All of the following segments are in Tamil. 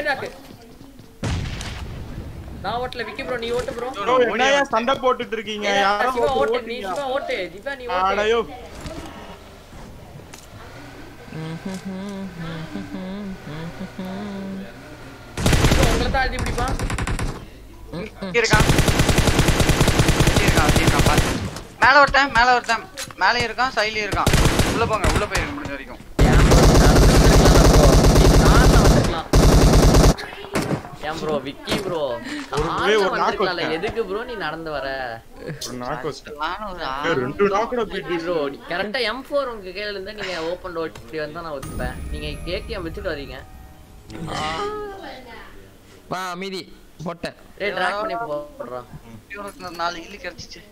ரெண்டு நாக்கு நான் ஓட்டல விக்கி ப்ரோ நீ ஓட்டு ப்ரோ ப்ரோ என்னையா சண்டை போட்டுட்டு இருக்கீங்க யாரோ சிவா ஓட்டு ஒருத்தர் நீ ஓட்டுங்க. சிவா ஓட்டு திவ்யா நீ ஓட்டு ஆடையோ bro, உங்களை தான் எழுதி பிடிப்பான் இங்க இருக்கான் இங்க இருக்கான் இங்க இருக்கான் பாத்து மேல ஒருத்தன் மேல ஒருத்தன் மேலே இருக்கான் சைடுலயும் இருக்கான் உள்ள போங்க உள்ள போயிருங்க முடிஞ்ச வரைக்கும் ஏன் ப்ரோ விக்கி ப்ரோ ஒரே ஒரு knock வந்திருக்கலாம்ல வச்சேன். எதுக்கு ப்ரோ நீ நடந்து வர ஒரு knock வச்சிட்டேன். நானும் ஒரு ஏய், ஆள். ரெண்டு நாக்கோட விக்கி ப்ரோ கரெக்டா எம் ஃபோர் உங்க கையில இருந்தா நீங்க ஓப்பன் ஓட்டி வந்தா நான் ஒத்துப்பேன் நீங்க கேடிஎம் வச்சுட்டு வரீங்க வா மீதி போட்டேன் ஏய் ட்ராக் பண்ணி போடுறான் இவனுக்கு ஒரு நாலு இல்லு கிடைச்சிச்சு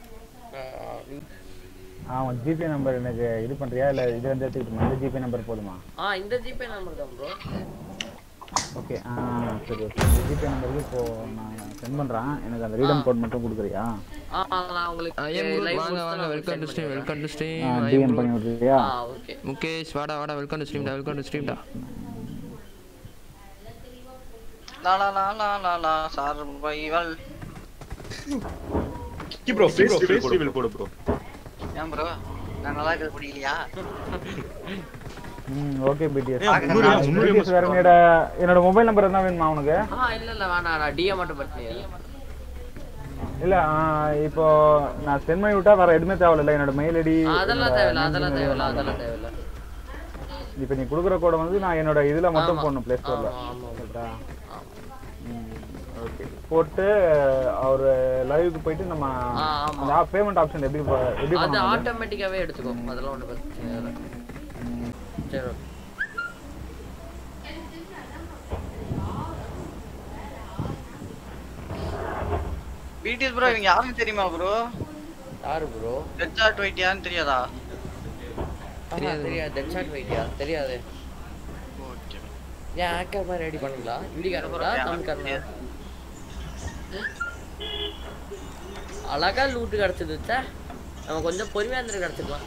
அவன் ஜிபே நம்பர் எனக்கு இது பண்றியா இல்ல இது வந்து எடுத்துக்கிட்டுமா இந்த ஜிபே நம்பர் போதுமா ஆ இந்த ஜிபே நம்பர் தான் ப்ரோ ஓகே ஆ சரி ஓகே இந்த ஜிபே நம்பருக்கு இப்போ நான் சென்ட் பண்றேன் எனக்கு அந்த ரீடம் கோட் மட்டும் கொடுக்குறியா ஆ நான் உங்களுக்கு ஐயம் live வாங்க post வாங்க நான் வெல்கம் டு send ஸ்ட்ரீம் பண்ணிடுறேன். வெல்கம் டு ஸ்ட்ரீம் டிஎம் பண்ணி விட்டுறியா ஆ ஓகே முகேஷ் வாடா வாடா வெல்கம் டு ஸ்ட்ரீம்டா வெல்கம் டு ஸ்ட்ரீம்டா லா லா லா லா லா லா சர்வைவல் கி ப்ரோ ஃபேஸ் ஃபேஸ் ரிவீல் போடு ப்ரோ ஏன் ப்ரோ நான் நல்லா இருக்கிறது பிடிக்கலையா ம் ஓகே பிடிஎஸ் ஏய், முந்நூறு, முந்நூறு பிடிஎஸ் வேற என்னோட என்னோட மொபைல் நம்பர் என்ன வேணுமா உனக்கு ஆ இல்ல இல்ல வேணாம் நான் டிஎம் மட்டும் பண்ணிடுறேன் இல்ல ஆ, இப்போ நான் சென்ட் பண்ணி விட்டா வேற எதுவுமே தேவையில்ல என்னோட மெயில் ஐடி அதெல்லாம் தேவையில்ல அதெல்லாம் தேவையில்ல அதெல்லாம் தேவையில்ல இப்போ நீ கொடுக்குற கோட வந்து நான் என்னோட இதுல மட்டும் ஆமா. போடணும் ப்ளே ஸ்டோர்ல ஆமா, ஆமா, ஆமா. கரெக்டா ஆமா. ஓகே போட்டு அவர் லைவுக்கு போயிட்டு நம்ம ஆ, ஆமா. அந்த பேமெண்ட் ஆப்ஷன் எப்படி ப- எப்படி அது பண்ணணும் ஆட்டோமேட்டிக்காவே எடுத்துக்கோ அதெல்லாம் ஒண்ணு பிரச்சனை இல்ல சரி okay. பிடிஎஸ் ப்ரோ இவங்க யாருன்னு தெரியுமா ப்ரோ யாரு ப்ரோ ரெட் சார்ட் ஒயிட் யாருன்னு தெரியாதா தெரியாது தெரியாது டெட் ஷாட் வெயிட்டியா தெரியாது ஓகே ஏன் ஹேக்கர் மாதிரி ரெடி பண்ணுங்களா இந்திக்காரங்களா தமிழ்காரங்களா அழகா லூட்டு கிடைச்சது ச்சே. நம்ம கொஞ்சம் பொறுமையா இருந்து கிடைச்சிக்கலாம்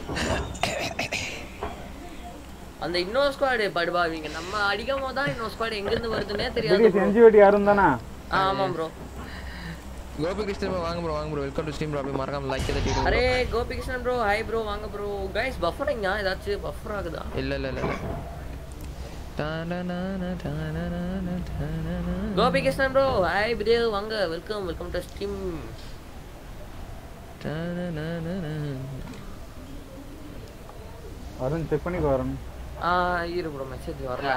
அந்த இன்னொரு ஸ்குவாடு படுபாவீங்க நம்ம அடிக்கும் போது தான் இன்னொரு ஸ்குவாடு எங்க இருந்து வருதுன்னே தெரியாது பிடிஎஸ் bro. என்ஜிஓடி யாரும் தானே ஆ, ஆமா ப்ரோ கோபி கிருஷ்ணன் bro, வாங்க ப்ரோ வாங்க bro welcome to stream bro அப்படியே மறக்காம லைக் தட்டி அரே கோபிகிருஷ்ணன் ப்ரோ ஹாய் ப்ரோ வாங்க ப்ரோ கைஸ் பஃபரிங்க ஏதாச்சும் பஃபர் ஆகுதா இல்ல இல்ல இல்ல இல்ல டானனானா, டானனானா, டானனானா. கோபிகிருஷ்ணன் ப்ரோ ஹாய் ப்ரோ வாங்க வெல்கம் வெல்கம் டு ஸ்ட்ரீம் டானனானா. வருண் செக் பண்ணிக்கோ வருண் ஆ இரு ப்ரோ மெசேஜ் வரல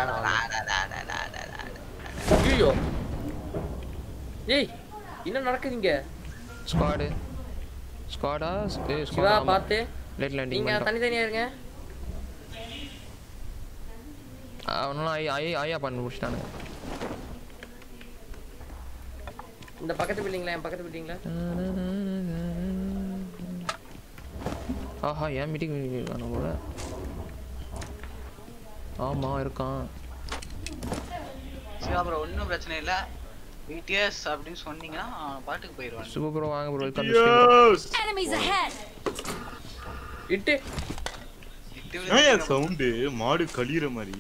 ஐயோ ஏய் என்ன நடக்குதுங்க ஸ்குவாடு ஸ்குவாடா ஏய் சிவா ஸ்குவாடா பார்த்து லேட் லேண்டிங் நீங்க பண்ணிட்டோம் தனித்தனியா இருங்க அவனும் ஐ ஐ ஐயா பண்ணி முடிச்சிட்டானுங்க இந்த பக்கத்து பில்டிங்ல என் பக்கத்து பில்டிங்ல ஆஹா ஏன் மீட்டிங் இருக்கான போல ஆமா இருக்கான் சிவா ப்ரோ ஒன்றும் பிரச்சனை இல்லை பிடிஎஸ் அப்படின்னு சொன்னீங்கன்னா அவன் பாட்டுக்கு போயிடுவான் சூப்பர் ப்ரோ வாங்க bro welcome to stream yes Enemies ahead! இட்டு ஏன் சவுண்ட் மாடு கழியிற மாதிரி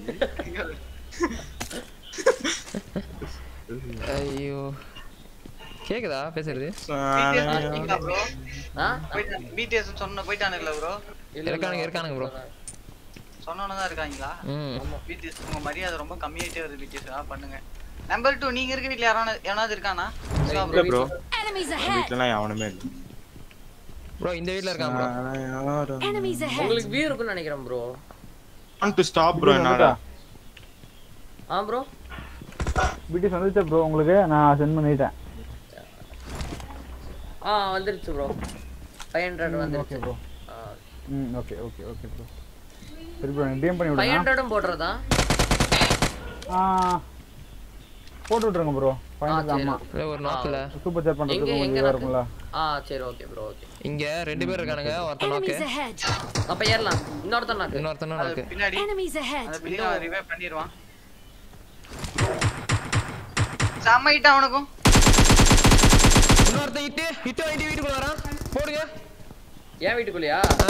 ஐயோ கேக்குதா பேசுறது ப்ரோ ஆ பிடிஎஸ் சொன்ன போயிட்டானுங்களா ப்ரோ இல்ல, இருக்கானுங்க, இல்ல. இருக்கானுங்க bro. சொன்னவன தான் இருக்காங்களா ம் பிடிஎஸ் உங்க மரியாதை ரொம்ப கம்மியாயிட்டே வருது பிடிஎஸ் ஆ பண்ணுங்க நம்பர் டூ நீங்க இருக்க வீட்ல யாராவது எவனாவது இருக்கானா சிவா இல்ல ப்ரோ ப்ரோ Enemies ahead! வீட்டுல எவனுமே இல்ல ப்ரோ இந்த வீட்ல இருக்கான் ப்ரோ Enemies ahead! உங்களுக்கு வியூ இருக்குன்னு நினைக்கிறேன் bro want to stop bro என்னால ஆ ப்ரோ பிடிஎஸ் வந்துச்சா ப்ரோ உங்களுக்கு நான் சென்ட் பண்ணிட்டேன் ஆ வந்துருச்சு ப்ரோ ஃபைவ் ஹண்ட்ரட் ஓகே வந்துருச்சு ப்ரோ ம் ஓகே ஓகே ஓகே ப்ரோ சரி ப்ரோ டிஎம் பண்ணி ஃபைவ் விடுங்க ஹண்ட்ரடும் போடுறதா ஆ போட்டு விட்ருங்க ப்ரோ ஆ ஃபைனல் சரி ஆமா இல்ல ஒரு நாக்குல சூப்பர் சேட் எங்க பண்றதுக்கு எங்க கொஞ்சம் இதா நாக்கு? இருக்கும்ல ஆ சரி ஓகே ப்ரோ ஓகே இங்க ரெண்டு பேர் இருக்கானுங்க ஒருத்தன் நாக்கு Enemies ahead! அப்ப ஏறலாம் இன்னொருத்தன் நாக்கு இன்னொருத்தனும் அது நாக்கு பின்னாடி Enemies ahead! அந்த பில்டிங் ரிவைவ் பண்ணிடுவான் செம்ம ஹிட் அவனுக்கும் இன்னொருத்தன் இட்டு இட்டு வாங்கிட்டு வீட்டுக்குள்ள வரான் போடுங்க ஏன் வீட்டுக்குள்ளயா ஆ.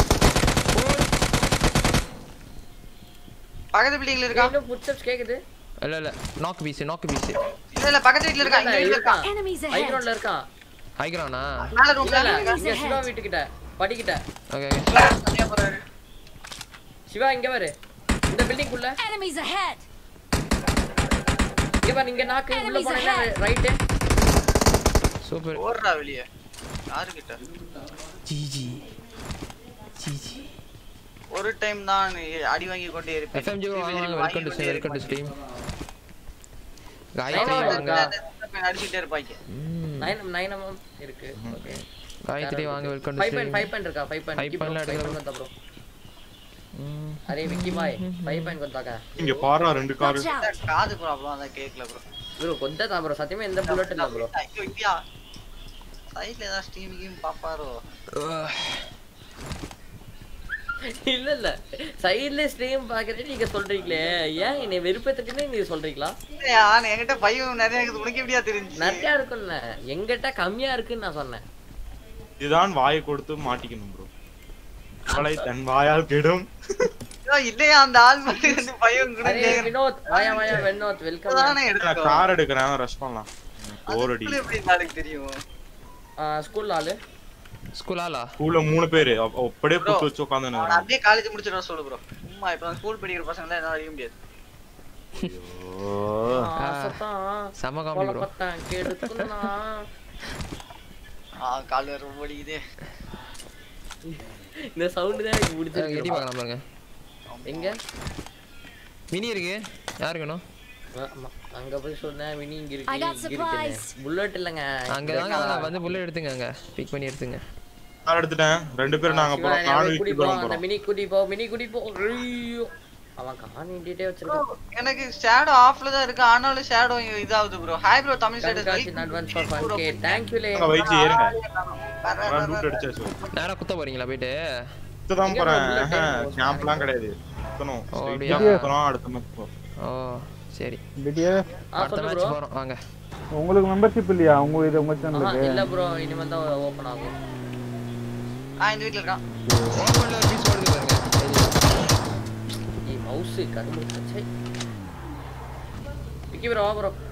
போடு பக்கத்து பில்டிங்ல இருக்கான் இன்னும் ஃபுட் ஸ்டெப்ஸ் கேக்குது இல்ல இல்ல நாக் பீஸ் நாக் பீஸ் இல்ல இல்ல பக்கத்து வீட்ல இருக்கான் இங்க வீட்ல இருக்கான் இருக்கான் Enemies ஹை ahead. கிரவுண்ட்ல இருக்கான் ஹைக்ரானா மேல இல்ல ரூம்ல இல்ல இருக்கான் இங்க சிவா வீட்டுக்கிட்ட படிக்கிட்ட ஓகே தனியா போறாரு சிவா இங்க பாரு இந்த பில்டிங் குள்ள Enemies ahead! இங்க பாரு இங்க நாக்கு உள்ள Enemies போனீங்கன்னா ahead. ரைட் சூப்பர் ஓடுறா வெளியே யாருக்கிட்ட ஜிஜி ஜிஜி ஒரு டைம் தான் அடி வாங்கி கொண்டே இருப்பேன் எஃப்எம்ஜி வாங்க வாங்க வெல்கம் டு வெல்கம் டு ஸ்ட்ரீம் காயத்ரி Nine வாங்க இருக்கா? அடிச்சுட்டே இருப்பாங்க ம். நைன் நைன் எம்எம் இருக்கு ஓகே காயத்ரி வாங்க welcome to five point stream five point இருக்கா ஃபைவ் Five பாயிண்ட் point ல ஃபைவ் எடுக்கலாம். பாயிண்ட் ப்ரோ அரே விக்கி பாய் ஃபைவ் பாயிண்ட் கொண்டாக்கா இங்க பாரா ரெண்டு காரு Watch out! காது ப்ராப்ளம் அதான் கேக்கல ப்ரோ ப்ரோ கொண்டா தான் ப்ரோ சத்தியமா எந்த புல்லட் இல்ல ப்ரோ ஐயோ இந்தியா சைடுல ஏதாவது ஸ்டீம் கீம் பாப்பாரோ இல்ல இல்ல சைடுல ஸ்ட்ரீம் பாக்குறேன் நீங்க சொல்றீங்களே ஏன் என்னை வெறுப்பேத்துட்டுன்னு நீங்க சொல்றீங்களா இல்லையா என்கிட்ட பையன் நிறைய இருக்குது உனக்கு எப்படியா தெரிஞ்சு நிறைய இருக்கும்ல எங்கிட்ட கம்மியா இருக்குன்னு நான் சொன்னேன் இதுதான் வாயை கொடுத்து மாட்டிக்கணும் ப்ரோ அவளை தன் வாயால் கெடும் ஐயோ, இல்லையா அந்த ஆள் மட்டும் ரெண்டு பையன் கூட அரே வினோத் வாயா வாயா வினோத் வெல்கம் தானே நான் எடுத்துக்கோ கார் எடுக்கிறேன் ரஷ் பண்ணலாம் போர் அடி அதுக்குள்ள எப்படி இந்த ஆளுக்கு தெரியும் ஸ்கூல்ல ஆளு ஸ்கூல் ஆலா ஸ்கூல்ல மூணு பேரு அப்ப- அப்படியே Bro, புத்து வச்சு அவனை உட்காந்து அப்படியே காலேஜ் முடிச்சிட்டு வர சொல்லு ப்ரோ சும்மா இப்ப ஸ்கூல் படிக்கிற பசங்க எல்லாம் அடிக்க முடியாது ஆசைத்தான் செம காமெடி ப்ரோ கொலப்பத்தான் கெடுத்துனா ஆ கால் வேற ரொம்ப வலிக்குதே இந்த சவுண்ட் தான் எனக்கு எட்டி பிடிச்சிருக்கு பார்க்கலாம் பாருங்க எங்க மினி இருக்கு யாருக்கு வேணும் ஆமா, அங்க போய் சொன்னேன் மினி இங்க I got இருக்கு supplies. புல்லட் இல்லங்க அங்க தாங்க வாங்க, வந்து புல்லட் எடுத்துங்க அங்க பிக் பண்ணி எடுத்துங்க கார் எடுத்துட்டேன் ரெண்டு பேரும் நாங்க போறோம் நானும் குடி விக்கி போ போறோம் அந்த போறோம் மினி குடி போ மினி குடி போ ஐயோ அவன் காணிட்டே வச்சிருக்கான் எனக்கு ஷேடோ ஆஃப்ல தான் இருக்கு ஆனாலும் ஷேடோ இதாகுது ப்ரோ ஹாய் ப்ரோ தமிழ் கண்காட்சி ஸ்டேட்டஸ் அட்வான்ஸ் ஃபார் ஃபன் கே தேங்க் யூ லே அங்க வயிற்று ஏறுங்க லூட் அடிச்சாச்சு நேரா குத்த போறீங்களா போயிட்டு சுத்ததான் இங்க போறேன் bullet ஏறும். கேம்ப்லாம் கிடையாது சுத்தணும் ஓ, ஸ்ட்ரைட்டா அப்படியா? சுத்தணும் அடுத்த மேட்ச் போ ஓ சரி பிடிஎஸ் ஆ அடுத்த சொல்லு மேட்ச் ப்ரோ போறோம் வாங்க உங்களுக்கு மெம்பர்ஷிப் இல்லையா உங்க இது உங்க ஆஹா சேனலுக்கு இல்ல ப்ரோ இனிமேல் தான் ஓபன் ஆகும் ஆ இந்த வீட்ல இருக்கான் ஓபன்ல ஒரு பீஸ் ஓடுது பாருங்க ஈ மவுஸ் கரும்பு சச்சை விக்கி ப்ரோ வா ப்ரோ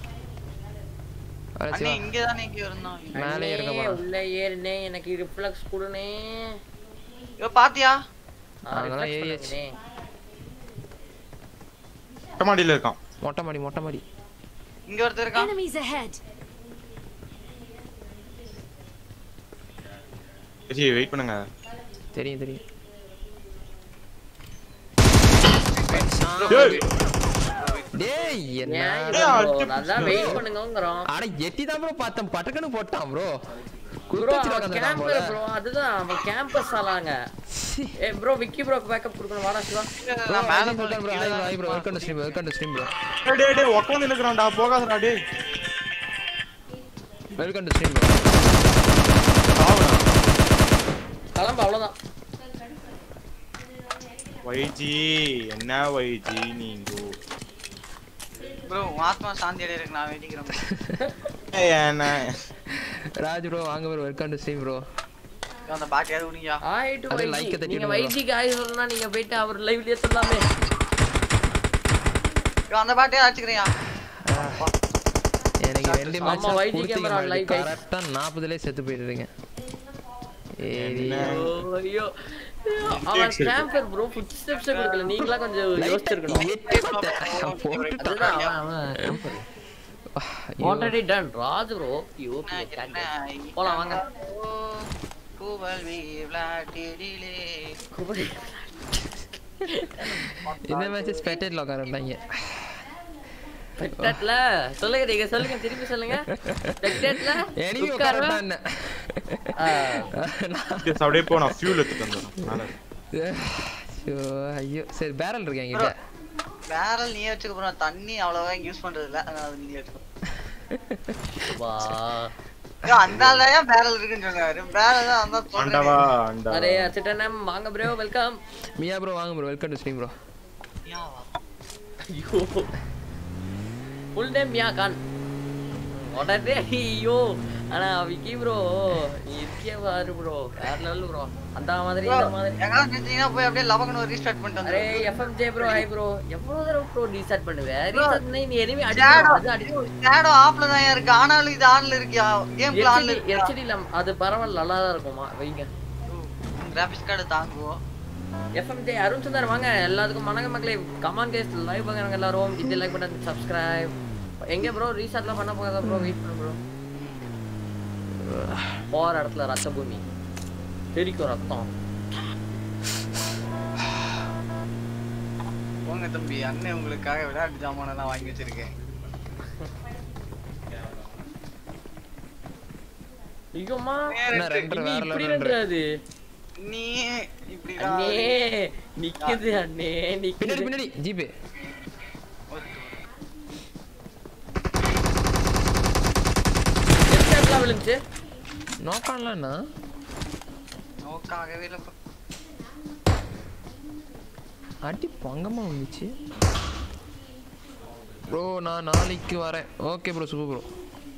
அட அண்ணே சிவா இங்க தானே இங்க இருந்தான் மேலே இருக்க அண்ணே, போறான் உள்ள ஏறுனே எனக்கு ரிஃப்ளெக்ஸ் கொடுனே ஐயோ பாத்தியா ஆ, அதெல்லாம் reflex ஏறியாச்சு. பண்ணுங்கண்ணே. மொட்டை மாடியில இருக்கான் மொட்டை மாடி மொட்டை மாடி இங்க ஒருத்தர் இருக்கான் Enemies ahead! சரி வெயிட் பண்ணுங்க தெரியும் தெரியும் டேய், டேய் என்ன ஏன் ஏய், bro? அடிச்சு நல்லா வெயிட் பண்ணுங்கங்கறோம் அட எட்டி தான் ப்ரோ பார்த்தேன் பட்டக்கன்னு போட்டான் ப்ரோ ப்ரோ குடுத்து அவன் கேம்பர் ப்ரோ அதுதான் அவன் கேம்பஸ் ஆளாங்க ஏ ப்ரோ விக்கி ப்ரோ பேக்கப் கொடுக்கணும் வாடா சிவா நான் மேல சொல்றேன் bro hi hi bro welcome to stream welcome to stream bro டேய், டேய் டேய் உட்காந்து நிக்கிறான்டா போகாதடா டேய் வெல்கம் டு ஸ்ட்ரீம் ப்ரோ கிளம்பு அவ்வளவுதான் வைஜி என்ன வைஜி நீங்க ப்ரோ ஆத்மா சாந்தி அடையிறதுக்கு நான் வேண்டிக்கிறேன் ஏய், என்ன ராஜ் ப்ரோ வாங்க bro welcome to stream bro bro. அந்த பாட்டு யாரும் உனியா ஆயிட்டு அது வைஜி like அ தட்டி நீங்க விடுங்க. வைஜிக்கு ஆய் சொல்லணும்னா நீங்க போயிட்டு அவர் லைவ்லயே சொல்லாமே அந்த பாட்டே அடிச்சுக்கிறியா எனக்கு ரெண்டு ஆமா, match YG camera live guys. கரெக்டா 40லயே செத்து போயிடுறீங்க ஏரி என்ன? ஐயோ அவன் கேம்பர் ப்ரோ ஃபுட் ஸ்டெப்ஸ் கொடுக்கல நீங்களா கொஞ்சம் யோசிச்சிருக்கணும் எட்டி பார்த்தேன் போட்டுட்டான் அதுதான் அவன் அவன் camper. already done Raj bro UP போலாம் வாங்க கூவல் வீ விளாட்டிடிலே இந்த மேட்ச் ஸ்பெக்டேட்ல உட்காரட்டாங்க ஸ்பெக்டேட்ல சொல்லுங்க நீங்க சொல்லுங்க திருப்பி சொல்லுங்க ஸ்பெக்டேட்ல எனக்கு உட்காருவா உட்காரட்டான் Yes, அப்படியே போ நான் ஃபியூல் எடுத்துட்டு வந்துடுறேன் மேல ஐயோ ஐயோ சரி பேரல் இருக்கு என்கிட்ட பேரல் நீயே வச்சுக்க போறோம் தண்ணி அவ்வளவா யூஸ் பண்றது இல்ல அதனால அது நீங்களே எடுத்துக்கோ வா ஐயோ, அந்த ஆளையா பேரல் இருக்குன்னு சொன்னாரு பேரல் தான் அந்த அண்டவா சொல்றேன் அண்டா அரே அச்சிட்டனம் வாங்க ப்ரோ வெல்கம் மியா ப்ரோ வாங்க bro welcome to stream bro ஐயோ ஃபுல் நேம் மியா கான் உடனே ஐயோ ஆனா விக்கி ப்ரோ நீ இருக்கிய பாரு ப்ரோ வேற லெவல் ப்ரோ அந்த மாதிரி இந்த மாதிரி எங்கெல்லாம் நினைச்சீங்கன்னா போய் அப்படியே லவங்கன்னு ஒரு ரீஸ்டார்ட் பண்ணிட்டு அரே வந்துரு எஃப்எம்ஜே ப்ரோ ஹை ப்ரோ எவ்வளவு தடவை ப்ரோ ரீசெட் பண்ணுவ ரீசெட் பண்ணி நீ எனிமே Shadow. அடிக்கணும் அது அடிக்கணும் ஷேடோ ஆஃப்ல தான் இருக்கு ஆனாலும் இது ஆன்ல இருக்கியா கேம்ல ஆன்ல ஹெச்டி இருக்கு ஹெச்டில அது பரவாயில்ல நல்லா தான் இருக்குமா வைங்க கிராபிக்ஸ் கார்டு தாங்குவோம் எஃப்எம்ஜே அருண் சுந்தர் வாங்க எல்லாத்துக்கும் வணக்கம் மக்களே கமான் கேஸ் லைவ் பார்க்குறாங்க எல்லாரும் இது லைக் பண்ண சப்ஸ்கிரைப் எங்க ப்ரோ ரீசார்ட்லாம் பண்ண போகாத ப்ரோ வெயிட் பண்ணு ப்ரோ போற இடத்துல ரத்த பூமி தெரிக்கும் ரத்தம் போங்க தம்பி அண்ணன் உங்களுக்காக விளையாட்டு ஜாமான் எல்லாம் வாங்கி வச்சிருக்கேன் ஐயோம்மா என்ன ரெண்டரை வேற இப்படி level நின்றாது நீ இப்படி அண்ணே நிக்குது அண்ணே பின்னாடி நிக்குது பின்னாடி ஜிபே எஸ்கேப்லாம் விழுந்துச்சு நோக்கான்லண்ணா நோக்காகவே இல்லை அடி பங்கமா வந்துச்சு ப்ரோ நான் நாளைக்கு வரேன் ஓகே ப்ரோ சூப்பர் ப்ரோ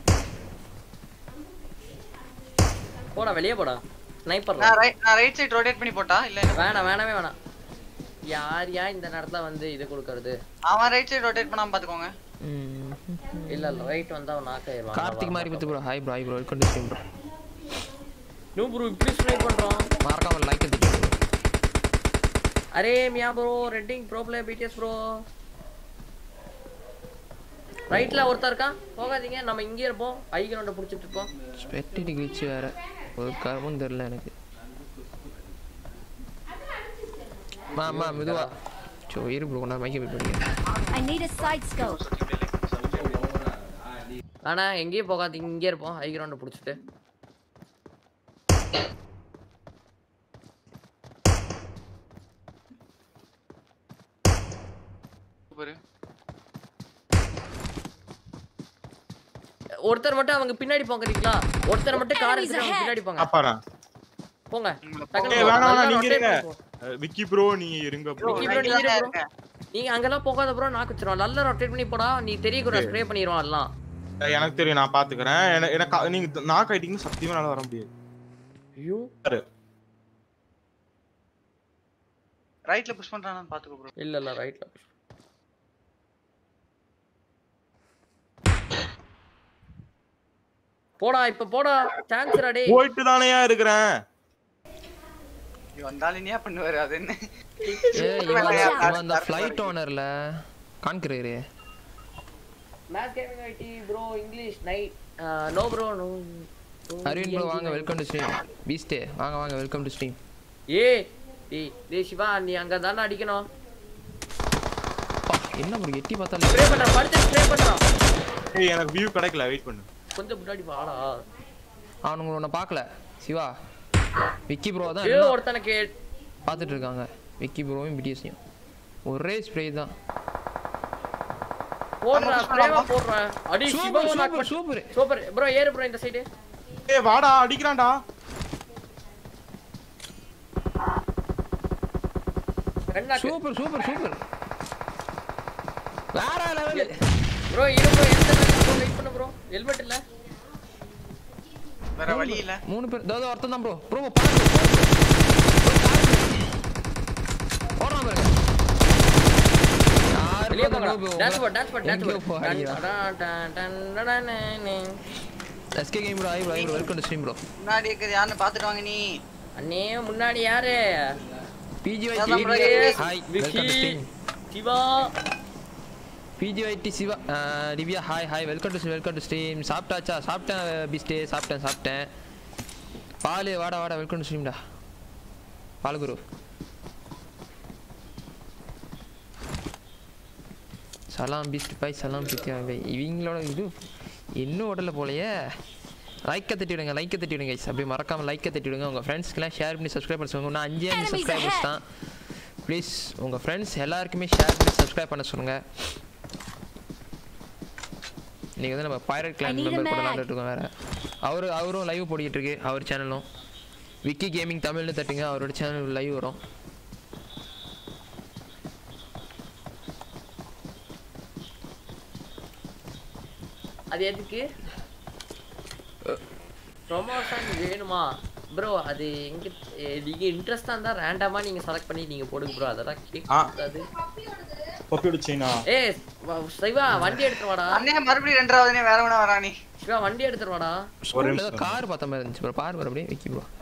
போடா வெளியே போடா ஸ்னைப்பர் நான் ரைட் நான் ரைட் சைடு ரொட்டேட் பண்ணி போட்டா இல்ல என்ன? வேணாம் வேணாமே வேணாம் யார் யா இந்த நேரத்துல வந்து இது கொடுக்கறது அவன் ரைட் சைடு ரொட்டேட் பண்ணாம பாத்துக்கோங்க இல்ல இல்ல ரைட் வந்தா அவன் knock ஆயிருவான் கார்த்திக் மாதிரி பத்து bro hi bro hi bro welcome to stream bro நூ ப்ரோ இப்படி ஸ்னைப் பண்றான் மறக்காம லைக் தட்டி அரே மியா ப்ரோ ரெட்டிங் ப்ரோ பிளே பிடிஎஸ் ப்ரோ ரைட்ல ஒருத்தர் இருக்கான் போகாதீங்க நம்ம இங்கே இருப்போம் ஐ கிரவுண்ட புடிச்சிட்டு இருப்போம் ஸ்பெக்டிட்டி கிளிச் வேற ஒரு கருமும் தெரியல எனக்கு மா மா மெதுவா சோ இரு ப்ரோ நான் மைக்க போய் படிக்கிறேன் I need a side scope. ஆனா எங்கேயும் போகாதீங்க இங்கே இருப்போம் ஐ கிரவுண்ட புடிச்சிட்டு சூப்பர் ஒருத்தர் மட்டும் அவங்க பின்னாடி போங்கறீங்களா ஒருத்தர் மட்டும் கார் எடுத்துட்டு அவங்க பின்னாடி போங்க அப்பாரா போங்க உங்களை டக்குனு ஏய் போங்க. வேணாம் நல்லா வேணாம் நீங்க rotate இருங்க பண்ணி போங்க. அஹ், விக்கி ப்ரோ நீங்க இருங்க ப்ரோ விக்கி bro, ரைட்ல நீ தான் இரு bro. இருக்கேன். நீங்க அங்கெல்லாம் போகாத ப்ரோ நாக்கு வச்சிரும் நல்லா ரொட்டேட் பண்ணி போடா நீ தெரிய கூட ஸ்ப்ரே பண்ணிடுவான் எல்லாம் எனக்கு தெரியும் நான் பாத்துக்கிறேன் என- எனக்கு அ- நீங்க நாக் ஆயிட்டீங்கன்னா சத்தியமா என்னால வர முடியாது ஐயோ ரைட்ல புஷ் பண்றானான்னு பாத்துக்கோ ப்ரோ இல்ல இல்ல ரைட்ல போடா இப்ப போடா சான்ஸ் டே போயிட்டு தானேயா இருக்கிறேன் இது வந்தாலும் என்ன பண்ணுவாரு அது என்ன ஏய் இவன் அந்த- இவன் அந்த ஃப்ளைட் ஓனர்ல கான்கிறீரு math gaming ID bro English night no bro no Arvind bro வாங்க வெல்கம் டு ஸ்ட்ரீம் பீஸ்டே வாங்க வாங்க வெல்கம் டு ஸ்ட்ரீம் ஏ டேய் டேய் சிவா நீ அங்க தானே அடிக்கணும் என்ன ப்ரோ எட்டி பார்த்தாலே ஸ்ப்ரே பண்றான் படுத்து ஸ்ப்ரே பண்றான் ஏய் எனக்கு வியூ கிடைக்கல வெயிட் பண்ணு கொஞ்சம் முன்னாடி வாடா அவனுங்க உன்னை பார்க்கல சிவா விக்கி ப்ரோ தான் ஏ எல்லாம் ஒருத்தனை கே பார்த்துட்டு இருக்காங்க விக்கி ப்ரோவும் பிடிஎஸ்லையும் ஒரே ஸ்ப்ரே தான் போடுறா ஸ்ப்ரேவா போடுறேன் அடி Siva super super super super bro ஏறு ப்ரோ இந்த சைடு ஏய் வாடா அடிக்கிறான்டா ரெண்டா சூப்பர் சூப்பர் சூப்பர் வேற லெவல் ப்ரோ இரு ப்ரோ எந்த ப்ரோ வெயிட் பண்ணு ப்ரோ ஹெல்மெட் இல்ல வேற வழி இல்ல மூணு பேர் தோ ஒருத்தன் தான் ப்ரோ ப்ரோ போறான் பாருங்க யாரு வெளிய பார்த்தா போங்க noob டான்ஸ் உங்களை- போட் டான்ஸ் போட் டான்ஸ் எங்கேயோ போட் போறீங்க. டன் டன் டன் டன் டன் SK game bro, hi bro, hi bro, welcome to stream bro. முன்னாடி இருக்குது யாருன்னு பாத்துட்டு வாங்க நீ அண்ணே முன்னாடி யாரு PGYT, அதான் bro, hi, Vicky welcome to stream. Siva PGYT Siva அஹ், Divya hi hi welcome to welcome to stream சாப்பிட்டாச்சா சாப்பிட்டேன் பிஸ்டே சாப்பிட்டேன் சாப்பிட்டேன் பால் வாடா வாடா வெல்கம் டு ஸ்ட்ரீம்டா பால் குரு சலாம் பீஸ்ட் பாய் சலாம் பித்தியா பாய் இவங்களோட இது இன்னும் உடல போலையே லைக்கை தட்டி விடுங்க லைக்கை தட்டி விடுங்க guys. அப்படியே மறக்காம லைக்கை தட்டி விடுங்க உங்கள் ஃப்ரெண்ட்ஸ்க்கெல்லாம் ஷேர் பண்ணி சப்ஸ்கிரைப் பண்ண சொல்லுங்க இன்னும் அஞ்சே அஞ்சு Enemies சப்ஸ்கிரைபர்ஸ் ahead. தான் ப்ளீஸ் உங்கள் ஃப்ரெண்ட்ஸ் எல்லாருக்குமே ஷேர் பண்ணி சப்ஸ்கிரைப் பண்ண சொல்லுங்கள் இன்னைக்கு வந்து நம்ம pirate clan need a member கூட mag. விளாண்டுட்டு இருக்கோம் வேற அவரு அவரும் லைவ் போட்டுக்கிட்டு இருக்கு அவர் சேனலும் விக்கி கேமிங் தமிழ்னு தட்டுங்க அவரோட சேனல் லைவ் வரும் அது எதுக்கு ப்ரொமோஷன் வேணுமா ப்ரோ அது எங்க எ- நீங்க இன்ட்ரெஸ்டா இருந்தா ரேண்டமா நீங்க செலக்ட் பண்ணி நீங்க போடுங்க ப்ரோ அதெல்லாம் ஆ. கேட்காது பப்பி அடிச்சீனா ஏய் வ- சிவா வண்டி எடுத்துட்டு வாடா அண்ணே மறுபடியும் ரெண்டாவதுனே வேற வேணா வரா நீ சிவா வண்டி எடுத்துட்டு வாடா ஒரு ஏதோ நிமிஷம் கார் பார்த்த மாதிரி இருந்துச்சு ப்ரோ பார் ப்ரோ அப்படியே வைக்கி ப்ரோ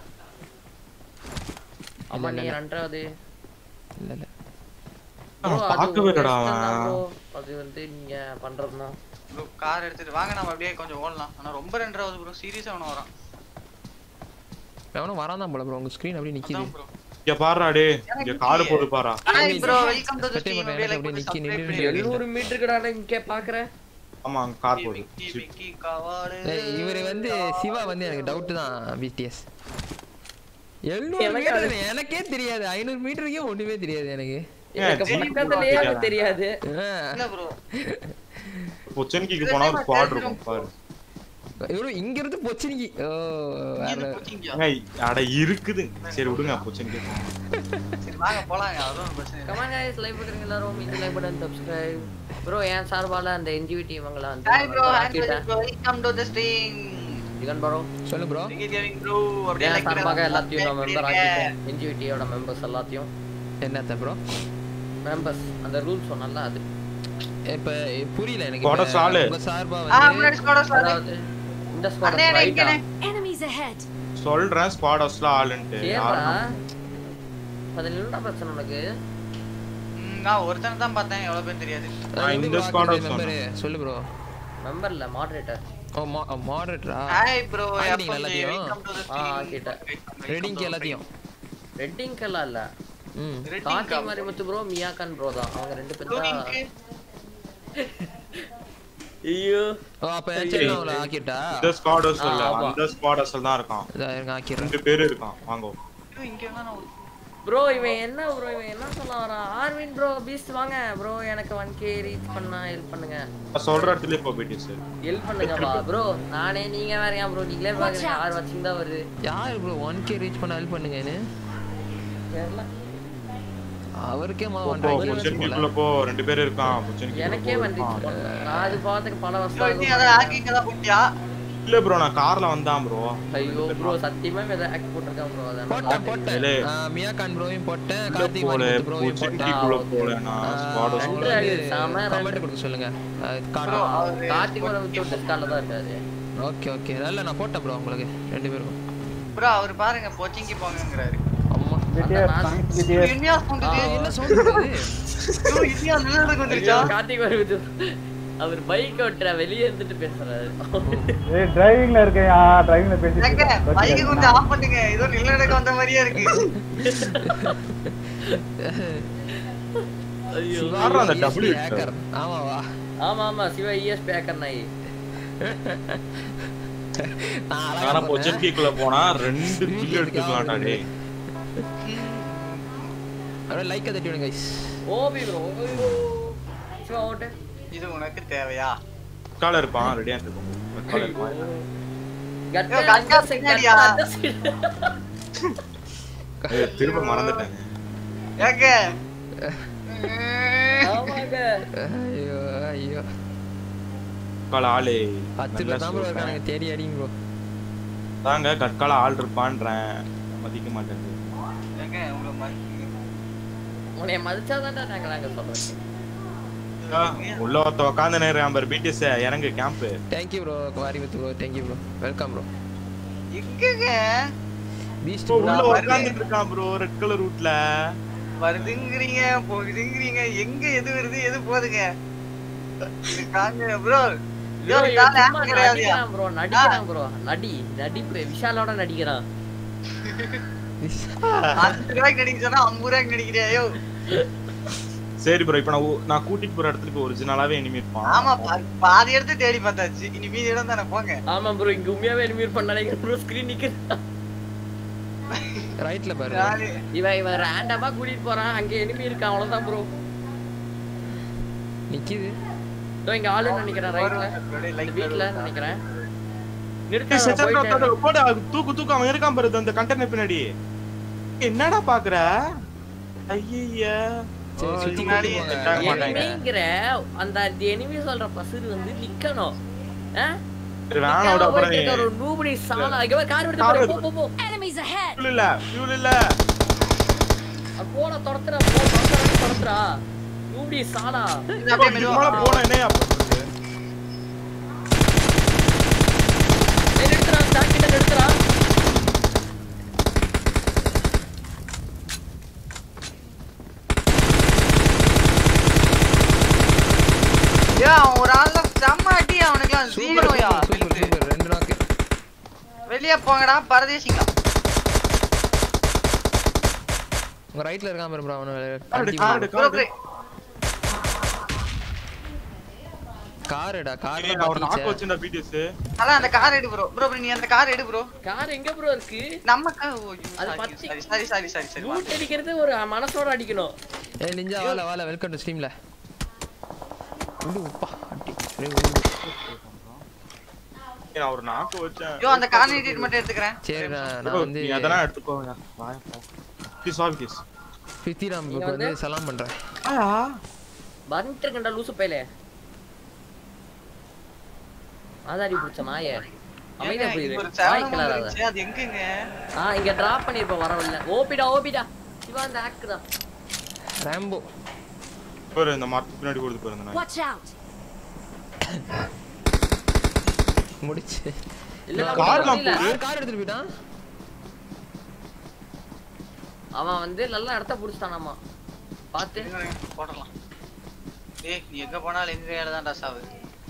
ஆமா இல்ல, நீ இல்ல. ரெண்டாவது இல்லை இல்லை Bro, அது பார்க்கவே உங்க இல்லடா இஷ்டம் தான் அவன் bro. அது வந்து நீங்க பண்றதுதான் ப்ரோ கார் எடுத்துட்டு வாங்க நம்ம அப்படியே கொஞ்சம் ஓடலாம் ஆனா ரொம்ப ரெண்டாவது ப்ரோ சீரியஸா ஒன்று வரான் எவனும் வரான் தான் போல ப்ரோ உங்க ஸ்க்ரீன் அப்படியே நிக்குது அதான் ப்ரோ இங்க பாருடா டே இங்க காடு போடு பாரா hi bro welcome to the சட்டை ஸ்ட்ரீம் போட்டு அப்படியே எனக்கு லைக் அப்படியே பண்ணி நிக்கி சப்ஸ்கிரைப் நின்னு பண்ணி எழுநூறு மீட்டருக்குடா இங்க பாக்குறேன் ஆமா அங்க கார் போடு விக்கி விக்கி காவாடு ஏய், இவரு வந்து சிவா வந்து எனக்கு டவுட் தான் பிடிஎஸ் எழுநூறு எனக்கு அது- மீட்டர் எனக்கே தெரியாது ஐநூறு மீட்டருக்கே ஒண்ணுமே தெரியாது எனக்கு எனக்கு ஜி, பக்கத்துலயே bro, அது தெரியாது ஆ. இல்ல ப்ரோ பொச்சனிக்கு போனா ஒரு ஸ்குவாட் இருக்கும் பாரு இவரு இங்க இருந்து பொச்சினிக்கு ஓ வேற இங்க புக்கிங்க ஏய், அட இருக்குது சரி விடுங்க பொச்சனிக்கு சரி வாங்க போலாங்க அதுவும் ஒரு பிரச்சனை இல்லை கமான் गाइस லைவ் பார்க்குறீங்க எல்லாரும் இந்த லைவ் பட்டன் சப்ஸ்கிரைப் ப்ரோ என் சார்பால அந்த என்ஜிவிடி இவங்கள அந்த ஹாய் ப்ரோ ஹாய் ஆக்கிட்டேன் bro welcome to the stream ஜிகன் ப்ரோ சொல்லு ப்ரோ விக்கி கேமிங் ப்ரோ அப்படியே என் லைக் சார்பாக எல்லாத்தையும் நான் மெம்பர் ஆக்கிட்டேன் என்ஜிவிடியோட மெம்பர்ஸ் எல்லாத்தையும் என்னத்த ப்ரோ மெம்பர்ஸ் அந்த ரூல்ஸ் சொன்னல அது இப்ப புரியல எனக்கு கொடை இப்ப சாலு. உங்க சார்பா ஆ வந்து முன்னாடி ஸ்குவாட் ஸ்குவாட் அதாவது இந்த ஸ்குவாட் அண்ணே அண்ணே, இங்க ரைட்டா அண்ணே. Enemies ahead. சொல்றேன் ஸ்குவாட் ஹவுஸ்ல ஆளுன்ட்டு கேரா யாரும் அதுல என்னடா பிரச்சனை உனக்கு ம், நான் ஒருத்தனை தான் பார்த்தேன் எவ்வளவு பேர் தெரியாது நான் இந்த மெம்பர் squad house சொல்லு ப்ரோ மெம்பர்ல மாடரேட்டர் ஓ மாடரேட்டரா ஹாய் ப்ரோ ஆக்கிட்டீங்களா எல்லாத்தையும்? வெல்கம் டு தி ஆ, ஸ்ட்ரீம் ஆக்கிட்டேன். ரெடிங்க்கு எல்லாத்தையும் ரெட்டிங்கெல்லாம் இல்ல ம் கார்த்தி மாரிமுத்து ப்ரோ மியாகான் ப்ரோ தான் அவங்க ரெண்டு பேரும் தான் ப்ளூவிங்க்கு ஐயோ ஓ அப்ப சென்னை அவளை ஆக்கிட்டா இந்த ஸ்குவாட் ஹவுஸ் இல்ல ஆ, ஆமா. அந்த ஸ்குவாட் ஹவுஸ்ல தான் இருக்கான் இதா இருங்க ஆக்கிடுறேன் ரெண்டு பேரு இருக்கான் வாங்க இங்க வேணா நான் ஒரு- ப்ரோ இவன் என்ன ப்ரோ இவன் என்ன சொல்ல வரான் ஆர்வின் ப்ரோ பீஸ்ட் வாங்க ப்ரோ எனக்கு ஒன் கே ரீச் பண்ணா ஹெல்ப் பண்ணுங்க நான் சொல்ற இடத்துல இப்போ போயிட்டு சார் ஹெல்ப் பண்ணுங்க வா ப்ரோ நானே நீங்க வேற ஏன் ப்ரோ நீங்களே பாக்குறீங்க ஆறு வாட்சிங் தான் வருது யார் ப்ரோ ஒன் கே ரீச் பண்ண ஹெல்ப் பண்ணுங்கன்னு தெரியல அவருக்கே போ மொதல் போ ஒன்றரை போல பொச்சனிக்குள்ள போ ரெண்டு பேர் இருக்கான் பொச்சனிக்கு எனக்கே வந்துச்சு நான் அது பார்த்துக்கு பல ப்ரோ வருஷம் நீ ஆகுது. அத ஹேக்கிங் தான் போட்டியா இல்ல ப்ரோ நான் கார்ல வந்தான் ப்ரோ ஐயோ ப்ரோ சத்தியமா இதை ஆக்ட் போட்டிருக்கேன் ப்ரோ போட்டேன் போட்டேன் இல்லே. ஆ, மியா கான் ப்ரோவையும் போட்டேன் உள்ள கார்த்திக் போல மணிமுத்து ப்ரோவையும் போட்டேன் பொச்சனிக்குள்ள போல நான் ஸ்குவாட் ஹவுஸ் ரெண்டு அடி, செம ரெண்டு. கமெண்ட் கொடுக்க சொல்லுங்க அது ப்ரோ காட்டுறோம் அவரு கார்த்திக் கூட விட்டு டிஸ்கார்ட்ல தான் இருக்காரு ஓகே ஓகே நல்ல நான் போட்டேன் ப்ரோ உங்களுக்கு ரெண்டு பேருக்கும் ப்ரோ அவர் பாருங்க கோச்சிங்க்கு போங்கங்கறாரு அம்மா GTS, thanks GTS. இந்தியா சொன்னது என்ன சொல்றது ப்ரோ இந்தியா நிலநடுக்கம் வந்துருச்சா கார்த்திக் கூட விட்டு அவர் பைக் ஓட்டுற வெளியே இருந்துட்டு பேசுறாரு ஏய் டிரைவிங்ல இருக்கேன் டிரைவிங்ல பேசிட்டு ஏங்க இருக்கேன். பைக் கொஞ்சம் ஆஃப் பண்ணுங்க ஏதோ நிலநடுக்கம் வந்த மாதிரியே இருக்கு ஐயோ யார்ரா அந்த ESP W hacker. ஆமாவா ஆமா ஆமா சிவா இஎஸ் பேக்கர் நாய் நான் ஆனா அழகா சொன்னேன். பொச்சனிக்குள்ள போனா ரெண்டு கில் எடுத்துக்கலாம்டா டேய் அப்படியே லைக்கை தட்டி விடுங்க guys. ஓபி ப்ரோ சிவா ஓட்டு இது உனக்கு தேவையா கால இருப்பான் ரெடியா இருக்கும் கால இருப்பான் கட்டா ஏய், கட்டா அந்த side, பின்னாடியா? கட்டா அந்த side. ஏய், திரும்ப மறந்துட்டேன் ஏங்க ஆமாங்க ஐயோ ஐயோ கால ஆளு பத்து நல்லா பேர் தான் ப்ரோ சொல்றேன். இருக்கானுங்க தேடி அடிங்க ப்ரோ தாங்க கற்கால ஆள் இருப்பான்றேன் மதிக்க மாட்டேன் ஏங்க உங்களை மறக்க உன்னைய மதிச்சாதான்டா நாங்க நாங்க சொல்றோம் உள்ள ஒருத்த உட்காந்து நேரம் பாரு பிடிஎஸ் இறங்கு camp thank you bro Kumari with bro thank you bro welcome bro எங்கங்க பீஸ்ட் உள்ள ப்ரோ உட்காந்துட்டு இருக்கான் ப்ரோ ரெட் கலர் ரூட்ல வருதுங்கிறீங்க போகுதுங்கிறீங்க எங்க எது வருது எது போகுதுங்க இது காங்க ப்ரோ ஐயோ, இவன் சும்மா நடிக்கிறான் ப்ரோ நடிக்கிறான் ப்ரோ நடி நடிப்பு விஷாலோட நடிக்கிறான் பத்து ரூபாய்க்கு நடிக்க சொன்னா ஐம்பது ரூபாய்க்கு நடிக்கிறியா ஐயோ சரி ப்ரோ இப்போ நான் ஊ- நான் கூட்டிட்டு போற இடத்துக்கு ஒரிஜினலாவே இனிமே இருப்பான் ஆமா பா- பாதி இடத்த தேடி பார்த்தாச்சு இனி மீதி இடம் தானே போங்க ஆமா ப்ரோ இங்க உண்மையாவே எனிமீர் பண்ண நினைக்கிறேன் ப்ரோ ஸ்கிரீன் நிக்கிறான் ரைட்ல பாரு நானு இவன் இவன் ரேண்டமா கூட்டிட்டு போறான் அங்க எனிமி இருக்கான் அவ்வளவுதான் ப்ரோ நிக்குது இதோ இங்க ஆளு நினைக்கிறேன் ரைட்ல அப்படியே இந்த like வீட்ல பண்ணுங்க. நினைக்கிறேன் ஏய், நிறுத்த சச்சா, போயிட்டேன் உட்காந்து, போடு, அது தூக்கு தூக்கு அவன் இருக்கான் பாரு அந்த கண்டெய்னர் பின்னாடி என்னடா பாக்குற ஐயய்யா சரி, ஓ, சுத்தி முன்னாடி கூட்டி போங்க. நிக்க மாட்டாங்க. எனிமிங்கிற அந்த எனிமி சொல்ற பசுறு வந்து நிக்கணும் ஆ? சரி வேணாம் விட அப்புறம் நீ ஒரு நூபடி சாலா இங்க கார் எடுத்து கார் போடு, போ போ போ Enemies ahead! fuel இல்ல fuel இல்ல அது போட தொடத்துறா போ தொடத்துறா தொடத்துறா நூபடி சாலா இது அப்படியே இதுக்கு மெதுவா மேல போனா என்ன பண்றது ஏய் நிறுத்துறா ஸ்டாக் கிட்ட நிறுத்துறா ஏய், அவன் ஒரு ஆள்ல செம்ம அடி அவனுக்குலாம் சூப்பர் ஜீரோயா சூப்பர் சூப்பர் ரெண்டு நாக்கு வெளிய போங்கடா பரதேசிங்களா உங்க ரைட்ல இருக்காம ப்ரோ அவன கார்டு கார்டு ப்ரோ கார்டு காருடா கார் ஏய், நான் ஒரு நாக்கு வச்சிருந்தா பிடிஎஸ் அதான் அந்த கார் எடு ப்ரோ ப்ரோ நீ அந்த கார் எடு ப்ரோ கார் எங்க ப்ரோ இருக்கு நம்ம கார் அது பத்தி- சாரி சாரி சாரி சாரி சரி லூட் அடிக்கிறது ஒரு மனசோட அடிக்கணும் ஏய் நிஞ்சா வால வால வெல்கம் டு ஸ்ட்ரீம்ல உண்டு உப்பா அடி ஒரே உண்டு. நான் ஒரு நாக்கு வச்சேன் ஐயோ அந்த கார் நீட்டிட்டு மட்டும் எடுத்துக்கிறேன் சரி நான் நான் bro, வந்து நீ அதெல்லாம் எடுத்துக்கோங்க ப்ளீஸ் வாங்க ப்ளீஸ் ஃபிஃப்டிராம்புக்கு வந்து சலாம் பண்றேன் ஆயா வந்துட்டு இருக்கேன்டா லூசு பையலே ஆதாரி பிடிச்ச நாயே அமைதியா ஏங்க, போயிரு இங்க ஒரு வாய் சேவலம் கிளறாத வந்துருச்சு, அது எங்கங்க ஆ இங்க டிராப் பண்ணிருப்ப வரவில்ல ஓபிடா ஓபிடா சிவா இந்த ஆக் தான் ராம்போ பாரு இந்த மரத்துக்கு பின்னாடி கொடுத்து பாரு இந்த நாய் Watch out! முடிச்சு இல்ல நான் நான் கார்லாம் இல்ல. போடு. கார் எடுத்துட்டு போயிட்டான் அவன் வந்து நல்ல இடத்த புடிச்சிட்டானாமா பாத்து இருங்க, இருங்க, போடலாம் ஏய் நீ எங்க போனாலும் எங்க வேலை தான்டா சாவு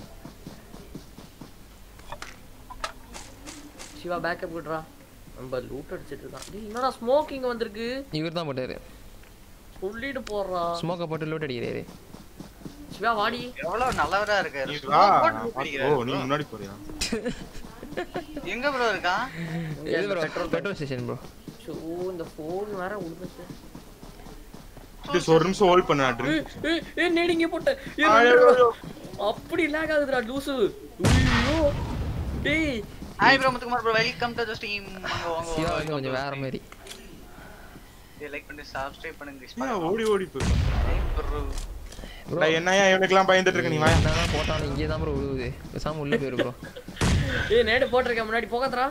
சிவா பேக்கப் விடுறா நம்ம லூட் அடிச்சிட்டு இருக்கான் டேய் என்னடா ஸ்மோக் இங்க வந்திருக்கு இவர் தான் போட்டாரு சொல்லிட்டு போடுறா ஸ்மோக்கை போட்டு லூட் அடிக்கிறாரு சிவா வாடி எவ்வளவு நல்லவரா இருக்காரு நீ Smoke வா போட்டு நான் பார்த்து- குடிக்கிறாரு ஓ நீ bro. முன்னாடி போறியா எங்க ப்ரோ இருக்கான் இது bro petrol station bro show இந்த ஃபோன் வேற உடுது ப்ளீஸ் ஒரு நிமிஷம் ஹோல்ட் பண்ண ட்ரிங்க் ஏய் ஏய், ஏய் நேடிங்க போட்ட ஏய், ஐயோ, ரெண்டு ஐயோ. ரூபா. அப்படி லேக் ஆகுதுடா லூசு ஐயோ டேய் hi bro Muthukumar bro welcome to the stream வாங்க வாங்க சிவா வாங்க வந்து கொஞ்சம் வேற மாதிரி லைக் பண்ணி சப்ஸ்கிரைப் பண்ணுங்க guys. ஏன் ஓடி ஓடி போய் Hey, bro. ப்ரோ நான் என்னையா இவனுக்கெல்லாம் பயந்துட்டு இருக்க நீ வா என்னதான் போட்டாலும் இங்கே தான் ப்ரோ விழுவுது பேசாம உள்ள போயிரு ப்ரோ ஏய் நேடு போட்டிருக்கேன் முன்னாடி போகாதடா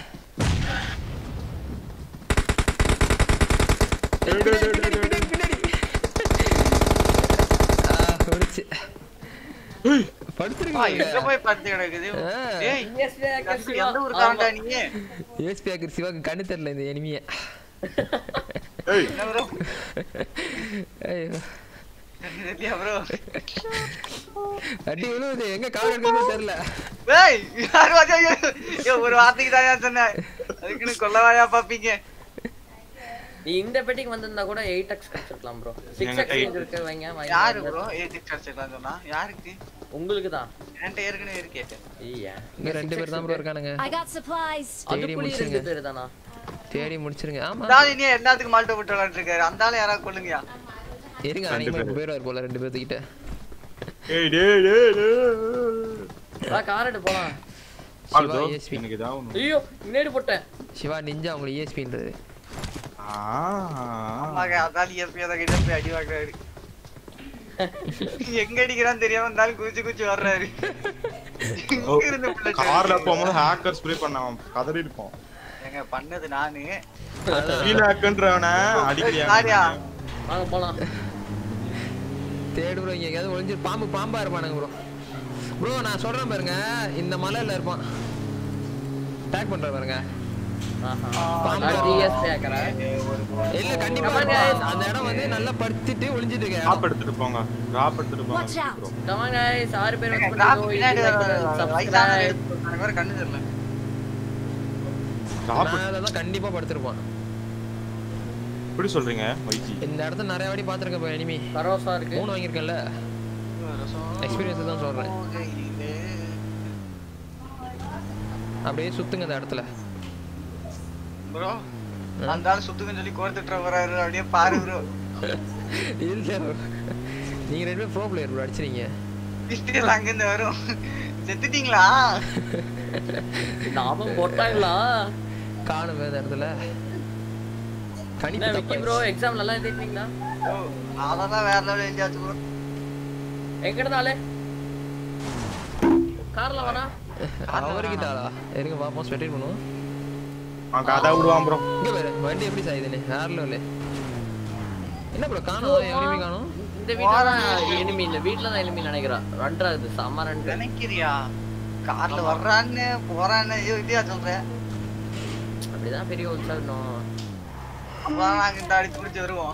முடிச்சு பா, படுத்துருங்க எங்க போய் படுத்து கிடக்குது ஆ. டேய் Yes, yes, கடைசி சிவா. எந்த ஊருக்காரன்டா ஆமா. நீ யூஎஸ்பி ஆக்கர் சிவாக்கு கண்ணு தெரியல இந்த எனிமிய ஏய் என்ன ப்ரோ ஐயோ இல்லையா ப்ரோ அடி விழுவுது எங்க கால் எடுக்கிறது தெரியல ஏய் யார் வாஜா ஐயோ ஒரு வார்த்தைக்கு தான் சொன்னேன் அதுக்குன்னு கொல்லவாயா பாப்பீங்க நீ இந்த பெட்டிக்கு வந்திருந்தா கூட 8x கிடைச்சிருக்கலாம் ப்ரோ 6x என்கிட்ட eight. இருக்கு வைங்க வைங்க. யாரு ப்ரோ ஏஜ் கிடைச்சிடலாம் சொன்னா யாருக்கு உங்களுக்கு தான் என்கிட்ட ஏற்கனவே இருக்கே ஐயா இங்க ரெண்டு பேர் தான் ப்ரோ இருக்கானுங்க I got supplies. தேடி அதுக்குள்ளே முடிச்சிருங்க ரெண்டு பேர் தானா தேடி முடிச்சிருங்க ஆமா அதாவது இனி எல்லாத்துக்கும் மால்ட்ட விட்டு விளையாண்டுருக்காரு அந்த ஆளு யாராவது கொள்ளுங்கயா இருங்க அன்னைக்கு இப்போ போயிடுவார் போல ரெண்டு பேர்த்துக்கிட்ட ஏய் டேய் டேய் டேய் வா கார் எடுத்து போலாம் சிவா ஆல்தோ ESP எனக்கு ஏதாவது ஒண்ணு ஐயோ நேடு போட்டேன் சிவா நிஞ்சா உங்களுக்கு ESPன்றது ஆ ஆமாங்க அதான் எஸ்பி அதை கிட்ட போய் அடி வாங்குறாரு எங்க அடிக்கிறான்னு தெரியாம இருந்தாலும் குச்சி குச்சி வர்றாரு ஓ, எங்க இருந்து bullet கார்ல அடிக்கிறாரு? போகும்போது ஹேக்கர் ஸ்ப்ரே பண்ணான் கதறி இருப்போம் ஏங்க பண்ணது நானு கீழ ஹேக்கன்றவன அடிக்கலையா சாரியா வாங்க போலாம் தேடு ப்ரோ இங்க எங்கேயாவது ஒளிஞ்சு பாம்பு பாம்பா இருப்பானுங்க ப்ரோ ப்ரோ நான் சொல்றேன் பாருங்க இந்த மலையில இருப்பான் டேக் பண்றேன் பாருங்க பாம்பு டிஎஸ் கேக்குறேன் இல்ல கண்டிப்பா Come on, இருப்பான். guys. அந்த இடம் வந்து நல்லா படுத்துட்டு ஒளிஞ்சிட்டு இருக்க டிராப் இடம். எடுத்துட்டு போங்க டிராப் எடுத்துட்டு Watch out. போங்க bro. கமான் गाइस ஆறு பேர் வந்து கிராப் பண்ணுங்க பின்னாடி லைக் வயசான சப்ஸ்கிரைப் எனக்கு வேற கண்ணு தெரியல டிராப் மேல தான் கண்டிப்பா படுத்திருப்பான் எப்படி சொல்றீங்க வைஜி இந்த இடத்த நிறைய வாட்டி பாத்திருக்கேன் இப்போ எனிமி கரோசா இருக்கு மூணு வாங்கியிருக்கேன்ல எக்ஸ்பீரியன்ஸ் தான் சொல்றேன் அப்படியே சுத்துங்க இந்த இடத்துல ப்ரோ அந்த ஆளு சுத்துக்குன்னு சொல்லி கோர்த்துட்டு வர்றாரு அப்படியே பாரு ப்ரோ இல்ல bro. நீங்க ரெண்டு பேரும் ப்ரோ பிளேயர் ப்ரோ அடிச்சிருங்க ஹிஸ்டரியில் அங்கிருந்து வரும் செத்துட்டீங்களா நாம போட்டாங்களா காணுமே இந்த இடத்துல என்ன கணிப்பு விக்கி ப்ரோ தப்பாயிடுச்சு. எக்ஸாம் நல்லா எழுதிட்டீங்களா ஓ அதெல்லாம் வேற லெவல் என்ஜாய் ப்ரோ எங்க இருந்தாலே கார்ல வரா அவர்கிட்ட ஆளா இருங்க பாப்போம் ஸ்பெக்டேட் பண்ணுவோம் அவன் கதை விடுவான் ப்ரோ இங்க பாரு வண்டி எப்படி சாயுதுன்னு வேற லெவலு என்ன ப்ரோ காணோம் எவனையுமே காணோம் இந்த வீட்டுல தான் எனிமி இந்த வீட்டுல தான் எனிமி நினைக்கிறேன் ரன் ஆகுது செம்ம ரன் நினைக்கிறியா கார்ல வர்றான்னு போறான்னு ஐயோ இதையா சொல்றேன் அப்படிதான் பெரிய உற்சாகம் அப்பதான் நாங்க இந்த அடிச்சு பிடிச்சி வருவோம்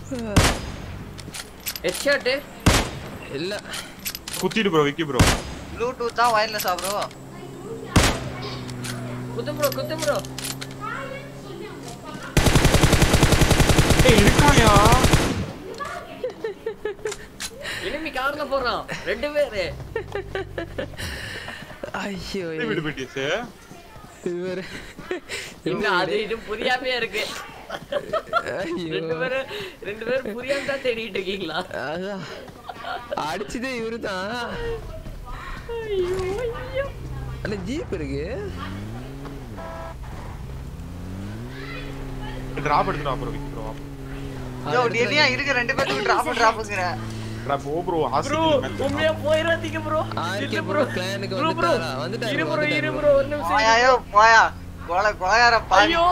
ஹெட்ஷாட்டு இல்ல குத்திட்டு ப்ரோ விக்கி ப்ரோ ப்ளூடூத்தா வயர்லெஸ்ஸா ப்ரோ குத்து ப்ரோ குத்து ப்ரோ ஏய் இருக்காயா எனிமி கார்ல போறான் ரெண்டு பேரு ஐயோ விடு பிடிஸ் இவரு இங்க அது இது புரியாமே இருக்கு ஐயோ ரெண்டு பேரும் ரெண்டு பேரும் புரியாம தான் தேடிட்டு இருக்கீங்களா அதான் அடிச்சதே இவரு தான் அந்த ஜீப் இருக்கு டிராப் எடுத்துடா ப்ரோ விக்கி ப்ரோ ஐயோ டெய்லியா இருக்கு ரெண்டு பேரும் டிராப் டிராப்ங்கற டிராப் ஓ ப்ரோ ப்ரோ ஹாஸ்பிடல் உண்மையா போயிடாதீங்க ப்ரோ ஆர்கே ப்ரோ ப்ரோ கிளானுக்கு ப்ரோ ப்ரோ வந்துட்டாரா வந்துட்டாரு இரு bro, ப்ரோ வந்துட்டாரு இரு bro. ப்ரோ ஒரு நிமிஷம் போயா ஐயோ போயா கொலை கொலைகார பாவி ஐயோ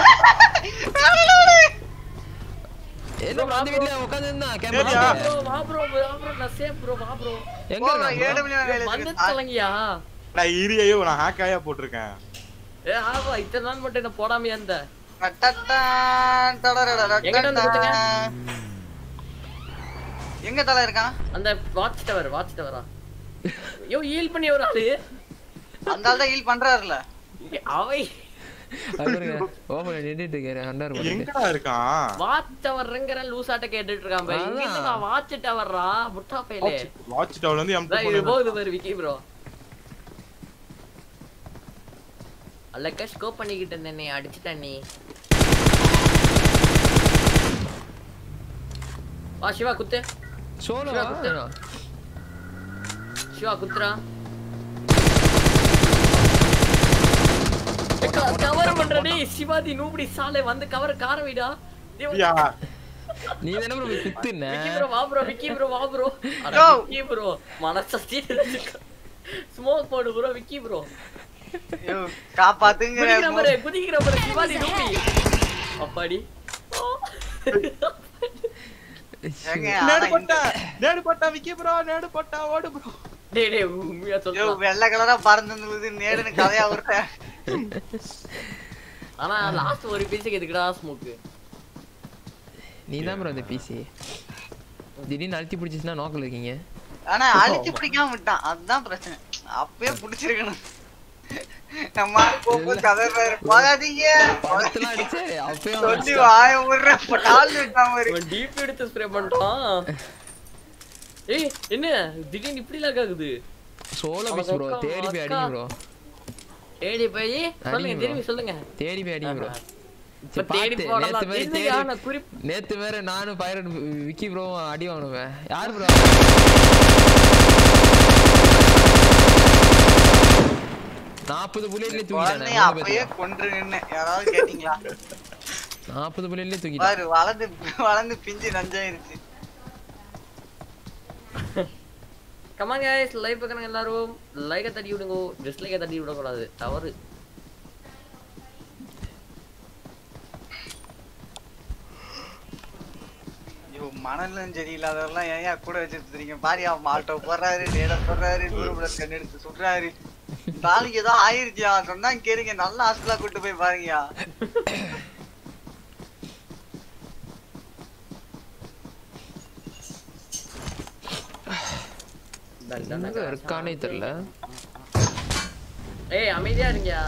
என்ன bro, அந்த வீட்ல உட்கார்ந்து இருந்தா சரியா? ப்ரோ வா ப்ரோ வா ப்ரோ நான் சேஃப் ப்ரோ வா ப்ரோ எங்க போங்க, இருக்கான் ஏழு bro? மணி நேரம் வந்து வேலை தொலைங்கியா நான் இரியையோ நான் ஹேக் ஆயா போட்டிருக்கேன் ஏ ஆவா இத்தனை நாள் மட்டும் என்ன போடாமையா இருந்த எங்கிட்ட வந்து குத்துங்க. எங்க தலை இருக்கான் அந்த வாட்ச் டவர் வாட்ச் டவரா ஐயோ ஹீல் பண்ணி ஒரு ஆளு அந்த ஆள் தான் ஹீல் பண்றாருல இங்க அவை அது பாருங்க ஓபன் நின்னுட்டு இருக்காரு அண்டர் பண்ணிட்டு எங்கடா இருக்கான் வாட்ச் டவர்ங்கிற லூசாட்ட கேட்டுட்டு இருக்கான் பாரு இங்க அதான். இருந்து வாட்ச் டவர்ரா முட்டா பையலே வாட்ச் டவர் வந்து எம் இது போகுது பாரு விக்கி ப்ரோ அல்லக்க ஸ்கோப் பண்ணிக்கிட்டு இருந்தேனே அடிச்சுட்டேன் நீ வா சிவா குத்து சோலோ சிவா, குத்து. சிவா குத்துறா கவர் பண்றடி சிவாதி நூபடி சாலை வந்து கவர் கார வைடா யா நீ தானே bro போய் குத்துன விக்கி ப்ரோ வா ப்ரோ விக்கி ப்ரோ வா ப்ரோ Yo. விக்கி ப்ரோ மனசஸ்தி ஸ்மோக் போடு ப்ரோ விக்கி ப்ரோ ஐயோ காப்பாத்துங்கிற குதிக்கிற பாரு குதிக்கிற பாரு சிவாதி நூபடி அப்பாடி ஏங்க, நேடு ஆனா போட்டா நேடு போட்டா விக்கி ப்ரோ நேடு போட்டா ஓடு ப்ரோ டேய் டேய் உண்மையா ஐயோ சொல்றேன் வெள்ளை கலரா பறந்து நேடுன்னு கதையா விட்டேன் ஆனா லாஸ்ட் ஒரு பீஸுக்கு எதுக்குடா ஸ்மோக் நீ தான் ப்ரோ அந்த பிசி திடீர்னு அழுத்தி பிடிச்சிச்சுன்னா நோக்கல இருக்கீங்க ஆனா அழிச்சு பிடிக்காம விட்டான் அதுதான் பிரச்சனை அப்பயே பிடிச்சிருக்கணும் நம்ம ஆளு போகும்போது கதறாரு போகாதீங்க படத்துல அடிச்சு அப்பயும் சொல்லி வாய விடுற பட்டால் விட்டான் மாதிரி அவன் டீப் எடுத்து ஸ்ப்ரே பண்ணிட்டான் ஏய் என்ன திடீர்னு இப்படி லாக் ஆகுது சோலோ பிஸ் ப்ரோ தேடி போய் அடிங்க ப்ரோ தேடி போய் சொல்லுங்க bro. திரும்பி சொல்லுங்க தேடி போய் அடிங்க ப்ரோ இப்ப தேடி போடலாம் நேத்து வேற தெரியுதுயா, நான் தேடி குறிப் நேத்து வேற நானும் பைரட் விக்கி ப்ரோ அடி வாங்குவேன் யார் ப்ரோ நாற்பது புல்லட்லயே குழந்தைய அப்பயே தூக்கிட்டானே கொன்றுங்கன்னு யாராவது கேட்டீங்களா நாற்பது புல்லட்லயே தூக்கிட்டான் பாரு வளர்ந்து வளர்ந்து பிஞ்சு நஞ்சாயிருச்சு கமான் गाइस லைவ் பார்க்கறவங்க எல்லாரும் லைக்க தட்டி விடுங்க டிஸ்லைக்க தட்டி விட கூடாது தவறு ஐயோ மணலும் சரி இல்லாதவரெல்லாம் ஏன் ஏன் கூட வச்சுட்டு இருக்கீங்க பாரியா மால்ட்டோ போடுறாரு டேட போடுறாரு நூறு கண் எடுத்து சுடுறாரு நாளைக்கு ஏதோ ஆயிருச்சியா சொன்னா கேளுங்க நல்ல ஹாஸ்பிட்டலா கூட்டு போய் பாருங்கயா எங்க இருக்கானே தெரியல ஏய் அமைதியா இருங்கயா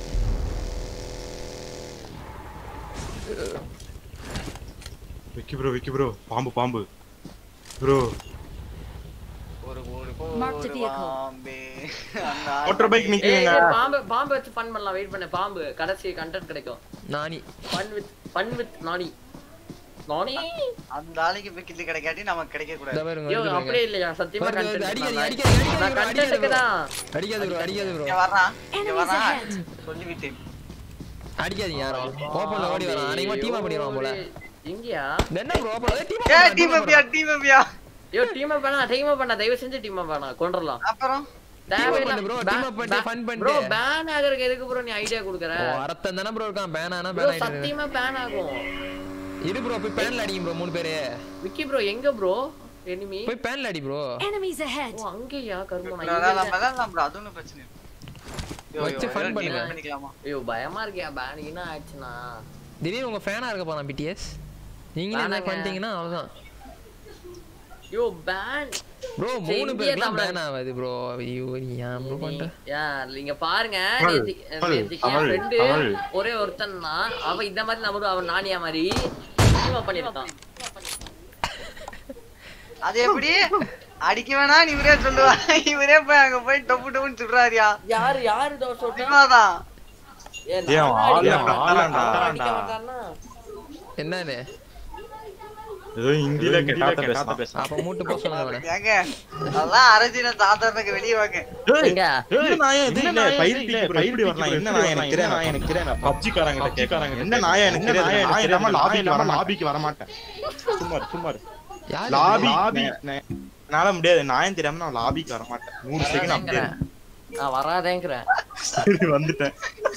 விக்கி ப்ரோ விக்கி ப்ரோ பாம்பு பாம்பு ப்ரோ ஒரு ஒரு Mark the ஒரு vehicle. பாம்பே அந்த மோட்டர் பைக் ஏய் நிக்குங்க ஏய், பாம்பு பாம்பு வச்சு ஃபன் பண்ணலாம் வெயிட் பண்ணு பாம்பு கடைசி கண்டென்ட் கிடைக்கும் Nani fun with fun with Nani Nani அந்த ஆளுக்கு போய் கில்லு கிடைக்காட்டி நமக்கு கிடைக்க இந்த கூடாது பாருங்க ஐயோ வருது பாருங்க. அப்படியே இல்லையா சத்தியமா வருது, வருது, கண்டென்ட் அடிக்காதீங்க, அடிக்காதீங்க, நான் அடிக்காதீங்க bro, கண்டென்ட்க்கு தான் அடிக்காது ப்ரோ அடிக்காது ப்ரோ இங்க வர்றான் இங்க Enemies வர்றான் ahead. சொல்லிவிட்டு அடிக்காதீங்க யாரும் ஓப்பன்ல ஓடி வரான் அன்னைக்கு டீமா பண்ணிடுவான் போல எங்கயா இது என்ன ப்ரோ ஓப்பன் ஏ டீம் அப்பியா டீம் அப்பியா ஐயோ டீம் பண்ணா டீம் பண்ணா தயவு செஞ்சு டீம் பண்ணா கொன்றலாம் அப்புறம் தேவையில்ல bro, team up பண்ணு, fun பண்ணு. ப்ரோ பேன் ஆகறதுக்கு எதுக்கு ப்ரோ நீ ஐடியா குடுக்குற ஓ அரத்தன் தானே ப்ரோ இருக்கான் பேன் ஆனா ப்ரோ பேன் ஆயிட்டு சத்தியமா பேன் ஆகும் இரு ப்ரோ போய் பேன்ல அடிங்க ப்ரோ மூணு பேரு விக்கி ப்ரோ எங்க ப்ரோ எனிமி போய் பேன்ல அடி ப்ரோ Enemies ahead. ஓ அங்கேயா கருமம் bro, அதெல்லாம் விளையாடலாம் bro, அது ஒண்ணும் பிரச்சனை இல்ல. ஐயோ, வச்சு ஐயோ, fun ஐயோ, பண்ணுங்க. நீங்க பண்ணிக்கலாமா? ஐயோ பயமா இருக்கியா பேன் என்ன ஆச்சுனா திடீர்னு உங்க ஃபேனா இருக்க போறான் பிடிஎஸ் நீங்களே என்ன வேணாங்க. பண்ணிட்டீங்கன்னா அவ்வளவுதான் ஐயோ பேன் ப்ரோ சரி, மூணு இந்திய பேருக்குலாம் தமிழன். பேன் ஆகாது ப்ரோ ஐயோ நீ ஏன் ப்ரோ பண்ற யா நீங்க பாருங்க தமிழ், நேத்தி- தமிழ், நேத்திக்கு என் தமிழ், friend தமிழ். ஒரே ஒருத்தன் தான் அவன் இந்த மாதிரி நம்பரும் அவன் நானியா மாதிரி team up பண்ணிருக்கான் அது எப்படி அடிக்க வேணாம் இவரே சொல்லுவா இவரே போய் அங்க போய் டொப்பு டொப்புன்னு சொல்றாருயா யாரு யாரு இதோ சொல்றா சிவாதான் ஏன் ஏன் நான் ஆளு அடிக்க ஆளாண்டா. மாட்டானா? அடிக்க மாட்டானா? என்னது ஏதோ ஹிந்தில கெட்டாத பேசுறான் அப்ப மூட்டு போக சொல்லுங்க அவனை ஏங்க அதெல்லாம் அரசியல சாதாரணக்கு வெளியே வாங்க எங்க? என்ன நாயா இது இல்ல பயிர் இல்ல பயிர் வரலாம் என்ன நாயா எனக்கு தெரியும் நான் எனக்கு தெரியும் பப்ஜி காரங்க கேக்குறாங்க என்ன நாயா எனக்கு தெரியும் நான் இல்லாம லாபி இல்லாம லாபிக்கு வர மாட்டேன் சும்மா இரு, சும்மா இரு. யார் லாபி லாபி என்னால முடியாது நாயம் தெரியாம நான் லாபிக்கு வர மாட்டேன் நூறு செகண்ட் அப்படியே வராதேங்கிறேன். நான் வராதேங்கிறேன் சரி வந்துட்டேன்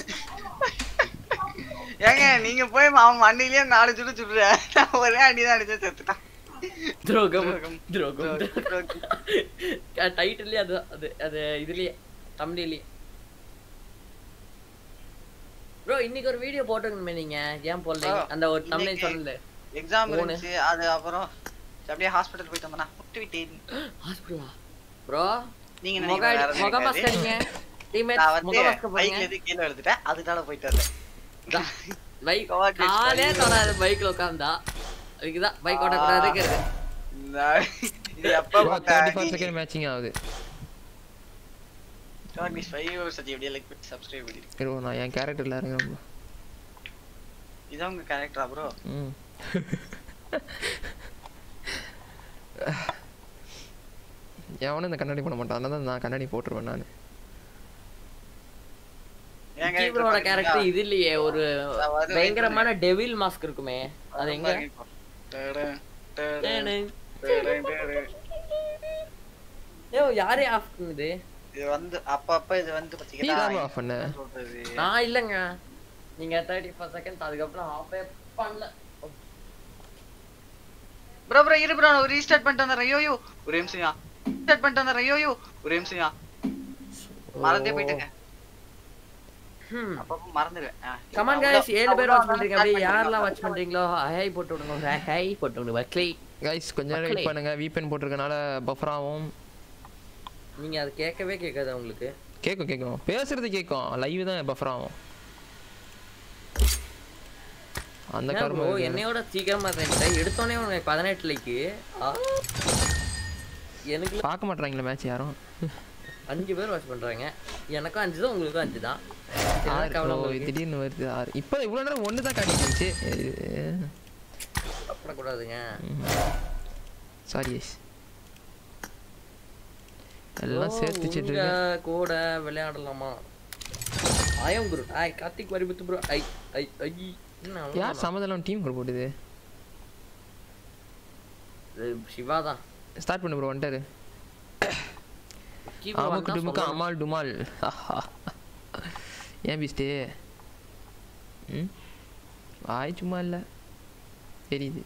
ஏங்க நீங்க போய் அவன் மண்ணிலேயே நாலு சுடு சுடுற நான் ஒரே அடிதான் அடிச்சு செத்துட்டான் துரோகம் துரோகம். துரோகம் டைட்டிலே அது அது அது இதுலயே தமிழ்லயே ப்ரோ இன்னைக்கு ஒரு வீடியோ போட்டுருக்கணுமே நீங்க ஏன் போடல Bro, அந்த ஒரு தமிழ் இன்னைக்கு- சொன்னல எக்ஸாம் மூணு. இருந்துச்சு அது அப்புறம் அப்படியே ஹாஸ்பிட்டல் போயிட்டு வந்தேன் விட்டு விட்டேன் ஹாஸ்பிடலா ப்ரோ நீங்க முக நினைக்கிற வேற முக எதுவும் மாஸ்க் இருக்காது. அடிங்க டீம்மேட் நான் வந்து முக மாஸ்க் பைக்ல போடுங்க இருந்து கீழே விழுந்துட்டேன் அதனால போயிட்டு வந்தேன் பைக் Coordinates காலே பண்ணி. தொடாது பைக்ல உட்கார்ந்தா அதுக்குதான் பைக் ஓட்ட கூடாது இந்த- இது எப்ப ப்ரோ பார்த்த தேர்ட்டி ஃபோர் அடி? செகண்ட் மேட்சிங் ஆகுது Don't miss five hours அடி, அப்படியே like பண்ணி subscribe பண்ணிடு. இருவோ நான் என் கேரக்டர்ல இறங்குறேன் bro. இதான் உங்க character ஆ bro? ம் எவனும் இந்த கண்ணாடி பண்ண மாட்டான் அதனால நான் கண்ணாடி போட்டுருவேன் நான் என் character கீபரோட பாத்தீங்களா? கேரக்டர் இது இல்லையே ஒரு நான் வருவேன் பயங்கரமான டெவில் மாஸ்க் இருக்குமே அது எங்க டேடன், டேடன், ஏனு? டேடன், டேடன். ஏய் யாரே ஆஃப் பண்ணுது இது வந்து அப்பப்ப இது வந்து நீ பாத்தீங்கன்னா தான் ஆஃப் பண்ண என்ன சொல்றது நான் இல்லங்க நீங்க தேர்ட்டி ஃபோர் செகண்ட் அதுக்கப்புறம் ஆஃபே பண்ணல ப்ரோ ப்ரோ இரு ப்ரோ நான் ரீஸ்டார்ட் பண்ணிட்டு வந்துடுறேன் ஐயோ ஒரு நிமிஷம்யா ரீஸ்டார்ட் பண்ணிட்டு வந்துடுறேன் ஐயோ ஒரு நிமிஷம்யா மறந்தே போயிட்டேங்க ஹம் அப்பப்போ மறந்துடுவேன் ஆ, கமான் அவ்வளோ- गाइस ஏழு பேர் அவ்வளோ வாட்ச் பண்றீங்க அப்படியே start யாரெல்லாம் பண்ணிக்கலாம். வாட்ச் பண்றீங்களோ ஹை போட்டு விடுங்க ஒரு ஹை போட்டு விடுங்க வக்லி கைஸ் கொஞ்ச நேரம் மக்களே. வெயிட் பண்ணுங்க VPN போட்டிருக்கனால பஃபர் ஆகும் நீங்க அது கேட்கவே கேட்காது உங்களுக்கு கேட்கும் கேட்கும் பேசுறது கேட்கும் லைவ் தான் பஃபர் ஆகும் அந்த என்ன கரும bro இருக்கு. என்னையோட சீக்கிரமா செஞ்சுட்டேன் எடுத்தோடனே உனக்கு பதினெட்டு லைக்கு எனக்கு பார்க்க மாட்டாங்களே மேட்ச் யாரும் அஞ்சு பேர் வாட்ச் பண்றாங்க எனக்கும் அஞ்சு தான் உங்களுக்கும் அஞ்சு தான் என்ன ஆறு கவலை bro, உங்களுக்கு? திடீர்னு வருது ஆறு இப்போ இவ்வளோ நேரம் ஒன்று தான் காட்டிட்டு இருந்துச்சு சாப்பிடக்கூடாதுங்க சாரி எல்லாம் சேர்த்து வச்சுட்டு உங்க இருக்கேன் கூட விளையாடலாமா ஆயம் குரு ஐ கார்த்திக் வரிபுத்து ப்ரோ ஐ ஐ ஐ என்ன யார் அவ்வளவுதானா? சமதளம் டீம் கூட போட்டுது இது சிவா தான் ஸ்டார்ட் பண்ணு ப்ரோ வந்துட்டாரு கீபோர்டு அமுக்கு வந்தா டுமுக்கு சொல்லணும். அமால் டுமால் ஏன் பிஸ்டே ம் வாய் சும்மா இல்லை தெரியுது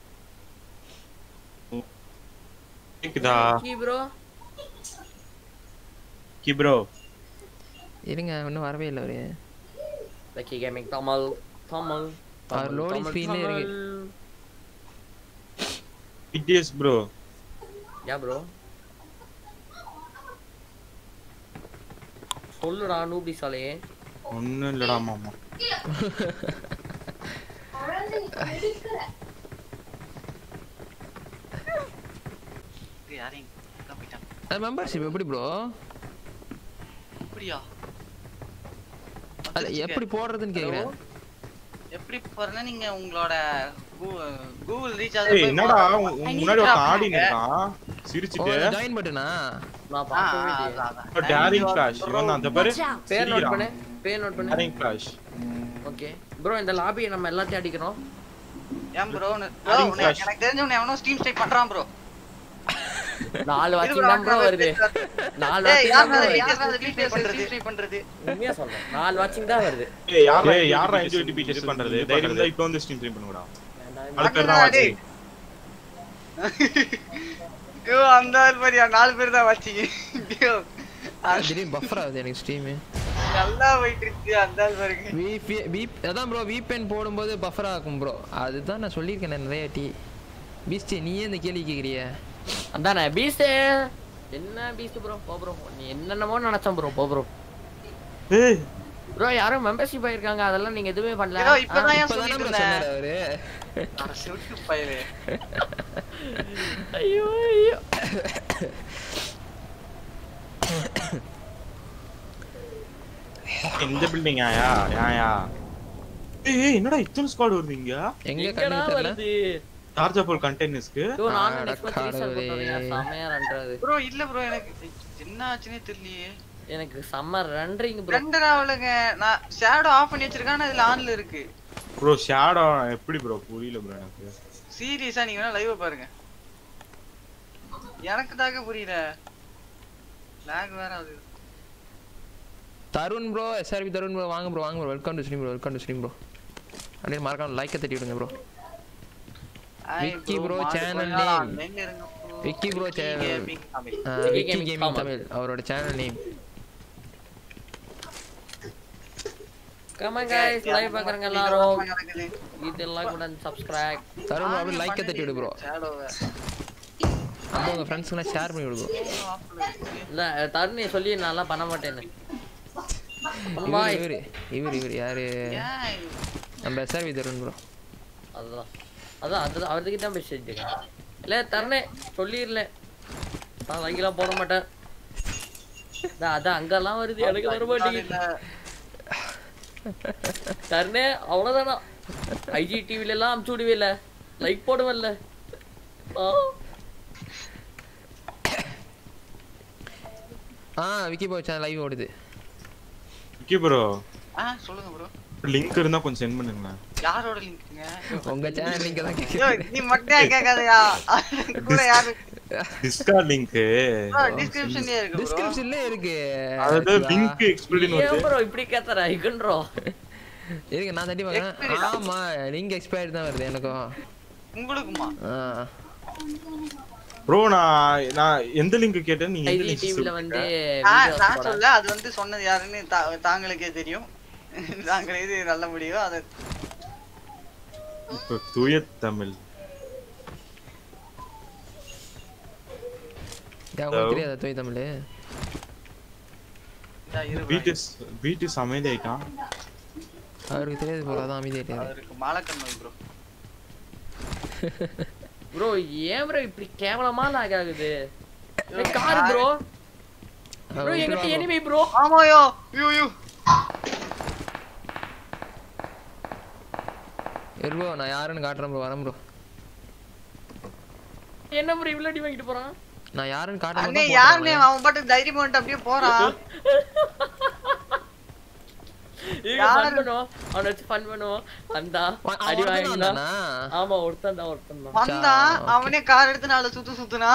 கேக்குதா கீ ப்ரோ கி ப்ரோ இருங்க இன்னும் வரவே இல்லை அவரு லக்கி கேமிங் தமிழ் தமிழ் அவர் loading screen லே இருக்கு. பிடிஎஸ் ப்ரோ யா ப்ரோ சொல்லுடா நூபி சாலே ஒண்ணும் இல்லடா மாமா இது யாரையும் எங்க போயிட்டான் மெம்பர்ஷிப் எப்படி ப்ரோ அப்படியா அது எப்படி போடுறதுன்னு கேக்குறேன் எப்படி போறேன்னா நீங்க உங்களோட கூகுள் ஏய் ரீசார்ஜ் என்னடா உன் உன் முன்னாடி ஒரு ஆடி நிக்கான் ஓ சிரிச்சிட்டு ஜாயின் பட்டனா நான் பார்க்கவே இல்லையே டேரிங் கிளாஷ் இவன் தான் அந்த பாரு Watch out. பேர் நோட் சிரிக்கிறான். பண்ணு பேர் நோட் பண்ணு டேரிங் கிளாஷ் ஓகே ப்ரோ இந்த லாபியை நம்ம எல்லாத்தையும் அடிக்கிறோம் ஏன் ப்ரோ Adding flash. எனக்கு தெரிஞ்ச உன்னை எவனோ ஸ்டீம் ஸ்டேக் பண்றான் ப்ரோ நாலு வாட்சிங் தான் ப்ரோ வருது நாலு ஏய் வாட்சிங் தான் யாரா bro வருது. யாரா வீடியோ பண்றது பண்றது உண்மையா சொல்றேன் நாலு வாட்சிங் தான் வருது ஏய் யாரா யாரா என்ஜாய் டிபி டெஸ்ட் பண்றது தைரியம் இருந்தா இப்போ வந்து ஸ்ட்ரீம் ஸ்ட்ரீம் பண்ணுடா நாலு பேர் தான் டேய். வாட்சிங் ஐயோ அந்த ஆள் மாதிரியா நாலு பேர் தான் வச்சீங்க ஐயோ, திடீர்னு பஃபர் ஆகுது எனக்கு ஸ்ட்ரீமு நல்லா போயிட்டு இருக்கு அந்த ஆள் பாருங்க விபி விப் அதான் ப்ரோ விபிஎன் போடும்போது பஃபர் ஆகும் ப்ரோ அதுதான் நான் சொல்லியிருக்கேன் நிறைய டி பீஸ்டி நீயே இந்த கேள்வி கேட்குறிய அதானே பீஸ்ட் என்ன பீஸ்ட் ப்ரோ போ ப்ரோ நீ என்னென்னமோ நினைச்சேன் ப்ரோ போ ப்ரோ ஏய் ப்ரோ யாரும் மெம்பர்ஷிப் ஆயிருக்காங்க அதெல்லாம் நீங்க எதுவுமே பண்ணல ஏதோ இப்பதான் ஏன் இப்பதானே சொல்லிட்டு ப்ரோ இருந்தேன் சொன்னாரு அவரு அட, செவுட்டு பயலே ஐயோ ஐயோ இந்த பில்டிங் ஆயா யாயா ஏய் ஏய், என்னடா இத்தனை ஸ்குவாட் வருவீங்க எங்க எங்கடா கண்ணு தெரியல வருது சார்ஜ் போல் கண்டெய்னர்ஸ்க்கு ஐயோ நான் அட நெக்ஸ்ட் மந்த் ரீஸ்டார்ட் கடவுளே. பண்றேன் செமையா ரன்றது ப்ரோ இல்ல ப்ரோ எனக்கு என்ன ஆச்சுனே தெரியலையே எனக்கு செம்ம ரன்றிங் ப்ரோ ரெண்டரை ஆகலங்க நான் ஷேடோ ஆஃப் பண்ணி வச்சிருக்கேன் ஆனா இதுல ஆன்ல இருக்கு ப்ரோ ஷேடோ எப்படி ப்ரோ புரியல ப்ரோ எனக்கு சீரியஸா நீங்க வேணா லைவ் பாருங்க எனக்கு தாக்க புரியல லாக் வேற ஆகுது Tarun bro SRP Tarun bro வாங்க ப்ரோ வாங்க bro welcome to stream bro welcome to stream bro அப்படியே மறக்காம லைக்கை தட்டி விடுங்க ப்ரோ ஹாய் விக்கி bro, மாடு channel கொஞ்ச நாள் name. online ல இருங்க bro. Vicky bro Vicky channel. gaming Tamil. Vicky Gaming gaming Tamil. Tamil அவரோட channel name come on guys live பாக்குறங்க எல்லாரும் இதெல்லாம் கூட சப்ஸ்கிரைப் தருண் bro அப்படியே லைக்கை தட்டி விடு ப்ரோ Shadow வை. அப்படியே உங்க ஃப்ரெண்ட்ஸ்க்குலாம் ஷேர் பண்ணி விடு ப்ரோ Off ல இருக்கு. இல்ல தருணி சொல்லி நல்லா பண்ண மாட்டேன்னு இவர் இவர் இவர் இவர் யாரு ஏன் இது? நம்ம எஸ்ஆர்பி தருண் ப்ரோ அதுதான் அதான் அதுதான் அவர்கிட்ட தான் பேசி வச்சிருக்கேன் இல்ல தருணே சொல்லிடல நான் லைக்கெல்லாம் போட மாட்டேன் அதான் அதான் அங்கெல்லாம் வருது எனக்கு வர மாட்டேங்குது இல்ல. தருணே அவ்வளவுதானா ஐஜி டிவில எல்லாம் அமுச்சு விடுவே லைக் போடுவேன்ல ஆ ஆ விக்கி ப்ரோ சேனல் லைவ் ஓடுது ஓகே ப்ரோ ஆ, சொல்லுங்க ப்ரோ லிங்க் இருந்தா கொஞ்சம் சென்ட் பண்ணுங்களேன் யாரோட லிங்க்ங்க உங்க சேனல் லிங்க் தான் ஐயோ, கேட்குறேன் நீ மட்டும் கேட்காதயா கூட யாரு டிஸ்கார்ட் லிங்க் டிஸ்கிரிப்ஷன்லயே இருக்கு ப்ரோ டிஸ்கிரிப்ஷன்ல இருக்கு அதாவது லிங்க் எக்ஸ்பிளின் ஏன் வருது ப்ரோ இப்படி கேத்தற ஐகன்றோ இருக்கு நான் தட்டி பார்க்கறேன் Expired ஆ? ஆமா லிங்க் எக்ஸ்பயர்ட் தான் வருது எனக்கும் உங்களுக்குமா ஆ ப்ரோ நான் நான் எந்த லிங்க் கேட்டேன் நீங்க எந்த ஐஜி லிங்க் டிவில வந்து நான் videos நான் போட- சொல்ல அது வந்து சொன்னது யாருன்னு தா- தாங்களுக்கே தெரியும் தாங்கள் இது நல்ல முடியும் அது இப்ப தூய தமிழ் ஏன் உங்களுக்கு தெரியாதா தூய் தமிழ் இதா இரு bro. பீட்டிஸ் பீட்டிஸ் அமைதி ஆயிட்டான் அவருக்கு தெரியாது போல அதான் அமைதியா தெரியாது அவருக்கு மாலக்கண்ணல் ப்ரோ ப்ரோ ஏன் ப்ரோ இப்படி கேவலமா லாக் ஆகுது கார் ப்ரோ ப்ரோ எங்கிட்ட எனிமி ப்ரோ ஆமாயோ யூ யூ இருபோ நான் யாருன்னு காட்டுறேன் ப்ரோ வரேன் ப்ரோ என்ன ப்ரோ இவ்வளவு அடி வாங்கிட்டு போறான் நான் யாருன்னு அண்ணே காட்டுறேன் யாருனே அவன் பாட்டுக்கு தைரியமா வந்துட்டு அப்படியே போறான் ஃபன் பண்ணுவோம் அவனை வச்சு ஃபன் பண்ணுவோம் வந்தா அடி வாங்கினா ஆமா ஒருத்தன் தான் ஒருத்தன் தான் வந்தான் okay. அவனே கார் எடுத்து நாலு சுத்து சுத்துனா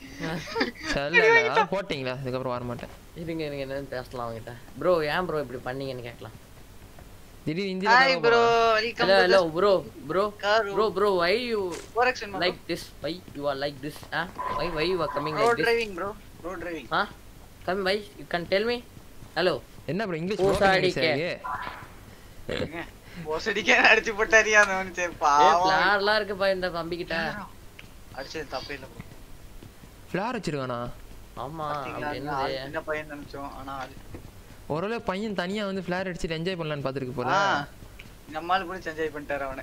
சரி போட்டிங்களா அதுக்கப்புறம் வர மாட்டேன் இருங்க இருங்க என்னன்னு பேசலாம் அவங்கிட்ட ப்ரோ ஏன் ப்ரோ இப்படி பண்ணீங்கன்னு கேட்கலாம் திடீர்னு ஹாய் இந்தியில bro welcome hello hello bro bro car bro bro why you correction like this why you are like this ah why why you are coming road like this driving bro road driving ah come why you can tell me hello என்ன ப்ரோ இங்கிலீஷ் ஓ, broken சாடி English ஆ கே. இருக்கு? ஓசடிக்கே அடிச்சு போட்டாரியா அந்த சரி ஏ பாவம் பிளார்லாம் இருக்குப்பா இந்த தம்பி கிட்ட அடிச்சது தப்பே இல்ல ப்ரோ ஃப்ளார் வச்சிருக்கானா ஆமா பாத்தீங்களா அப்படி நான் என்னது சின்ன பையன் நினைச்சோம் ஆனா அது ஒருவேளை பையன் தனியா வந்து ஃப்ளார் அடிச்சுட்டு என்ஜாய் பண்ணலான்னு பார்த்துருக்கு போல ஆ, நம்மால் கூட என்ஜாய் பண்ணிட்டாரு அவனை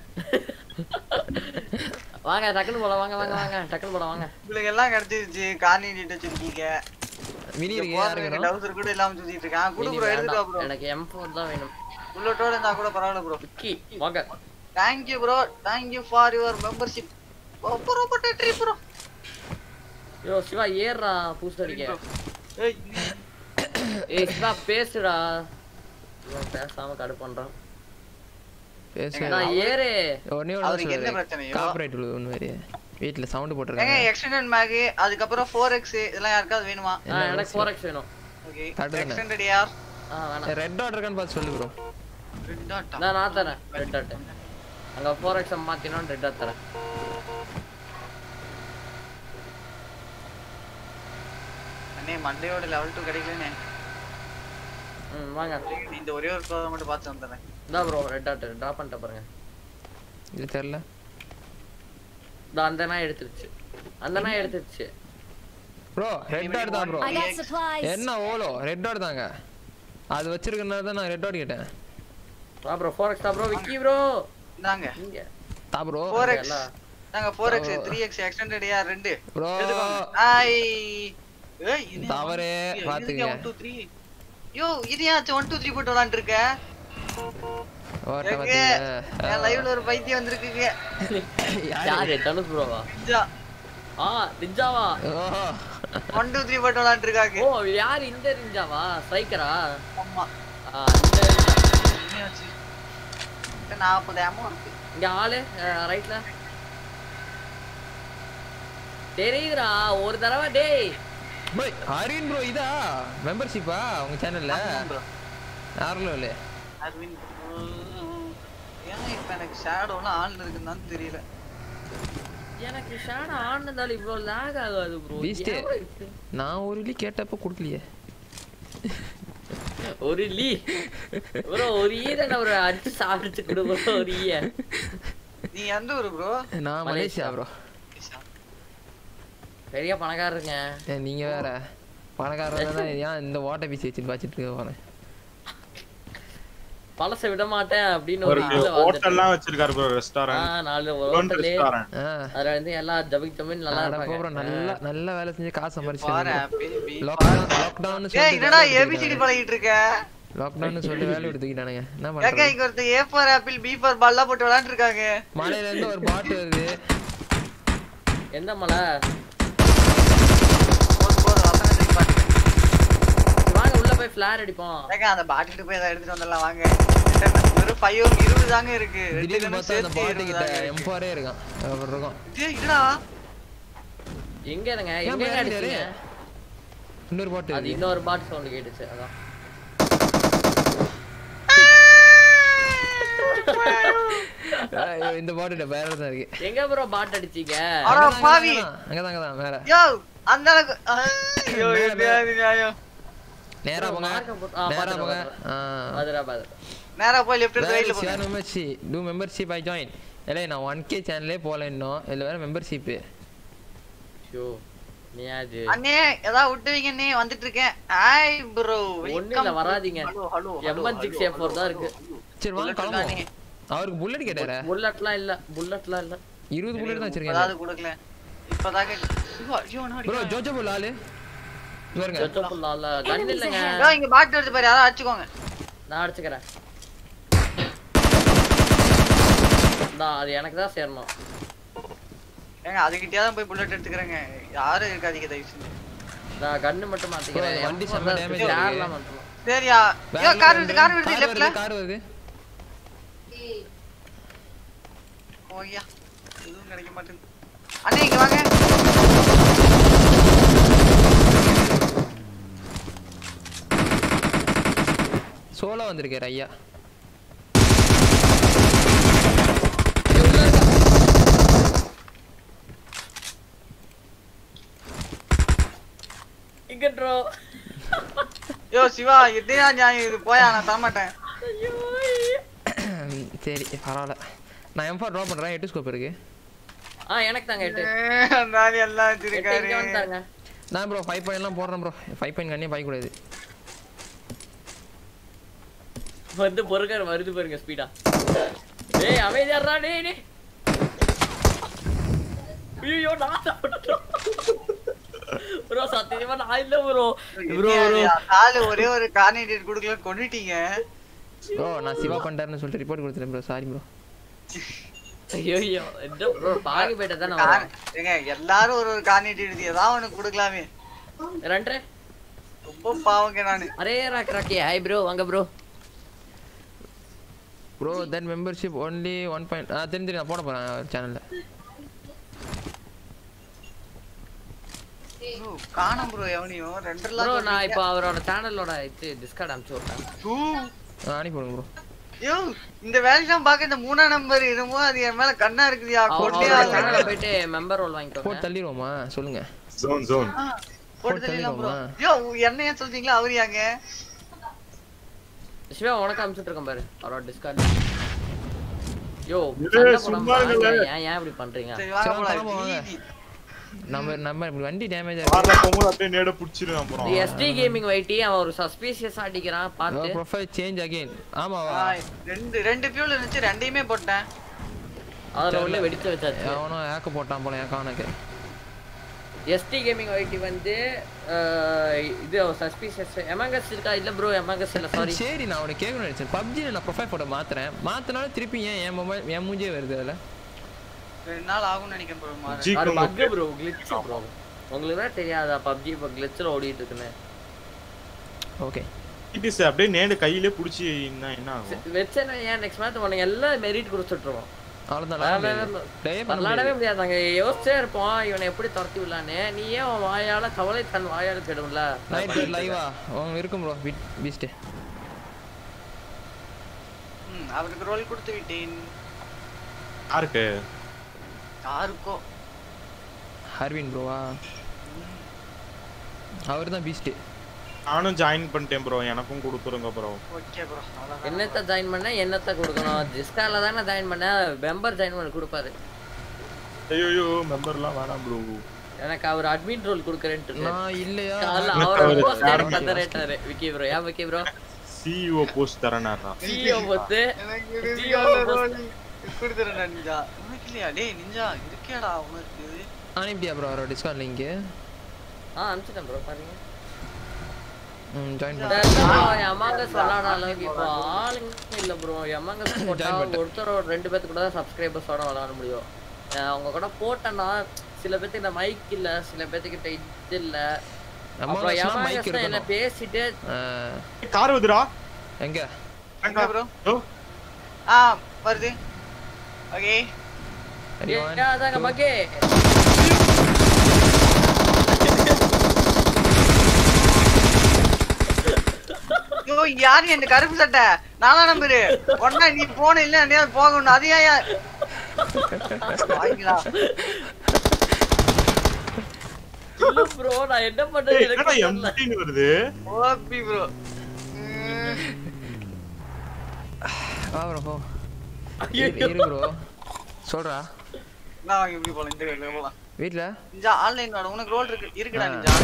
வாங்க டக்குன்னு போலாம் வாங்க வாங்க வாங்க டக்குன்னு போலாம் வாங்க உங்களுக்கு எல்லாம் கிடைச்சிருச்சு கார்னி நீட் வச்சிருக்கீங்க மினி இருக்கு போறதுக்கு யாருக்கு டவுசர் கூட இல்லாம சுத்திட்டு இருக்கான் குடு இனி ப்ரோ எடுத்துக்கோ வேண்டாம். ப்ரோ எனக்கு M4 தான் வேணும் புல்லட்டோட இருந்தா கூட பரவாயில்ல ப்ரோ விக்கி வாங்க thank you bro thank you for your membership ரொம்ப ரொம்ப நன்றி ப்ரோ யோ சிவா ஏறுறா பூஸ்ட் அடிக்க ஏய் ஏய் சிவா பேசுடா இவன் பேசாம கடு பண்றான் பேச நான் ஏறு உடனே அவருக்கு என்ன பிரச்சனையோ? காப்பரேட் ஒன்று மாதிரி வீட்டில் சவுண்டு ஏங்க போட்டிருக்காங்க எக்ஸ்டெண்டட் மேக் அதுக்கப்புறம் ஃபோர் எக்ஸ் இதெல்லாம் யாருக்காவது வேணுமா ஆ எனக்கு ஃபோர் எக்ஸ் வேணும் ஓகே Correct தானே? எக்ஸ்டெண்டட் யார் ஆ வேணாம் ரெட் டாட் இருக்கான்னு பார்த்து சொல்லு ப்ரோ ரெட் டாட்டா நான் நான் தரேன் ரெட் டாட் அங்க ஃபோர் எக்ஸ் மாத்தினோம் ரெட் டாட் தரேன் அண்ணே மண்டையோட லெவல் டூ கிடைக்கலனே ம் வாங்க இந்த ஒரே ஒரு கோவை மட்டும் பார்த்து வந்துடுறேன் இந்தா ப்ரோ ரெட் டாட் ட்ராப் பண்ணிட்ட பாருங்க இது தெரில இதோ அந்த நாய் எடுத்துருச்சு அந்த நாய் எடுத்துருச்சு ப்ரோ ரெட் டாட் தான் ப்ரோ I got supplies. என்ன ஓலோ ரெட் டாட் தாங்க அது வச்சிருக்கனால தான் நான் ரெட் டாட் கேட்டேன் வா ப்ரோ ஃபோர் எக்ஸ் தான் ப்ரோ விக்கி ப்ரோ இந்தாங்க இங்க தா ப்ரோ ஃபோர் இங்க எக்ஸ் எல்லாம். நாங்க four X three X extended யார் ரெண்டு ப்ரோ ஐ ஏய் இது தவறு, பாத்துக்கங்க. ஒன் டூ த்ரீ யோ இது ஏன் ஒன் டூ த்ரீ போட்டு விளாண்டு இருக்க ஓட்ட எங்க? பார்த்தீங்க என் லைவ்ல ஒரு பைத்தியம் வந்திருக்குங்க யாரு தனுஷ் ப்ரோவா நிஞ்சா ஆ நிஞ்சாவா ஓஹோ ஒன் டூ த்ரீ போட்டு விளாண்டு இருக்காங்க ஓ யார் இந்த நிஞ்சாவா ஸ்ட்ரைக்கரா ஆமா ஆ இந்த ninja. என்னாச்சு நாற்பது அமௌண்ட் இருக்கு இங்க ஆளு ரைட்ல தெரியுதுடா ஒரு தடவை டேய் பை ஹரின் ப்ரோ இதா மெம்பர்ஷிப்பா உங்க சேனல்ல யாரில் இல்லை அரவிந்த் ஏன் இப்ப எனக்கு ஷேடோலாம் ஆன் இருக்குன்னு தான் தெரியல எனக்கு ஷேடோ ஆனதால இவ்வளோ லேக் ஆகாது ப்ரோ Beast. நான் ஒரு இலி கேட்டப்ப கொடுக்கலையே ஒரு லீ ப்ரோ ஒரு ஈ தானே ஒரு அடிச்சு சாப்பிட்டு கொடு bro, ஒரு ஈய நீ எந்த ஊரு ப்ரோ நான் மலேசியா ப்ரோ பெரிய பணக்காரருங்க நீங்க வேற பணக்காரங்க தான் ஏன் இந்த ஓட்ட பீஸ் வச்சு வச்சுட்டு இருக்க போறேன் பழச விட மாட்டேன் அப்படின்னு ஒரு ஒரு இதுல வந்துட்டு. ஹோட்டல்லாம் வச்சிருக்காரு ப்ரோ ஆ, ரெஸ்டாரண்ட் நாலு ஒரு ஹோட்டலு ரெஸ்டாரண்ட் ஆ அதுல வந்து எல்லா ஜபிக் ஜமின் நல்லா அட போ bro, இருப்பாங்க நல்லா நல்லா வேலை செஞ்சு காசு பாரு சம்பாரிச்சு ஆப்பிள் பி லாக்டவுன் லாக்டவுன் ஏய் என்னடா ஏபிசிடி பழகிட்டு இருக்க லாக்டவுன் சொல்லி வேலை எடுத்துக்கிட்டானுங்க என்ன ஏக்கா பண்றது இங்க ஒருத்தர் A for apple B for பால்லாம் போட்டு விளையாண்டு இருக்காங்க மலையில இருந்து ஒரு பாட்டு வருது எந்த மலை போதும் போதும் வசனத்துக்கு பாட்டு வாங்க உள்ள போய் ஃபிளார் அடிப்போம் ஏக்கா அந்த பாட்டுட்டு போய் ஏதாவது எடுத்துட்டு வந்துடலாம் வாங்க வெறும் ஃபைவ் இருபது தாங்க இருக்கு ரெண்டு திடீர்னு கண்ணும் பார்த்தா அந்த சேர்த்து பாட்டு இருபது கிட்ட தாங்க இருக்கு. எம்பாரே இருக்கான் அப்படி இருக்கும் ஏய், என்னடா எங்க இருங்க ஏன் எங்க போய் அடிச்சீங்க அடிச்சாரு? இன்னொரு பாட்டு அது இருக்கு இன்னொரு பாட்டு சவுண்ட் கேட்டுச்சு அதான் ஐயோ, இந்த பாட்டு வேற தான் இருக்கு எங்க ப்ரோ பாட்டு அடிச்சீங்க அட அங்கதான், பாவி அங்கதான், அங்கதான் அங்கதான் வேற யோ அந்த அளவுக்கு ஐயோ எப்படியாவது நியாயம் நேரா போங்க மார்க்கம் போட்டு- ஆ, நேரா பாத்துட்டேன், போங்க பாத்துட்டேன். பாதுரா பாதுரா நேரா போய் லெஃப்ட் எடுத்து ரைட்ல ஷேர் போங்க membership two membership I join இல்லை நான் ஒன் கே சேனலே போகல இன்னும் இதில் வேற மெம்பர்ஷிப்பு ஷோ நீ அது அண்ணே ஏதாவது விட்டுவீங்கண்ணே வந்துட்டு இருக்கேன் ஹாய் ப்ரோ ஒண்ணும் இல்ல வராதீங்க hello hello MN six F தான் இருக்கு சரி வாங்க கிளம்புவோம் அவருக்கு புல்லட் கேட்டாரு புல்லட்லாம் இல்ல புல்லட்லாம் இல்ல இருபது புல்லட் தான் வச்சிருக்கேன் அதாவது கொடுக்கல இப்பதாங்க ஐயோ, ஐயோ, நான் ப்ரோ அடிக்கிறேன். ஜோஜோ புல் ஆளு பாருங்க சொச்ச புல்லால கன் இல்லங்க யோ, இங்க பாட்டு எடுத்து பாரு யாராவது அடிச்சுக்கோங்க நான் அடிச்சுக்கிறேன் நான் அது எனக்கு தான் சேரணும் ஏங்க அதுகிட்டயே தான் போய் புல்லட் எடுத்துக்கிறேங்க யாரும் இருக்காதீங்க தயவு செஞ்சு நான் கன்னு மட்டும் மாத்திக்கிறேன் bro, வண்டி செம்ம damage சேர்லாம் ஆகுது. மட்டும் சரியா ஐயோ கார் வருது கார் வருது லெஃப்ட்ல கார் வருது ஓய்யா எதுவும் கிடைக்க மாட்டேங்குது அண்ணே இங்க வாங்க சோலா வந்திருக்காரு ஐயா இங்க ட்ரோ யோ சிவா என்னையா நியாயம் இது போயா நான் தர மாட்டேன் சரி பரவாயில்ல நான் எம் ட்ராப் பண்ணுறேன் எட்டு ஸ்கோப் இருக்கு ஆ எனக்கு தாங்க எட்டு அந்த ஆளு எல்லாம் எட்டு வச்சிருக்காரு இங்க வந்துட்டாங்க நான் ப்ரோ ஃபைவ் பாயிண்ட்லாம் போடுறேன் ப்ரோ ஃபைவ் பாயிண்ட் கண்ணே பாய்க்கூடாது வந்து பொறுக்கார் வருது பாருங்க ஸ்பீடா டேய் அமைதியாடுறா டேய் டேய் ஐயோ நான் சாப்பிட்டோம் ப்ரோ சத்தியமா நான் இல்ல ப்ரோ ப்ரோ என்னையா, ஆளு ஒரே ஒரு கார்டினேட் கொடுக்கல கொண்டுட்டீங்க ப்ரோ நான் சிவா பண்ணிட்டாருன்னு சொல்லிட்டு ரிப்போர்ட் கொடுத்துட்டேன் ப்ரோ சாரி ப்ரோ ஐயோ ஐயோ என்ன ப்ரோ பாகி போயிட்ட தானே கார்- ஏங்க எல்லாரும் ஒரு ஒரு கார்டினேட் எடுத்து ஏதாவது ஒண்ணு கொடுக்கலாமே ரெண்டரை ரொம்ப பாவங்க நானு அரே ராக் ராக்கி ஹாய் ப்ரோ வாங்க bro bro then membership only one point ஆ தெரிஞ்சு நான் போட போகிறேன் சேனலில் Bro, காணோம் ப்ரோ எவனையும் ரெண்டு ப்ரோ லாக் நான் இப்போ அவரோட சேனலோட இது டிஸ்கார்ட் அனுப்பிச்சு விட்டேன் அனுப்பி விடுங்க ப்ரோ ஐயோ இந்த வேலையெல்லாம் பார்க்க இந்த மூணா நம்பர் என்னமோ அது என் மேல கண்ணா இருக்குதுயா அவ- கொண்டே அவரோட ஆகல. சேனல்ல போயிட்டு மெம்பர் ரோல் வாங்கிக்கோங்க போட்டு தள்ளிடுவோமா சொல்லுங்க ஜோன் ஜோன் ஆ, போட்டு தள்ளிடலாம் ப்ரோ தள்ளிடுவோமா? ஐயோ என்ன ஏன் சொல்றீங்களா அவரு யாங்க சிவா உனக்கு அனுப்பிச்சுட்டு இருக்கேன் பாரு அவரோட டிஸ்கார்ட் யோ இது சண்டை போடாம சும்மா பாருங்க. இருங்களே. ஏன் ஏன் இப்படி பண்றீங்க சரி வாங்க சரி, போலாம் வாங்க, வாங்க. easy. நம்ம நம்ம இப்படி வண்டி டேமேஜ் ஆகுது கார்ல போகும்போது அப்படியே நேட புடிச்சிருவேன் அப்புறம் எஸ்டி கேமிங் வைட்டி அவன் ஒரு சஸ்பீசியஸ் அடிக்கிறான் பார்த்து ப்ரொஃபைல் சேஞ்ச் அகைன் ஆமாவா ஆ, ரெண்டு ரெண்டு பியூல் இருந்துச்சு ரெண்டையுமே போட்டேன் அதுல உள்ள வெடிச்சு வச்சாச்சு அவனும் ஏக்க போட்டான் போல என் கானுக்கு எஸ்டி கேமிங் வைட்டி வந்து அஹ், இது சஸ்பீசியஸ் எமங்கஸ் இருக்கா இல்ல ப்ரோ எமங்கஸ் இல்ல சாரி சரி நான் உனக்கு கேட்கணும்னு நினைச்சேன் பப்ஜி நான் ப்ரொஃபைல் போட்டோ மாத்துறேன் மாத்தினாலும் திருப்பி ஏன் என் மொபைல் என் மூஞ்சே வருது அதில் ரெண்டு நாள் ஆகும்னு நினைக்கிறேன் ப்ரோ மாற ஜி அது கொண்டு பக் ப்ரோ கிளிட்ச் ப்ரோ உங்களுக்கு தான் தெரியாதா பப்ஜி இப்போ கிளிட்ச்ல ஓடிட்டு இருக்குன்னு ஓகே இட்டிஸ் அப்படியே நேடு கையிலே புடிச்சு என்ன என்ன ஆகும் வச்சேன்னா ஏன் நெக்ஸ்ட் மேட்ச் உனக்கு எல்லாம் மெரிட் கொடுத்துட்ருவோம் அவ்வளோதான் ப்ளே பண்ண விளாடவே முடியாது நாங்க யோசிச்சே இருப்போம் இவனை எப்படி துரத்தி விடலான்னு நீ ஏன் உன் வாயால கவலை தன் வாயால கெடும்ல நைட் லைவா அவங்க இருக்கும் ப்ரோ பிட் பீஸ்ட்டு ம், அவருக்கு ரோல் கொடுத்து விட்டேன் யாருக்கு யாருக்கோ ஹர்வின் ப்ரோவா அவர் தான் பீஸ்ட்டு நானும் ஜாயின் பண்ணிட்டேன் ப்ரோ எனக்கும் கொடுத்துருங்க ப்ரோ ஓகே ப்ரோ அவ்வளவுதான் என்னத்த ஜாயின் பண்ண என்னத்த கொடுக்கணும் ஜிஸ்டால தானே ஜாயின் பண்ண மெம்பர் ஜாயின் பண்ணி கொடுப்பாரு ஐயோ மெம்பர்லாம் வேணாம் ப்ரோ எனக்கு அவர் அட்மின் ரோல் கொடுக்குறேன்ட்டு நான் இல்லையா காலைல எனக்கு அவரோட அவரு போஸ்ட் எனக்கு chairman தந்துறேட்டாரு விக்கி ப்ரோ ஏன் விக்கி ப்ரோ சிஇஓ போஸ்ட் தரேனாரா சிஓ பத்து எனக்கு ஜியோ இறுதியான post. ரோல் கொடுத்துறேன் நிஞ்சா உனக்கு இல்லையா டேய் நிஞ்சா இருக்கேடா உனக்கு அனுப்பிட்டியா ப்ரோ அவரோட டிஸ்கவுண்ட் லிங்க்கு ஆ அனுப்பிச்சிட்டேன் ப்ரோ பாருங்க ம் ஜாயின் பண்ண எமாங்கஸ் விளாட அளவுக்கு இப்போ ஆளுங்க இல்ல ப்ரோ எமாங்கஸ் போட்டா Join பண்ணிட்டேன். ஒருத்தர் ஒரு ரெண்டு பேத்துக்கு கூட தான் சப்ஸ்கிரைபர்ஸோட விளாட முடியும் அஹ் அவங்க கூட போட்டேன்னா சில பேத்துக்கு இந்த மைக் இல்ல சில பேத்துக்கிட்ட இது இல்ல அப்புறம் அம்மா மைக் எமாங்கஸ் என்ன இருக்கணும் பேசிட்டு ஆ, கார் வருதுடா எங்க எங்க ப்ரோ ஓ, ஆ வருது ஓகே Ready, one, அதாங்க two. மக்கே ஐயோ யாரு இந்த கருப்பு சட்டை நாலா நம்பரு ஒன்னா நீ போன இல்ல என்னையாவது போகணும் அது ஏன் யா- வாங்கிடா. இல்ல ப்ரோ நான் என்ன பண்றது ஏய், எனக்கு என்னடா தெரியல. எம்டின்னு வருது ஓபி ப்ரோ வா ப்ரோ போ ஐயோ. இரு இரு ப்ரோ சொல்றா நான் வாங்க இப்படி போலாம் இந்த வழியில போலாம் வீட்டில் நிஞ்சா ஆன்லைன் வாட உனக்கு ரோல் இருக்கு இருக்குடா நிஞ்சா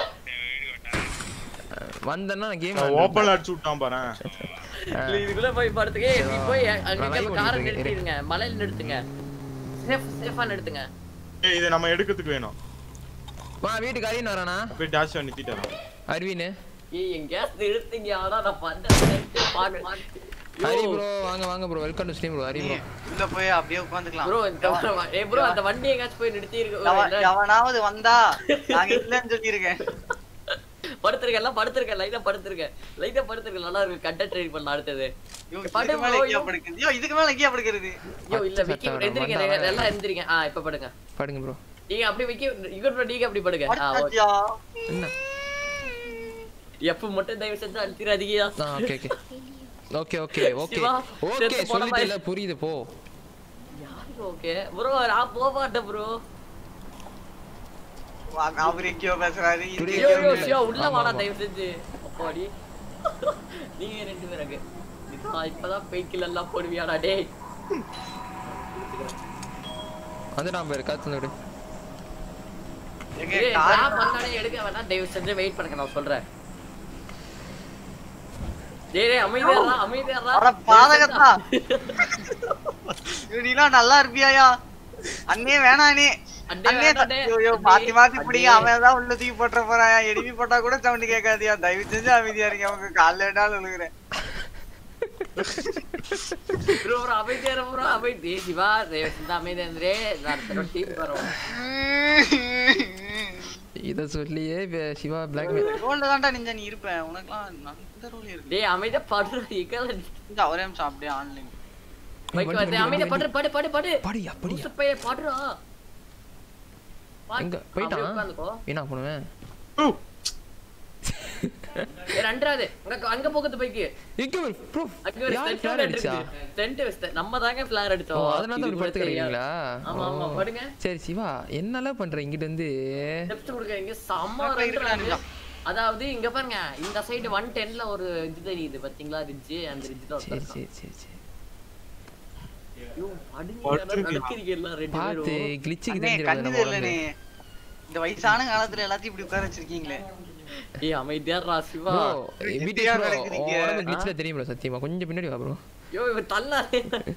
வந்தேன்னா நான் கேம் ஓப்பன்ல அடிச்சு விட்டான் பாரு இல்ல, இதுக்குள்ள போய் படுத்துக்க ஏய், நீ போய் அங்க நான் live காரை பண்ணிட்டு இருக்கேன். நிறுத்திடுங்க மலையில நிறுத்துங்க சேஃப் சேஃபா நிறுத்துங்க ஏய் இதை நம்ம எடுக்கிறதுக்கு வேணும் வா வீட்டுக்கு அரியன் வரானா அப்படியே டேஷ் நிறுத்திட்டு அர்வின் ஏய் என் கேஸ் நிறுத்துங்க ஆனா நான் பண்றேன் பாக்க ஹரி ப்ரோ வாங்க வாங்க bro welcome to stream bro Hari bro உள்ள போய் அப்படியே உட்காந்துக்கலாம் ப்ரோ இந்த ஏய் ப்ரோ அந்த வண்டி எங்கயாச்சும் போய் நிறுத்தி எவ- இருக்கு எவனாவது வந்தா நாங்க இல்லன்னு சொல்லியிருக்கேன் படுத்துருக்கேன் எல்லாம் படுத்துருக்கேன் லைட்டா படுத்துருக்கேன் லைட்டா படுத்துருக்கேன் நல்லா இருக்கு கண்டென்ட் ட்ரை பண்ணலாம் அடுத்தது ஐயோ, படு இதுக்கு மேல bro, எங்கேயா ஐயோ. படுக்குது ஐயோ இதுக்கு மேல எங்கேயா படுக்கிறது ஐயோ இல்ல விக்கி சட்டை எந்திரிங்க மண்டை எல்லாம் எந்திரிங்க ஆ இப்ப படுங்க படுங்க ப்ரோ நீங்க அப்படி விக்கி இவர் bro, நீங்க அப்படி படுங்க ஆ ஓகே படுத்தாச்சியா? என்ன எப்ப மட்டும் தயவு செஞ்சு அழுத்திராதீங்க ஆ okay okay okay okay okay Siva, okay செத்து போன சொல்லிட்டு மாதிரி. இல்ல புரியுது போ ஓகே ப்ரோ நான் போக மாட்டேன் ப்ரோ வாங்க, அவரு எங்கேயோ பேசுறாரு இது Today- யோ எங்கேயோ யோ இல்ல. ஷியோ உள்ள ஆமா, வாடா ஆமா. தயவு செஞ்சு அப்பாடி நீங்க ரெண்டு பேருக்கு நான் இப்பதான் பெய்க்கில் எல்லாம் போடுவியாடா டேய் வந்து நான் பேரு காத்து விடு எங்க ஏய் கார் நான் பண்ணானே எடுக்க வேணாம் தயவு செஞ்சு வெயிட் பண்ணுங்க நான் சொல்றேன் டேய் டேய் அமைதியாடா அமைதியாடா அட பாதகத்தா ஐயோ, நீலாம் நல்லா இருப்பியாயா அண்ணே வேணானே அண்ணே அண்ணே வேணாண்ணே. ஐயோ, ஐயோ, அண்ணே, மாத்தி மாத்தி பிடிங்க அண்ணே. அவன் தான் உள்ள தூக்கி போட்டுற போறாயா எடிமி போட்டா கூட சவுண்ட் கேட்காதியா தயவு செஞ்சு அமைதியா இருங்க அவங்க காலைல வேணாலும் விழுகுறேன் ப்ரோ ப்ரோ அமைதியா இரு ப்ரோ அமைதி சிவா தயவு செஞ்சு அமைதியா இருந்துரே நான் அடுத்த டீம் வரோம் இத சொல்லியே வே- சிவா பிளாக் ரோல்ல தான்டா நிஞ்சா நீ இருப்ப உனக்குலாம் நல்ல ரோல் இருக்கு டேய் அமைதியா படு இக்கல நிஞ்சா ஒரே நிமிஷம் அப்படியே ஆன்லைன் மைக் வந்து அமைதியா படு படு படு படு படி அப்படி லூசு பைய படுறா எங்க அப்படியே போயிட்டான் உட்காந்துக்கோ என்ன பண்ணுவேன் ஓ, ஏ ரெண்டாவது அங்க அங்க போகிறது பைக்கு எங்க ப்ரோ அங்க ஒரு யார் ஸ்டென்ட் ஃபிளார் அடிச்சா ஸ்டென்ட் வச்சு நம்ம தாங்க ஃபிளார் ஓ அடிச்சோம் அதனால தான் இது இப்படி கூட படுத்துக்கிறீங்களா ஆமா ஆமா ஓ. படுங்க சரி சிவா என்னலாம் பண்ற இங்கிட்ட இருந்து ஸ்டெப்ஸ் கொடுக்குறீங்க செம்ம நான் ரெண்டு போயிருக்கேன் நாள். அதாவது இங்க பாருங்க இந்த சைடு ஒன் டென்ல ஒரு இது தெரியுது பாத்தீங்களா ரிட்ஜ் அந்த ரிட்ஜ்ல சரி ஒருத்தர் சரி சரி சரி ஐயோ, படுங்க, படுத்துருங்க. நடக்கிறீங்க எல்லாம் ரெண்டு பார்த்து பேரும் கிளிச்சுக்கு அண்ணே தெரிஞ்சிருக்காது கண்ணு நம்ம தெரியல உடம்பு. நீ இந்த வயசான காலத்துல எல்லாத்தையும் இப்படி உட்கார வச்சிருக்கீங்களே ஏய் அமைதியாரா சிவா ப்ரோ வெட்டியா பிடிஎஸ் ப்ரோ நடக்குறீங்க. உடம்பு கிளிச்சில் தெரியும் ப்ரோ சத்தியமா கொஞ்சம் பின்னாடி வா ப்ரோ ஐயோ இவன் தள்ளாதே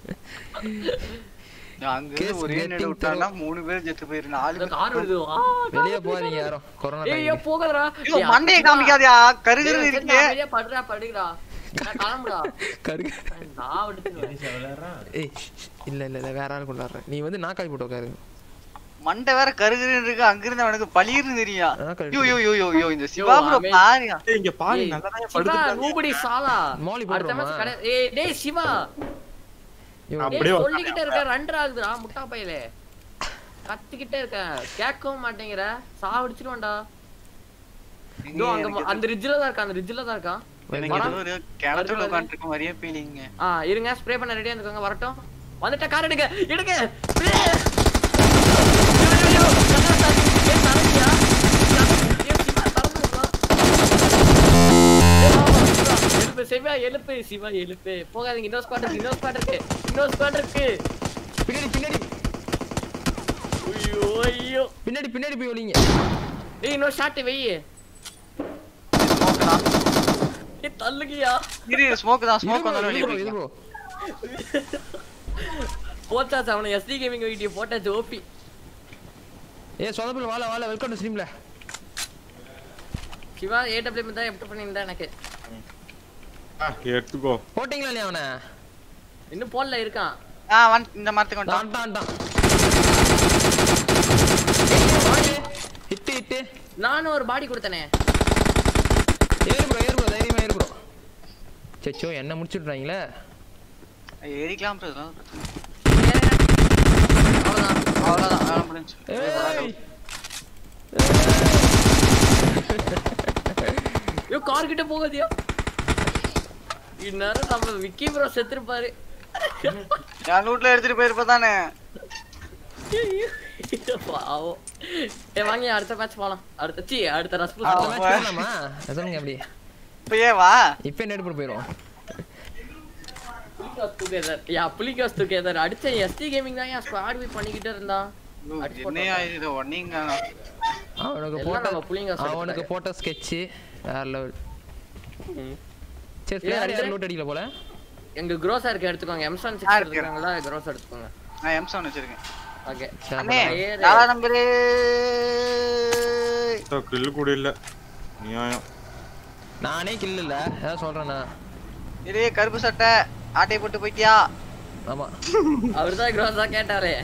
அங்க இருந்து Case ஒரே நெடு getting விட்டானா மூணு பேர் செத்து போயிரு நாலு இந்த பேர் கார் வருது ஆ, வெளியே போகாதீங்க யாரும் கொரோனா ஏய் ஏய், போகாதடா ஐயோ ஏய், மண்டையை அப்படிதான். காமிக்காதயா கருகரு ஏய், சரி, இருக்கு நான் அமைதியா படுறா படுகிறா நான் கிளம்புடா கருகு நான் விட்டுருவேன் ஏய் இல்ல இல்ல இல்ல வேற ஆள் கொண்டாடுறேன் நீ வந்து நாக்காய் போட்டு உட்காரு மண்டை வேற கருகருன்னு இருக்கு அங்கிருந்து அவனுக்கு பளிர்னு தெரியும் நாக்காய் ஐயோ ஐயோ ஐயோ ஐயோ இந்த சிவா ப்ரோ அவன் பாரியா ஏய், இங்க பாரு ஏய், நல்லா தான் சிவா படுத்துட்டாங்க நூபடி சாலா மோலி அடுத்த போடுறோமா? மேட்ச் கடை ஏய் டேய் சிவா ஐயோ, டேய் அப்படியே சொல்லிக்கிட்டே இருக்க ரன் ஆகுதுடா முட்டா பையலே கத்திக்கிட்டே இருக்க கேட்கவும் மாட்டேங்கிற சாவடிச்சிருவான்டா இதோ அங்க ம- அந்த ரிட்ஜ்ல தான் இருக்கான் அந்த ரிட்ஜ்ல தான் இருக்கான் எனக்கு ஏதோ ஒரு கிணத்துல உட்காந்துருக்க மாதிரியே ஃபீலிங்க ஆ இருங்க ஸ்ப்ரே பண்ண ரெடியா இருந்துக்கோங்க வரட்டும் வந்துட்ட கார் எடுங்க எடுங்க spray. ஐயோ, ஐயோ, கதவை சாத்தி. ஏய், தரங்கியா? ஏய், சிவா, திறந்து விடுறா. ஏய், வா, வா, சிவா, எழுப்பு சிவா எழுப்பு சிவா எழுப்பு போகாதீங்க இன்னொரு ஸ்குவாட் இருக்கு இன்னொரு ஸ்குவாட் இருக்கு இன்னொரு ஸ்குவாட் இருக்கு பின்னாடி பின்னாடி ஐயோ ஐயோ பின்னாடி பின்னாடி போய் ஒளிங்க ஏய் இன்னொரு ஷாட் வெயி ஸ்மோக் தான் ஏய் தள்ளுகியா இரு ஸ்மோக் தான் இது ஸ்மோக் bro, வந்தாலும் இது வெளியே bro, இது போய்க்கலாம். bro. போட்டாச்சு அவனை எஸ்டி கேமிங் வீடியோ போட்டாச்சு ஓபி ஏ சொதப்பில் வாழ வாழ வெல்கம் டு ஸ்ட்ரீம்ல சிவா ஏடபிள்யூ தான் எப்படி பண்ணியிருந்தா எனக்கு ஆ, எடுத்துக்கோ போட்டிங்களா இல்லையா அவனை இன்னும் போடல இருக்கான் ஆ வந் இந்த மரத்துக்கு வந்துட்டான் டான் டான் டான் ஹிட்டு ஹிட்டு நானும் ஒரு பாடி கொடுத்தனே ஏறு ப்ரோ ஏறு ப்ரோ தைரியமா ஏறு ப்ரோ சச்சோ என்ன முடிச்சுட்றாங்களே ஏறிக்கலாம் bro, இதெல்லாம் பிரச்சனை அவ்வளவுதான் இல்ல. அவ்வளவுதான் வேலை முடிஞ்சு ஏய் ஐயோ கார் கிட்ட போகாதியா இந்நேரம் நம்ம விக்கி ப்ரோ செத்துருப்பாரு என் லூட்ல எடுத்துட்டு போயிருப்ப தானே பாவம் ஏ வாங்கி அடுத்த மேட்ச் போலாம் அடுத்த சி அடுத்த ரஸ்பூஸ் ஆ. போலாம் மேட்ச் போடலாமா சொல்லுங்க அப்படி இப்பயே வா இப்போ என்ன எடுப்பு போயிடும் டுகெதர் யா புலிகாஸ் டுகெதர் அடிச்ச எஸ்டி கேமிங் தான் என் ஸ்குவாட் போய் பண்ணிக்கிட்டே இருந்தான் அடிச்சு என்னையா இது ஒன்னிங்க அவனுக்கு எல்லாம் போட்ட நம்ம புள்ளிங்க சொல்லி அவனுக்கு தராங்க. போட்ட ஸ்கெட்சு வேற லெவல் ம். சரி ஏய், பிளேயர் அடிச்சு. யாரும் லூட் அடிக்கல போல எங்க க்ரோஸா இருக்க எடுத்துக்கோங்க எம்சான் ஆ, சிக்ஸ் இருக்கு. இருக்காங்களா க்ரோஸ் எடுத்துக்கோங்க நான் எம் செவன் வச்சிருக்கேன் ஓகே சரி, அண்ணே ஏறு. நாலா நம்பரு கில்லு கூட இல்ல நியாயம் நானே கில் இல்ல ஏதாவது சொல்றேன்னா இதே கருப்பு சட்டை ஆட்டை போட்டு போயிட்டியா ஆமா அவர்தான் க்ரோஸா கேட்டாரே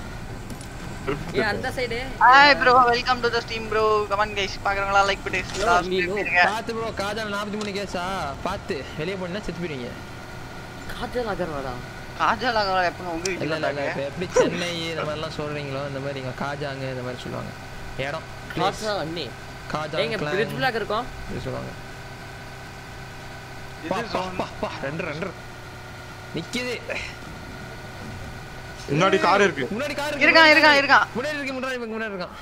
ஏ அந்த side hi bro welcome to the stream bro comment guys பாக்குறவங்களா லைக் பண்ணி No, நீ no. பார்த்து ப்ரோ காஜால நாற்பத்தி மூணு கேஸா பார்த்து வெளியே போனா செத்து போயிருவீங்க காஜல் நகர் வாடா காஜல் அகவா எப்பங்க உங்க இல்ல வீட்டுல இல்ல இல்ல இப்ப எப்படி சென்னை இந்த மாதிரிலாம் சொல்றீங்களோ இந்த மாதிரி இங்க காஜாங்க இந்த மாதிரி சொல்லுவாங்க இடம் place. காஜா அண்ணி காஜா எங்க clan பிரிட்ஜ் பிளாக் இருக்கோம் இப்படி சொல்லுவாங்க பா, இது பா, zone. பா, பா, ரெண்டு ரெண்டு நிக்குது முன்னாடி கார் இருக்கு முன்னாடி கார் இருக்கான் இருக்கான் இருக்கான் முன்னாடி இருக்கு முன்னாடி இருக்கு, முன்னாடி இருக்கான்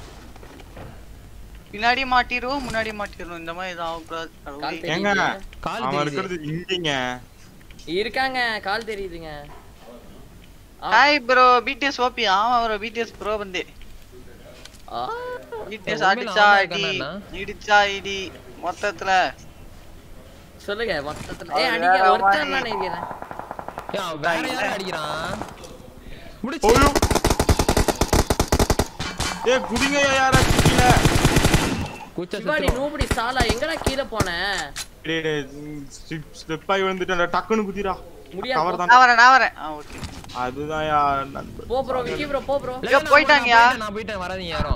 பின்னாடி மாட்டிடுவோம் முன்னாடி மாட்டிடுவோம் இந்த மாதிரி ஏதாவது ஆகக்கூடாது கடவுளே. கால் ஏங்க தெரியுது. கால் அவன் தெரியுது இருக்கிறது இங்கங்க இருக்காங்க கால் தெரியுதுங்க ஹாய் ப்ரோ பிடிஎஸ் ஓபி ஆமா ப்ரோ பிடிஎஸ் ப்ரோ வந்து ஆ, பிடிஎஸ் உண்மையில அடிச்சா அவன் இடி இருக்கானா? இடிச்சா இடி மொத்தத்துல சொல்லுங்க மொத்தத்துல அது ஏய் அடிக்க வேற ஒருத்தர் மாதிரி. தான் நினைக்கிறேன் ஏய், அவன் வேற இல்ல. யாரும் அடிக்கிறான் முடிச்சு ஓய்யோ ஏ குதிங்க யாராச்சும் கீழே கூச்சா சிவாடி செத்துருவான். நூபடி சாலா எங்கடா கீழே போன டேய் டேய் ஸ்டெப் ஆகி வந்துட்டேன் டக்குன்னு குதிரா முடியாது கவர் தான் நான் வரேன் நான் வரேன் ஆ ஓகே அதுதான் யார் நண்பர் போ ப்ரோ விக்கி ப்ரோ போ ப்ரோ இல்ல, ஐயோ, நான் போயிட்டாங்கயா. போயிட்டேன், நான் போயிட்டேன் வராதீங்க யாரும்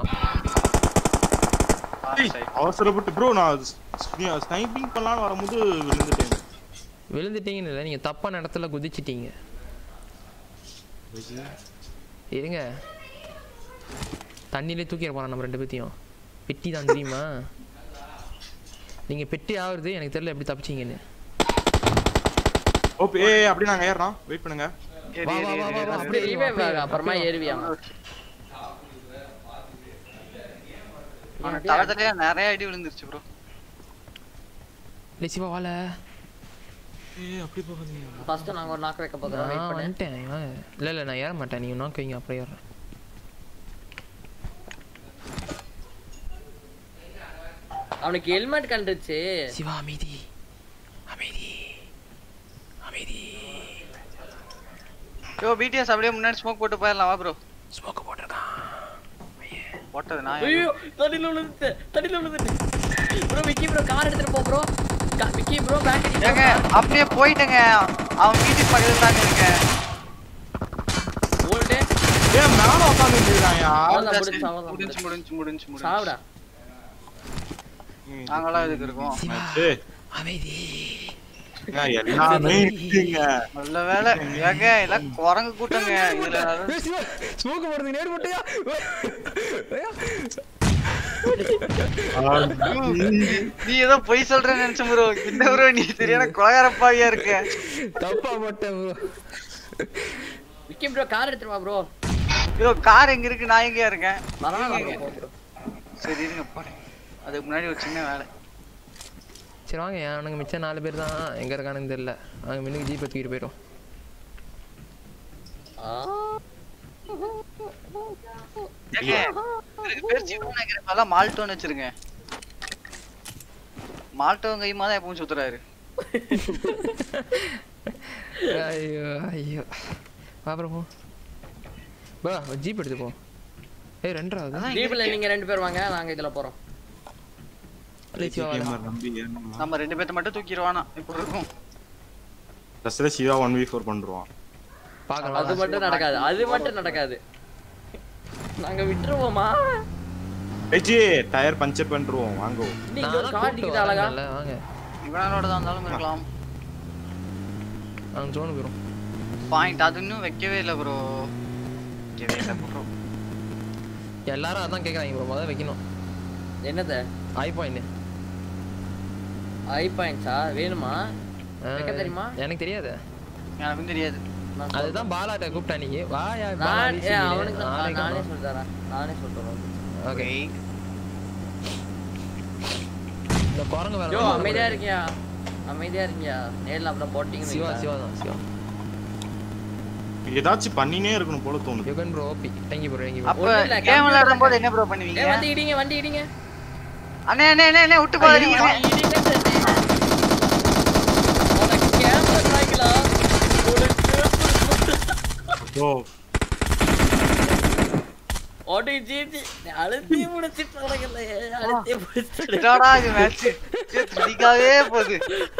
ஏய், அவசரப்பட்டு ப்ரோ நான் ஸ்னைப்பிங் பண்ணலாம்னு வரும்போது விழுந்துட்டேன் விழுந்துட்டீங்கன்னு இல்லை நீங்க தப்பான இடத்துல குதிச்சிட்டீங்க இருங்க தண்ணியிலே தூக்கிட போறான் நம்ம ரெண்டு பேத்தையும் பெட்டி தான் தெரியுமா நீங்க பெட்டி ஆகுறது எனக்கு தெரியல எப்படி தப்பிச்சீங்கன்னு ஓ ஏ அப்படி நாங்க ஏறோம் வெயிட் பண்ணுங்க ஏறு, வா, ஏறு, வா, ஏறு, வா, ஏறு, வா, ஏறு. அப்படியே தெரியவே அப்படியே வேக, அப்புறமா அப்படியே ஏறுவியாமா அவன தலை தலையா நிறைய அடி விழுந்துருச்சு ப்ரோ இல்லை சிவா வாழ ஏ அப்படி போகாதீங்க ஃபர்ஸ்ட் நாங்க ஒரு நாக்கு வைக்க போகிறோம் வெயிட் நான் பண்ணு வந்துட்டேன் இவன். இல்ல இல்ல நான் ஏற மாட்டேன் நீங்க நாக்கு வைங்க அப்படியே ஏறேன் அவனுக்கு ஹெல்மெட் கண்டுச்சு சிவா அமைதி அமைதி அமைதி யோ பிடிஎஸ் அப்படியே முன்னாடி ஸ்மோக் போட்டு போயிடலாம் வா ப்ரோ ஸ்மோக் போட்டிருக்கான் போட்டது நான் ஐயோ தண்ணில விழுந்துட்டு தண்ணில விழுந்துட்டு ப்ரோ விக்கி ப்ரோ கார் எடுத்துட்டு போ ப்ரோ விக்கி ப்ரோ பேக் ஏங்க அப்படியே போயிட்டேங்க அவன் வீட்டுக்கு பக்கத்துல தாங்க இருக்கேன் ஓல்டே ஏ மேல உட்கார்ந்து இருக்காயா அவ்வளவுதான் முடிஞ்சு அவ்வளவுதான் முடிஞ்சு முடிஞ்சு முடிஞ்சு முடிஞ்சு சாவுடா நாங்களாம் இதுக்கு இருக்கோம் சிவா ஏய் அமைதி எல்லாமே இருக்குங்க நல்ல வேலை ஏங்க எல்லாம் குரங்கு கூட்டங்க இதுல ஏய், சிவா ஸ்மோக் போடுறது நேர் போட்டியா நீ ஏதோ பொய் சொல்றேன்னு நினைச்ச ப்ரோ இந்த ப்ரோ நீ சரியான கொலகாரப்பாவியா இருக்க தப்பா மாட்டேன் bro. விக்கி ப்ரோ கார் எடுத்துட்டு வா ப்ரோ ஐயோ கார் எங்க இருக்கு நான் எங்கேயா இருக்கேன் பரவாயில்ல bro, போ bro. சரி இருங்க போறேன் அதுக்கு முன்னாடி ஒரு சின்ன வேலை சரி வாங்க அவனுங்க மிச்சம் நாலு பேர் தான் எங்க இருக்கானுன்னு தெரியல அவங்க மின்னுக்கு ஜீப்பை தூக்கிட்டு போயிடும் ஆ ஏங்க, இதுக்கு பேர் சிவன் நகர் மால்டோன்னு வச்சிருங்க மால்டோ கைமா தான் எப்பவும் சுத்துறாரு ஐயோ ஐயோ வா அப்புறம் போ வா ஜீப் எடுத்து போ ஏய் ரெண்டாவது அதான் இங்க ஜீப்ல இருக்கு. நீங்க ரெண்டு பேர் வாங்க நாங்க இதுல போறோம் இல்லை சிவா வாடா. கேமர் நம்பி ஏறணுமா நம்ம ரெண்டு பேர்த்த மட்டும் தூக்கிடுவானா இப்படி இருக்கும் ஃபர்ஸ்ட்ல சிவா ஒன் வி ஃபோர் பண்ணுவான் பார்க்கலாம் அது மட்டும் நடக்காது அது மட்டும் நடக்காது நாங்க விட்டுருவோமா ஏஜி டயர் பஞ்சர் பண்ணிடுவோம் வாங்கோ நீங்க ஒரு நான் கார் கூப்பிட்டு டிக்கெட் அழகா வரேன்ல, வாங்க இவனோட தான் இருந்தாலும் இருக்கலாம் அவங்க ஜோனு போயிடும் பாயிண்ட் அது இன்னும் வைக்கவே இல்லை ப்ரோ வைக்கவே இல்லை ப்ரோ எல்லாரும் அதான் கேட்குறாங்க ப்ரோ முதல்ல வைக்கணும் என்னது ஐ பாயிண்ட் ஐ பாயிண்ட்ஸா வேணுமா வைக்க தெரியுமா? எனக்கு தெரியாது எனக்கும் தெரியாது நான் அதுதான் பாலாட்ட கூப்பிட்டா நீ வாயா நான் ஏ, அவனுக்கு தான் நானே சொல்றேன் நானே சொல்றேன் ஓகே இந்த குரங்கு வேற ஜோ வந்து அமைதியா இருக்கியா அமைதியா இருக்கியா நேர்ல அப்புறம் போட்டீங்க சிவா சிவா தான் சிவா ஏதாச்சும் பண்ணினே இருக்கணும் போல தோணுது Yugan bro OP thank you bro thank you அப்ப ஒண்ணும் இல்ல, கேம் computer விளையாடும் போது தான். என்ன ப்ரோ ஏ பண்ணுவீங்க வண்டி இடிங்க வண்டி இடிங்க அண்ணே அண்ணே அண்ணே, அண்ணே விட்டு போகாதீங்க அண்ணே. இடிங்க சரி. உனக்கு கேமரா தாய்களா ஓ ஓடி ஜிஜி அழுத்தி முடிச்சிட்டு நடக்கலையே அழுத்தி முடிச்சிட்டு என்னடா இது மேட்ச் திகாவே போகுது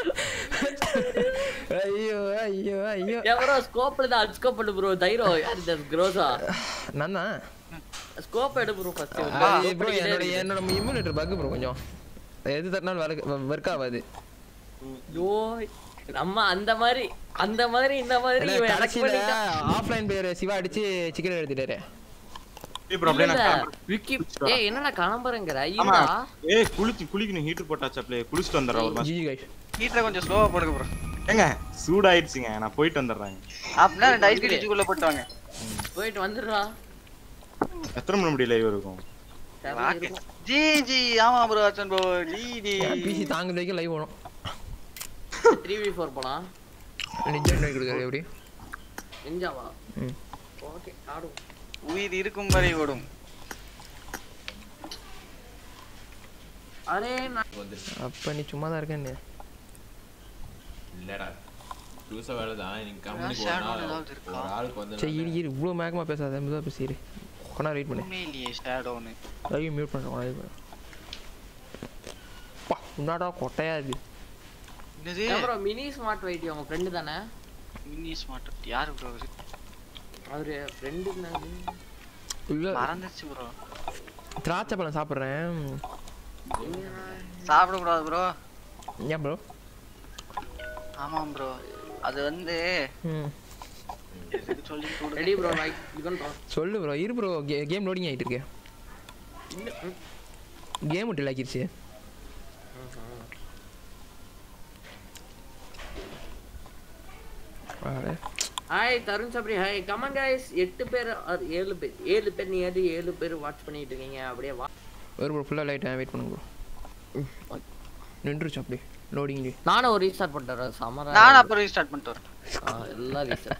ஐயோ ஐயோ ஐயோ எவரோ ஸ்கோப்ல தான் ஸ்கோப் பண்ணு ப்ரோ தைரோ யார் இந்த க்ரோஸா நான் தான் ஸ்கோப் எடு ப்ரோ ஃபர்ஸ்ட் ப்ரோ என்னோட என்னோட இம்யூனிட்டர் பக் ப்ரோ கொஞ்சம் எது தட்டினாலும் ஒர்க் ஒர்க் ஆகாது ஐயோ நம்ம அந்த மாதிரி அந்த மாதிரி இந்த மாதிரி இல்ல, இவன் எனக்கு கடைசியில பண்ணிட்டான். ஆஃப்லைன் பேர் சிவா அடிச்சு சிக்கன் எடுத்துட்டாரு ஏய் bro, அப்படியே இல்ல, நான் இல்ல. camera- விக்கி ஏய் என்னடா கிளம்புறேங்கிற ஆமா ஐயா ஏய் குளிச்சு குளிக்கணும் ஹீட்டர் போட்டாச்சு அப்படியே குளிச்சுட்டு வந்துடுறேன் ஒரு மாசம் ஜிஜி கைஸ் ஹீட்டரை கொஞ்சம் ஸ்லோவா போடுங்க ப்ரோ ஏங்க சூடாயிடுச்சுங்க நான் போயிட்டு வந்துடுறேன் அப்படின்னா ரெண்டு ஐஸ் கட்டிக்குள்ள போட்டு வாங்க போயிட்டு வந்துடுறா எத்தனை மணி முடியல இருக்கும் சரி, இருக்கும். ஜி ஜி ஆமா bro Archan bro G G PC தாங்க வரைக்கும் லைவ் ஓடும் 3v4 போலாம் நிஜம் கொடுக்குறது எப்படி நெஞ்சாவா ம். ஓகே ஆடுவோம் உயிர் இருக்கும் வரை ஓடும் அரே நான் அப்ப நீ சும்மா தான் இருக்கேன்னு இல்லடா புதுசா வேலைதான் நீங்க ஏதாவது கம்பெனிக்கு shadow ஒரு ஏதாவது இருக்கா? ஒரு ஆளுக்கு வந்து சரி இரு இரு இவ்வளோ மேகமா பேசாத மெதுவாக பேசிடு கொண்டா வெயிட் பண்ணு உண்மையிலேயே ஷேடோன்னு லைவ் மியூட் பண்ணுறேன் வெயிட் பண்ணு பா உன்னாடா கொட்டையா இது என்னது ப்ரோ மினி ஸ்மார்ட் வைட்டி உங்க ஃப்ரெண்டு தானே மினி ஸ்மார்ட் யாரு ப்ரோ அவரு அவரு ஃப்ரெண்டு இல்லை மறந்துச்சு ப்ரோ திராட்சை பழம் சாப்பிட்றேன் சாப்பிடக்கூடாது ப்ரோ ஏன் ப்ரோ ஆமாம் ப்ரோ அது வந்து ம் எதுக்கு சொல்லி கொடு ready bro like you can சொல்லு ப்ரோ இரு ப்ரோ கேம் லோடிங் ஆகிட்டு இருக்கு இன்னும் ம். கேம் விட்டு லாக்கிருச்சு hi Tarun Sabri hi come on guys எட்டு பேர் or ஏழு பேர் ஏழு பேர் நீ ஏழு ஏழு பேர் வாட்ச் பண்ணிட்டு இருக்கீங்க அப்படியே வா ஒரு ப்ரோ ஃபுல்லாக லைட் வெயிட் பண்ணுங்க ப்ரோ நின்றுச்சு அப்படியே லோடிங்லி நானும் ஒரு ரீஸ்டார்ட் பண்ணிட்டு சமரா நான் அப்புறம் ரீஸ்டார்ட் பண்ணிட்டு வரேன் ஆ, எல்லாம் ரீஸ்டார்ட்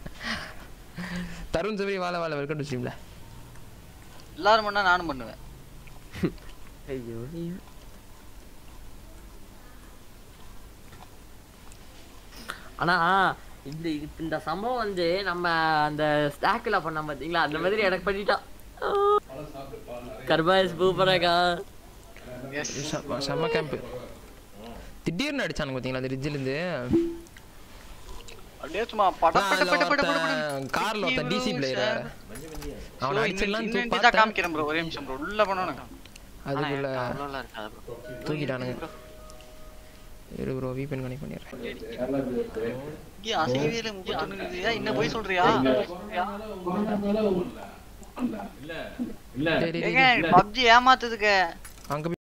தருண் சபரி வாழ வாழ வெல்கம் டு ஸ்ட்ரீம்ல எல்லாரும் பண்ணா நானும் பண்ணுவேன் ஐயோ ஐயோ. ஆனா இந்த இப்ப இந்த சம்பவம் வந்து நம்ம அந்த ஸ்டாக்ல பண்ணோம் பாத்தீங்களா அந்த மாதிரி எனக்கு பண்ணிட்டான் கர்பாஸ் பூப்பரகா செம்ம கேம்ப் திடீர்னு அடிச்சானுங்க பார்த்தீங்களா அந்த ரிட்ஜிலேருந்து அப்படியே சும்மா பட பட பட பட பட பட கார்ல ஒருத்தன் டிசி பிளேயர் அவனை அடிச்சிடலாம் இன்னும் பார்த்தா காமிக்கிறேன் ப்ரோ ஒரே நிமிஷம் ப்ரோ உள்ள பண்ணணும் அதுக்குள்ள அவ்வளோலாம் இருக்காது ப்ரோ தூக்கிட்டானுங்க இரு ப்ரோ வீபன் கனெக்ட் பண்ணிடுறேன் ஏன் அசைவே இல்லை முப்பத்தொன்னு இருக்குதா இன்னும் போய் சொல்றியா டேய், டேய், ஏங்க டேய், பப்ஜி ஏமாத்துதுக்கு அங்க போய்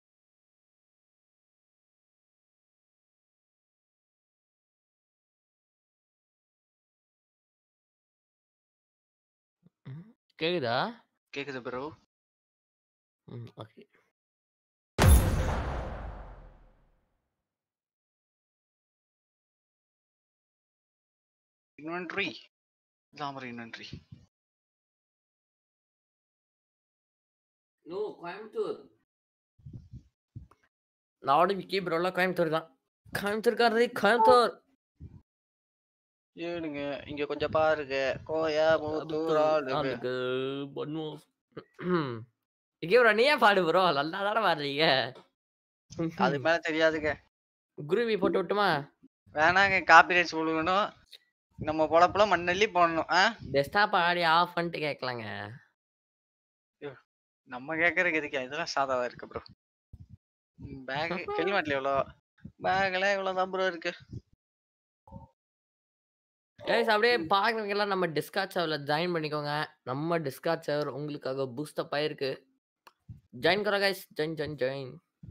கேக்குதா கேக்குது ப்ரோ ம் ஓகே இன்வென்ட்ரி தாமரை இன்வென்ட்ரி நோ கோயம்புத்தூர் நாடு விக்கி ப்ரோலாம் கோயம்புத்தூர் தான் கோயம்புத்தூர்காரரே கோயம்புத்தூர் ஏனுங்க இங்க கொஞ்சம் பாருங்க கோயா மூத்தூர் ஆளுங்க ஆளுக்கு பண்ணுவோம் விக்கி ப்ரோ நீயே பாடு ப்ரோ நல்லா தானே பாடுறீங்க அது மேல தெரியாதுங்க குருவி போட்டு விட்டுமா வேணாங்க காப்பிரைட்ஸ் விழுகணும் நம்ம பொழப்புல மண்ணள்ளி போடணும் ஆ பெஸ்டா பாடி ஆஃப் பண்ணிட்டு கேட்கலாங்க நம்ம கேக்குறதுக்கு எதுக்கு இதெல்லாம் சாதாவா இருக்கு ப்ரோ பேக் ஹெல்மெட்ல எவ்வளோ பேக்ல இவ்வளவுதான் ப்ரோ இருக்கு கைஸ் அப்படியே பார்க்குறவங்க எல்லாம் நம்ம டிஸ்கார்ட் சர்வரில் ஜாயின் பண்ணிக்கோங்க நம்ம டிஸ்கார்ட் சர்வர் உங்களுக்காக பூஸ்டப் ஆயிருக்கு ஜாயின் கரோ கைஸ் ஜாயின் ஜாயின் ஜாயின்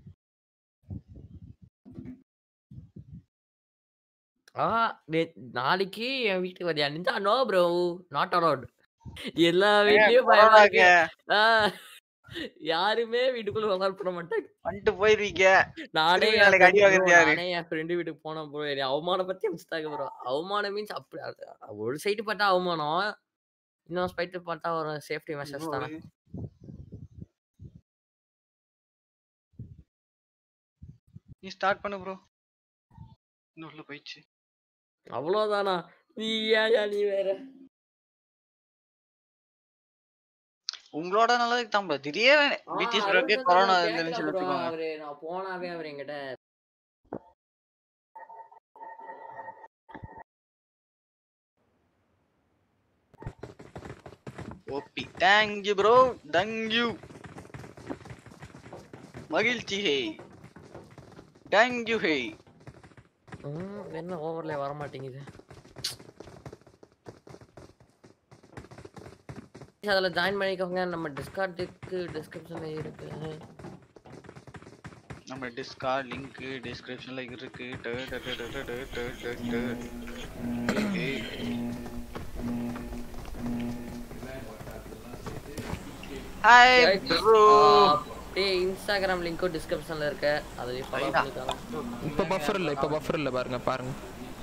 ஆ நே- நாளைக்கு என் வீட்டுக்கு வரியா Ninja no bro not allowed எல்லா வீட்லயும் பயமா இருக்கு ஆ, யாருமே வீட்டுக்குள்ள விளாட் பண்ண மாட்டாங்க வந்துட்டு போயிருவீங்க நானே திரும்பி என் நாளைக்கு அடி friend- வாங்குறது bro, யாரு? நானே என் ஃப்ரெண்டு வீட்டுக்கு போனேன் ப்ரோ என்னை அவமானப்படுத்தி அனுப்பிச்சிட்டாங்க ப்ரோ அவமானம் மீன்ஸ் அப்படி அது- ஒரு சைடு பார்த்தா அவமானம் இன்னொரு சைடு பார்த்தா ஒரு சேஃப்டி மெஷர்ஸ் தானே நீ ஸ்டார்ட் பண்ணு ப்ரோ இன்னும் உள்ள போயிடுச்சு அவ்வளவுதானா நீ ஏன் நீ வேற உங்களோட நல்லதுக்கு தான் ப்ரோ திடீர்னு ஆ, பிடிஎஸ் அருண் ப்ரோக்கே சந்திரன் கொரோனா கேட்கல இருந்துன்னு சொல்லி bro. வச்சுக்கோங்க அவரு நான் போனாவே அவர் என்கிட்ட ஓபி தேங்க்யூ ப்ரோ தேங்க்யூ மகிழ்ச்சி ஹே தேங்க்யூ ஹே ம், என்ன ஓவர்ல வர மாட்டேங்குது அதுல ஜாயின் பண்ணிக்கோங்க நம்ம டிஸ்கார்டுக்கு டிஸ்கிரிப்ஷன்ல இருக்கு நம்ம டிஸ்கார்ட் லிங்க் டிஸ்கிரிப்ஷன்ல இருக்கு டு, டு, டு, டு, டு, டு, டு, டு, டு. ஏய், ஏய். ஹாய் ப்ரோ டேய் இன்ஸ்டாகிராம் லிங்க்கும் டிஸ்கிரிப்ஷன்ல இருக்கு அதுலயும் ஃபாலோ பண்ணிக்கலாம் இப்போ பஃபர் இல்லை இப்போ பஃபர் இல்லை பாருங்க பாருங்க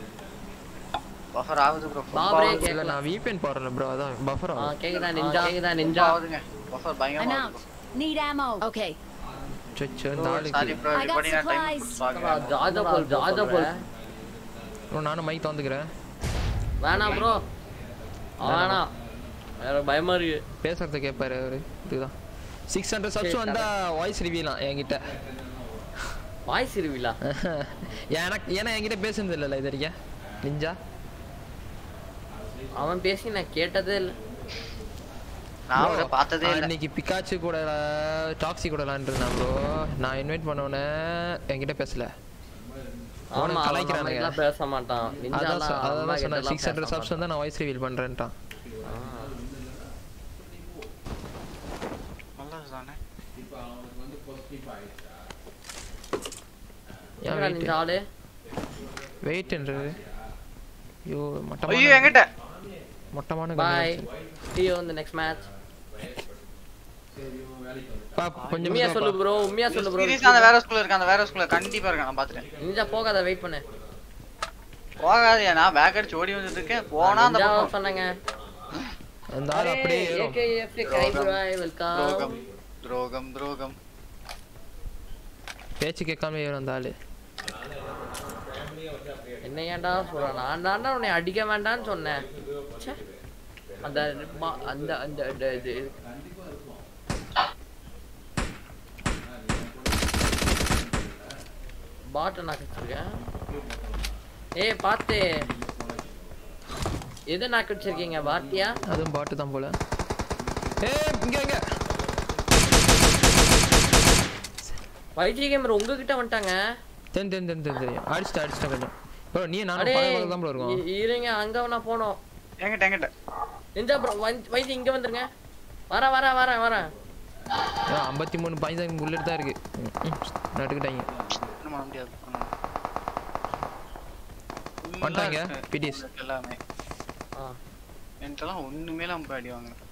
பஃபர் ஆகுது ப்ரோ பாபரே இல்லை கேட்கல நான் வீபென் போடுறேன் ப்ரோ அதான் பஃபர் ஆ ஆகும் கேக்குதா நிஞ்சா கேக்குதா நிஞ்சா ஆகுதுங்க பஃபர் பயங்கரமா I'm ஆகுது out. Need ammo. Okay. சொச்சோ இந்த சாரி ஆளுக்கு ப்ரோ I got இப்படி நான் டைம் supplies. பாக்குறேன் ஜாஜா போல் ஜாஜா போல் bro, நானும் மைக் தந்துக்கிறேன் வேணாம் ப்ரோ வேணாம் வேற பயமா இருக்கு பேசுறத கேட்பாரு அவரு இதுதான் சிக்ஸ் ஹண்ட்ரட் சப்ஸ் வந்தா வாய்ஸ் ரிவியூலாம் என்கிட்ட வாய்ஸ் இருவிலா எனக்கு ஏன்னா என்கிட்ட பேசுனது இல்லைல்ல இது வரைக்கும் நிஞ்சா அவன் பேசி நான் கேட்டதே இல்ல நான் அவரை பார்த்ததே இல்ல இன்னைக்கு பிக்காச்சு கூட டாக்ஸி கூட விளாண்டுருந்தான் ப்ரோ நான் இன்வைட் பண்ணோன்னே என்கிட்ட பேசல ஆமா அவனுக்கு அவன் கலாய்க்கிறானுங்க. நம்மகிட்டலாம் பேச மாட்டான் அதான் நிஞ்சாலாம் சொ- அம்மா அதான் சொன்னேன் கிட்டலாம் சிக்ஸ் ஹண்ட்ரட் பேச சப்ஸ் வந்தா நான் வாய்ஸ் ரிவீல் பண்றேன்ட்டான் மாட்டான். நல்லது தானே ஏன் எங்கடா இந்த ஆளு வெயிட்ன்றது ஐயோ ஐயோ மட்டமான எங்கிட்ட மொட்டமான பாய் கண்ணு see you in the next match பா கொஞ்சம் உண்மையா மெதுவா சொல்லு பா. ப்ரோ உண்மையா சொல்லு ப்ரோ சீரியஸா அந்த வேற ஸ்கூல்ல இருக்க அந்த வேற ஸ்கூல்ல கண்டிப்பா இருக்கேன் நான் பாத்துட்டேன் நிஞ்சா போகாத வெயிட் பண்ணு போகாதயா நான் பேக் அடிச்சு ஓடி வந்துட்டு இருக்கேன் போனா அந்த நிஞ்சா பக்கம் சொன்னங்க அந்த ஆள் அப்படியே ஏறும் ஏகேஎஃப் கை பாய் வெல்கம் துரோகம் துரோகம் துரோகம் பேச்சு கேட்காம ஏறும் அந்த ஆளு என்ன ஏன்டா சொல்ற நான் தான்டா உன்னை அடிக்க வேண்டாம்னு சொன்னேன் ச்சே. அந்த மா- அந்த அந்த அந்த இது பாட்டை நான் வச்சிருக்கேன் ஏய் பாத்து எது நாக்கு வச்சிருக்கீங்க பாட்டியா அதுவும் பாட்டு தான் போல ஏ இங்க இங்க வைஜி கேமர் உங்ககிட்ட வந்துட்டாங்க தென் தென் தென் தென் தெரியும் அடிச்சிட்டு அடிச்சிட்டு கொஞ்சம் ப்ரோ நீ நானும் அடே பழைய பக்கம் தான் ப்ரோ இருக்கோம் இ- இருங்க அங்க நான் போனோம் எங்கிட்ட எங்கிட்ட நிஞ்சா ப்ரோ வைஜி இங்க வந்துருங்க வரேன் வரேன் வரேன் வரேன் ஐம்பத்தி மூணு பாயிண்ட் புல்லட் தான் இருக்கு ம், ம், நட்டுக்கிட்டாங்க ஒண்ணும் பண்ண முடியாது Full ஆ வந்துட்டாங்க இருக்கு. பிடிஎஸ் எல்லாமே ஆ என்கிட்டலாம் ஒண்ணுமே இல்லாம போய் அடி வாங்க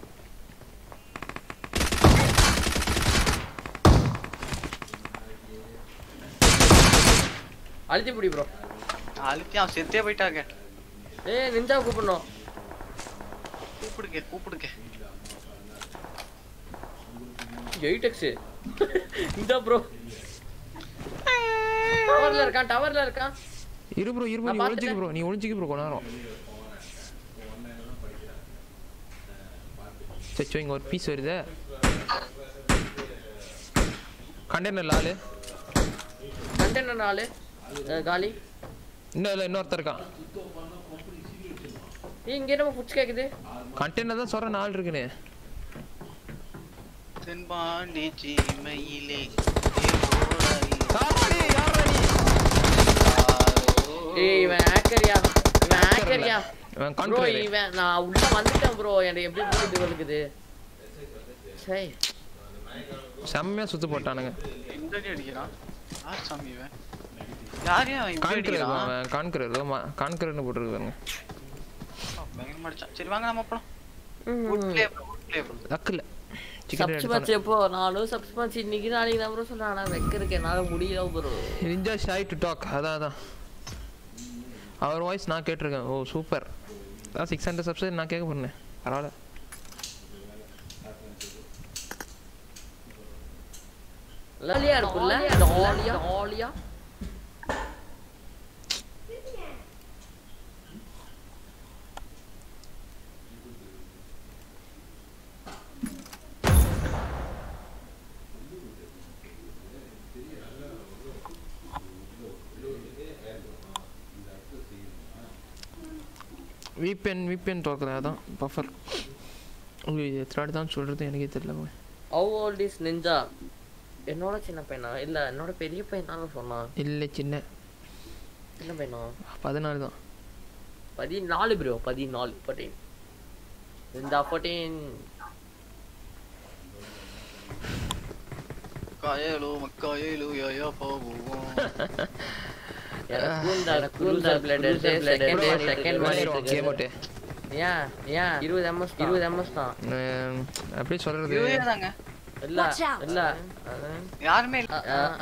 அழுத்தி பிடி ப்ரோ அழுத்தி அவன் செத்தே போயிட்டாங்க ஏய் நிஞ்சா கூப்பிடணும் கூப்பிடுங்க கூப்பிடுங்க எயிட் எக்ஸ் இந்த ப்ரோ டவர்ல இருக்கான் டவர்ல இருக்கான் இரு ப்ரோ இரு ப்ரோ நான் நீ ஒளிஞ்சிக்க ப்ரோ நீ ஒளிஞ்சிக்க ப்ரோ கொஞ்ச நேரம் சச்சோ இங்க ஒரு பீஸ் வருதே கண்டெய்னர்ல ஆளு கண்டெய்னர் நாலு அஹ், காலி இன்னும் இல்லை இன்னொருத்தர் இருக்கான் ஏய் இங்க என்ன புட்ஸ் கேக்குது கண்டெய்னர் தான் சொல்ற நாள் இருக்குன்னு தென்பாண்டி சீமையிலே தேவோடாய் காப்பாடி யாரா நீ ஏய் இவன் ஹேக்கரியா இவன் ஹேக்கரியா இவன் ப்ரோ கான்கரர் இவன் நான் உள்ள வந்துட்டேன் ப்ரோ எனக்கு எப்படி bro இது வலுக்குது சரி செம்மையா சுத்து போட்டானுங்க எந்த அடி அடிக்கிறான் யார் சாமி இவன் யாரையும் அவன் இப்படி கான்கரர் அடிக்கிறான் அவன் கான்கரர் ஏதோ மா- கான்கரர்னு போட்டுருக்கு பாருங்க பயங்கரமா அடிச்சான் சரி வாங்க நம்ம போலாம் குட் ப்ளே குட் ப்ளே லக்கில் சப்ஸ் சிக்கன் மேட்ச் எப்போ நானும் சப்ஸ் மேட்ச் இன்னைக்கு நாளைக்கு தான் ப்ரோ சொல்றேன் ஆனா வைக்கிறதுக்கு என்னால முடியல bro Ninja shy to talk அதான் அதான் அவர் வாய்ஸ் நான் கேட்டிருக்கேன் ஓ சூப்பர் அதான் சிக்ஸ் ஹண்ட்ரட் சப்ஸ்கிரைப் நான் கேட்க போறேன் பரவாயில்ல ஜாலியா இருக்குல்ல ஜாலியா ஜாலியா விபிஎன் விபிஎன் திறக்கிறேன் அதான் பஃபர் உங்களுக்கு எத்தனை தான் சொல்கிறது எனக்கே தெரியல போய் ஹவு ஓல்ட் இஸ் நிஞ்சா என்னோட சின்ன பையனா இல்ல என்னோட பெரிய பையனால சொன்னான் இல்லை சின்ன சின்ன பையனா பதினாலு தான் பதினாலு ப்ரோ பதினாலு ஃபோர்டீன் நிஞ்சா ஃபோர்டீன் காயலோ மக்காயலோ யா போவோம் எனக்கும் இந்த குரூசர் பிளட் எடுத்து செகண்ட் செகண்ட் விளையாடுவோம் கேம் பண்ணிட்டு அவுட்டு ஏன் ஏன் இருபது எம்எஸ் இருபது எம்எஸ் தான் எப்படி சொல்கிறது இதுவே தாங்க இல்ல Watch out. இல்ல யாருமே இல்ல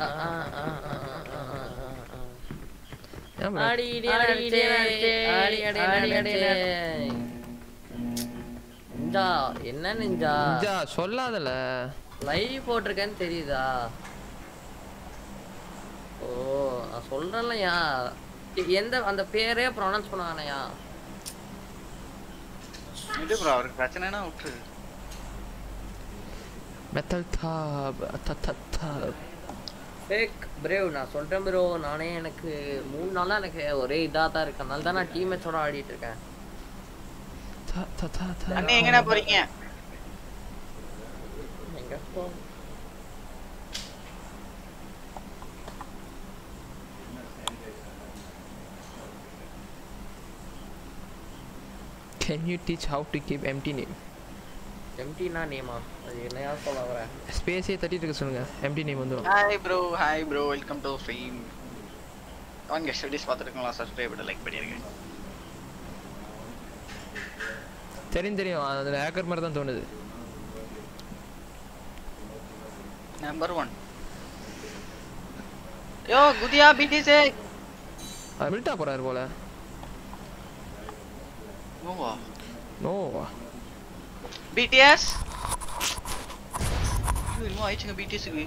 ஏன் bro? ஆடி இடி ஆடி இடி ஆடி ஆடி ஆடி ஆடி நிஞ்சா என்ன நிஞ்சா நிஞ்சா சொல்லாதல லைவ் போட்டிருக்கேன்னு தெரியுதா ஓ நான் சொல்றேன்லயா எந்த அந்த பேரே ப்ரொனவுன்ஸ் பண்ணுவானயா இது ப்ரோ அவருக்கு பிரச்சனைனா விட்டுரு மெத்தல் தா த த த ஃபேக் பிரேவ் நான் சொல்றேன் ப்ரோ நானே எனக்கு மூணு நாளா எனக்கு ஒரே இதா தான் இருக்கு அதனால தான் நான் டீம் மேட்சோட ஆடிட்டு இருக்கேன் த த த த அண்ணே எங்கண்ணா போறீங்க எங்க போ Can you teach how to keep empty name? எம்டினா நேமா அது என்னையா சொல்ல வர ஸ்பேஸே தட்டிட்டு இருக்க சொல்லுங்க எம்டி நேம் வந்துடும் hi bro hi bro welcome to stream வாங்க ஸ்டடிஸ் பார்த்துருக்கோங்களா சப்ஸ்கிரைப் பண்ணி லைக் பண்ணிருங்க தெரியும் தெரியும் அது ஹேக்கர் மாதிரி தான் தோணுது நம்பர் ஒன் யோ குதியா பிடிசே அது மில்ட்டா போறாரு போல ஓவா நோவா பிடிஎஸ் இன்னும் ஆயிடுச்சுங்க பிடிஎஸ்க்கு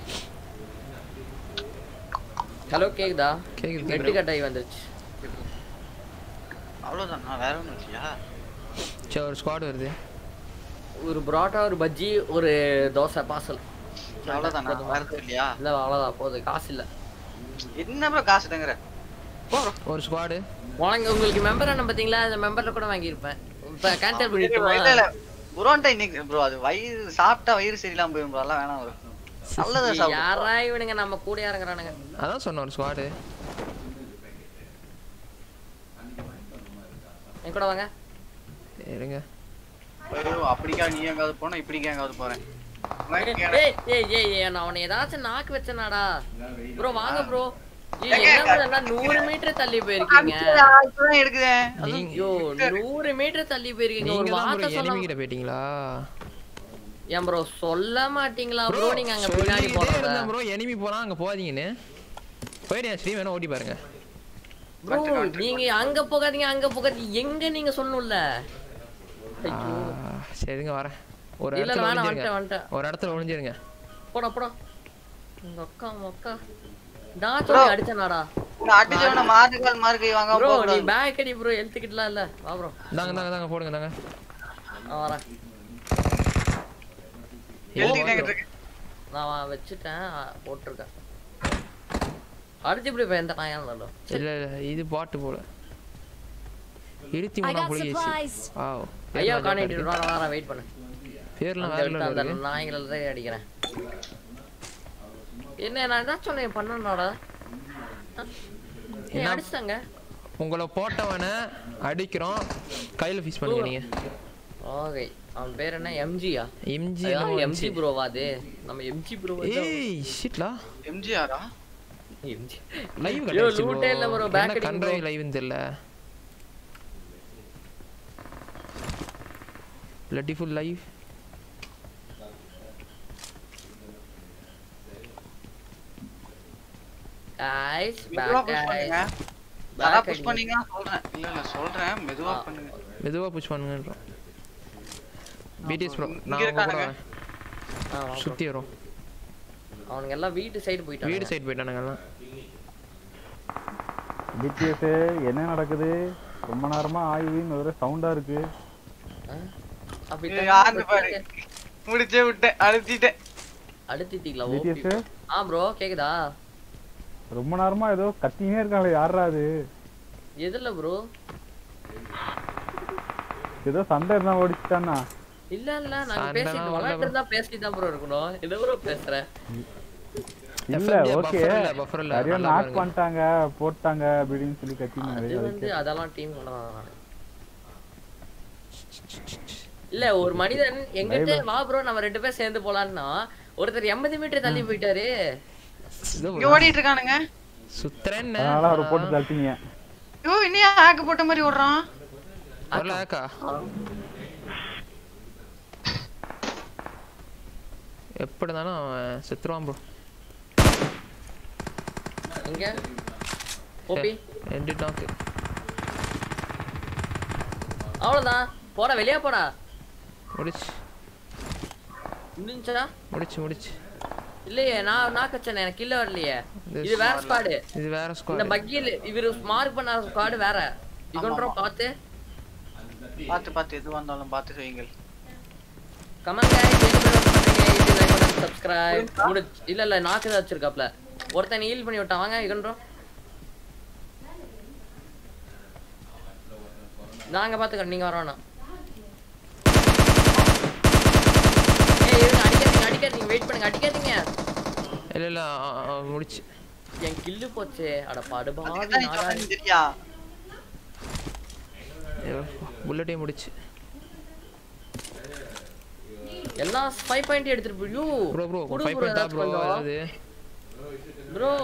ஹலோ கேக்குதா கேக்குது நெட்டு கேக்குது கட் ஆகி வந்துருச்சு அவ்வளோதான் நான் வேற ஒன்றும் இல்லையா சரி ஒரு ஸ்குவாட் வருது ஒரு புரோட்டா ஒரு பஜ்ஜி ஒரு தோசை பார்சல் அவ்வளோதான் நான் வேற எதுவும் இல்லையா இல்ல அவ்வளவுதான் போகுது காசு இல்ல என்ன ப்ரோ காசு தங்குற போ bro. ஒரு ஸ்குவாடு உனக்கு உங்களுக்கு மெம்பர் என்ன பாத்தீங்களா அந்த மெம்பர்ல கூட வாங்கியிருப்பேன் இப்ப கேன்சல் இல்ல பண்ணிட்டுமா இல்ல புரோன்ட்ட இன்னைக்கு ப்ரோ அது வயிறு சாப்பிட்டா வயிறு சரியில்லாம போயிடும் bro அதெல்லாம் வேணாம் ப்ரோ நல்லதா சாப்பிடு யாரா இவனுங்க நம்ம கூட இறங்குறானுங்க அதான் சொன்னேன் ஒரு ஸ்குவாடு என் கூட வாங்க இருங்க ஐயோ அப்படிக்கா நீ எங்காவது போனா இப்படிக்கா எங்காவது போறேன் ஏய் ஏய் ஏய் ஏய் நான் அவனை ஏதாச்சும் நாக்கு வச்சனாடா ப்ரோ வாங்க ப்ரோ ஏய் என்ன bro, நான் நூறு மீட்டர் தள்ளி போயிருக்கீங்க இப்பதான் எடுக்குதேன் நீங்க ஐயோ நூறு மீட்டர் தள்ளி போயிருக்கீங்க ஒரு நீங்க தான் வார்த்தை ப்ரோ சொல்ல எனிமி கிட்ட போயிட்டீங்களா ஏன் ப்ரோ சொல்ல மாட்டீங்களா ப்ரோ நீங்க அங்க பின்னாடி சொல்லிக்கிட்டே போறத இருந்தேன் ப்ரோ எனிமி போனா அங்க போகாதீங்கன்னு போயிடு ஸ்ட்ரீம் வேணா ஓடி பாருங்க ப்ரோ நீங்க அங்க போகாதீங்க அங்க போகாதீங்க எங்க நீங்க சொல்லணும்ல ஆ, சரிங்க வரேன் ஒரு இல்ல இடத்துல வேணாம் ஒளிஞ்சிருங்க வந்துட்டேன் வந்துட்டேன் ஒரு இடத்துல ஒளிஞ்சிருங்க போடா போடா உங்க அக்கா உங்க அக்கா நான் சொல்லி அடிச்சனாடா நான் அடிச்சவன மார்க்கால் மார்க் வாங்க ப்ரோ போக நீ பேக் அடி ப்ரோ எழுத்துக்கிட்டலாம் இல்ல வா ப்ரோ தாங்க தாங்க தாங்க போடுங்க தாங்க நான் வரேன் எழுதிக்கிட்டே நான் வா- வச்சுட்டேன் ஆ, போட்டிருக்கேன் அடிச்சு இப்படி போய் எந்த நாயாலும் நல்ல இல்ல இல்ல இது பாட்டு போல இருபத்தி I மூணாம் got புள்ளி supplies. வாவ் ஐயா காணிட்டு வர வர வெயிட் பண்ணு பேர்லாம் அந்த வேற இடத்துல அந்த level நாய்களை தான் அடிக்கிறேன் என்ன நான் என்ன சொன்னேன் பண்ணனாடா ஏய் என்ன? அடிச்சிட்டாங்க உங்களை போட்டவனை அடிக்கிறோம் கையில ஃபிஷ் பண்ணுங்க நீங்க ஓகே அவன் பேர் என்ன எம்ஜியா எம்ஜி எம்ஜி ப்ரோவா அது நம்ம எம்ஜி ப்ரோ ஏய் ஷிட்லா எம்ஜிஆரா எம்ஜி லைவ் ஐயோ லூட்டே இல்ல ப்ரோ பேக் என்ன அடிங்க கண்ட்ரை லைவ்னு தெரியல லட்டி ஃபுல் லைவ் गाइस மெதுவா பேக் புஷ் பண்ணுங்க Back யாரா புஷ் அடிங்க. பண்ணீங்க சொல்றேன் இல்ல இல்ல சொல்றேன் மெதுவா ஆ. பண்ணுங்க மெதுவா புஷ் பண்ணுங்கன்றோம் பிடிஎஸ் ப்ரோ இங்க நான் உங்க கூட இருக்கானுங்க. வரேன். ஆ, வா bro. சுத்தி வரும் அவனுங்க எல்லாம் வீட்டு சைடு போயிட்டாங்க வீடு சைடு போயிட்டானுங்க எல்லாம் பிடிஎஸ் என்ன நடக்குது ரொம்ப நேரமா ஆயுவின்னு ஒரு சவுண்டா இருக்கு அப்படி இது யாருன்னு பாரு. முடிச்சே விட்டேன் அழுத்திட்டேன் அடுத்திட்டீங்களா பிடிஎஸ் ஆ ப்ரோ கேக்குதா ரொம்ப நேரமா ஏதோ கத்தினே இருக்காங்களே யாரா அது எதுல ப்ரோ ஏதோ சண்டை இருந்தா ஓடிச்சுட்டானா இல்ல இல்ல நாங்க சண்டைலாம் பேசிட்டு வரல விளையாட்டு இருந்தா பேசிட்டு தான் ப்ரோ இருக்கணும் என்ன ப்ரோ பேசுற இல்ல FMJ ஓகே buffer இல்ல, buffer இல்ல, நிறைய நல்லா நாக் பாருங்க. பண்ணிட்டாங்க போட்டாங்க அப்படின்னு சொல்லி கத்தினாரு அது வந்து அதெல்லாம் டீம் கொண்டதான் இல்ல ஒரு மனிதன் எங்கிட்ட வா ப்ரோ நம்ம ரெண்டு பேரும் சேர்ந்து போலான்னா ஒருத்தர் எண்பது மீட்டர் தள்ளி போயிட்டாரு இதோ இங்க ஓடிட்டு இருக்கானுங்க சுத்துறேன்னு அதனால அவரை போட்டு தள்ளிட்டீங்க ஐயோ இன்னையா ஹேக் போட்ட மாதிரி ஓடுறான் வரல அக்கா எப்படி இருந்தாலும் அவன் செத்துருவான் ப்ரோ எங்க ஓபி ரெண்டு டாக்கு அவ்வளவுதான் போடா வெளியே போடா முடிச்சு முடிஞ்சா முடிச்சு முடிச்சு இல்லையே நான் நான் கச்சனே எனக்கு கில்ல வரலையே This இது வேற ஸ்குவாடு இது வேற இந்த ஸ்குவாட் பக்கியில் இவரு மார்க் பண்ண ஸ்குவாடு வேற இவன்றோம் பார்த்து பார்த்து பார்த்து எது வந்தாலும் பார்த்து செய்யுங்கள் கமெண்ட் गाइस இது லைக் பண்ணுங்க சப்ஸ்கிரைப் முடிச்சு இல்ல இல்ல நாக்கு தான் வச்சிருக்காப்ல ஒருத்தன் ஹீல் பண்ணி விட்டான் வாங்க இகன்றோம் நாங்க பாத்துக்கறோம் நீங்க வரணும் ஏய் இருங்க அடிக்காதீங்க அடிக்காதீங்க வெயிட் பண்ணுங்க அடிக்காதீங்க இல்ல இல்ல ஆ, ஆ, முடிச்சு என் கில்லு போச்சே அட படுபாவி அதுக்குதான் நீ நாடா சொன்னது சரியா புல்லட்டையும் முடிச்சு எல்லா ஃபைவ் பாயிண்ட் எடுத்துட்டு போய் bro bro five point bro அதாவது ப்ரோ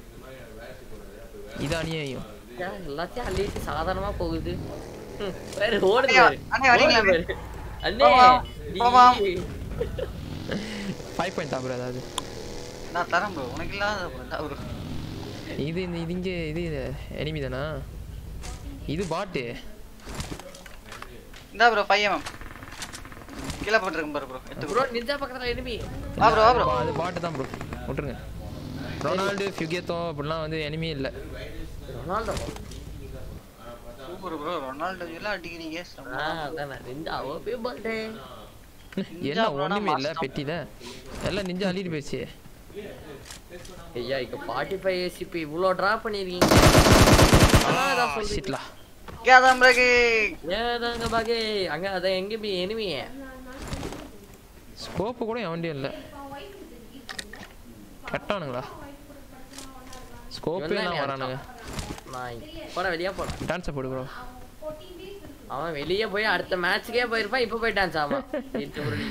இது அநியாயம் எல்லாத்தையும் அள்ளிட்டு சாதாரணமா போகுது ம், பாரு ஓடுது அண்ணே, பாரு. அண்ணே, வரீங்களா? ஓடுது பாரு. அண்ணே போவாம், நீ- போவாம். ஃபைவ் பாயிண்ட் ப்ரோ அதாவது நான் தரேன் ப்ரோ உனக்கு இல்லாத bro, இந்தா bro இது இந்த இது இங்கே இது எனிமி தானா இது பாட்டு இந்தா ப்ரோ ஃபைவ் எம்எம் கீழே போட்டுருக்கேன் பாரு ப்ரோ எடுத்து ப்ரோ நிஞ்சா பக்கத்துல enemy வா ப்ரோ வா ப்ரோ அது பாட்டு தான் ப்ரோ விட்டுருங்க ரொனால்டு ஃபியூகேத்தோ அப்படிலாம் வந்து எனிமி இல்லை ரொனால்டோ சூப்பர் ப்ரோ ரொனால்டோ எல்லாம் அடிக்கிறீங்க ஆ அதானே நிஞ்சா ஓபி பர்த்டே என்ன ஒன்றுமே இல்லை பெட்டியில் எல்லாம் நெஞ்சு அள்ளிட்டு போயிடுச்சு ஐயா இங்க 45 ஏசிபி இவ்ளோ டிராப் பண்ணிருக்கீங்க அதான் சொல்லிட்டு ஷிட்லா கேதாம் பிரகி ஏதாங்க பாகே அங்க அத எங்க பி enemy ஸ்கோப்பு கூட எவன்டியும் இல்லை கட்டானுங்களா ஸ்கோப்பே இவன்தான் தான் வரானுங்க நான் போட வெளிய போட டான்ஸை போடு ப்ரோ அவன் வெளிய போய் அடுத்த மேட்ச்க்கே போயிருப்பான் இப்ப போயிட்டான் சாமா இழுத்து உருளி.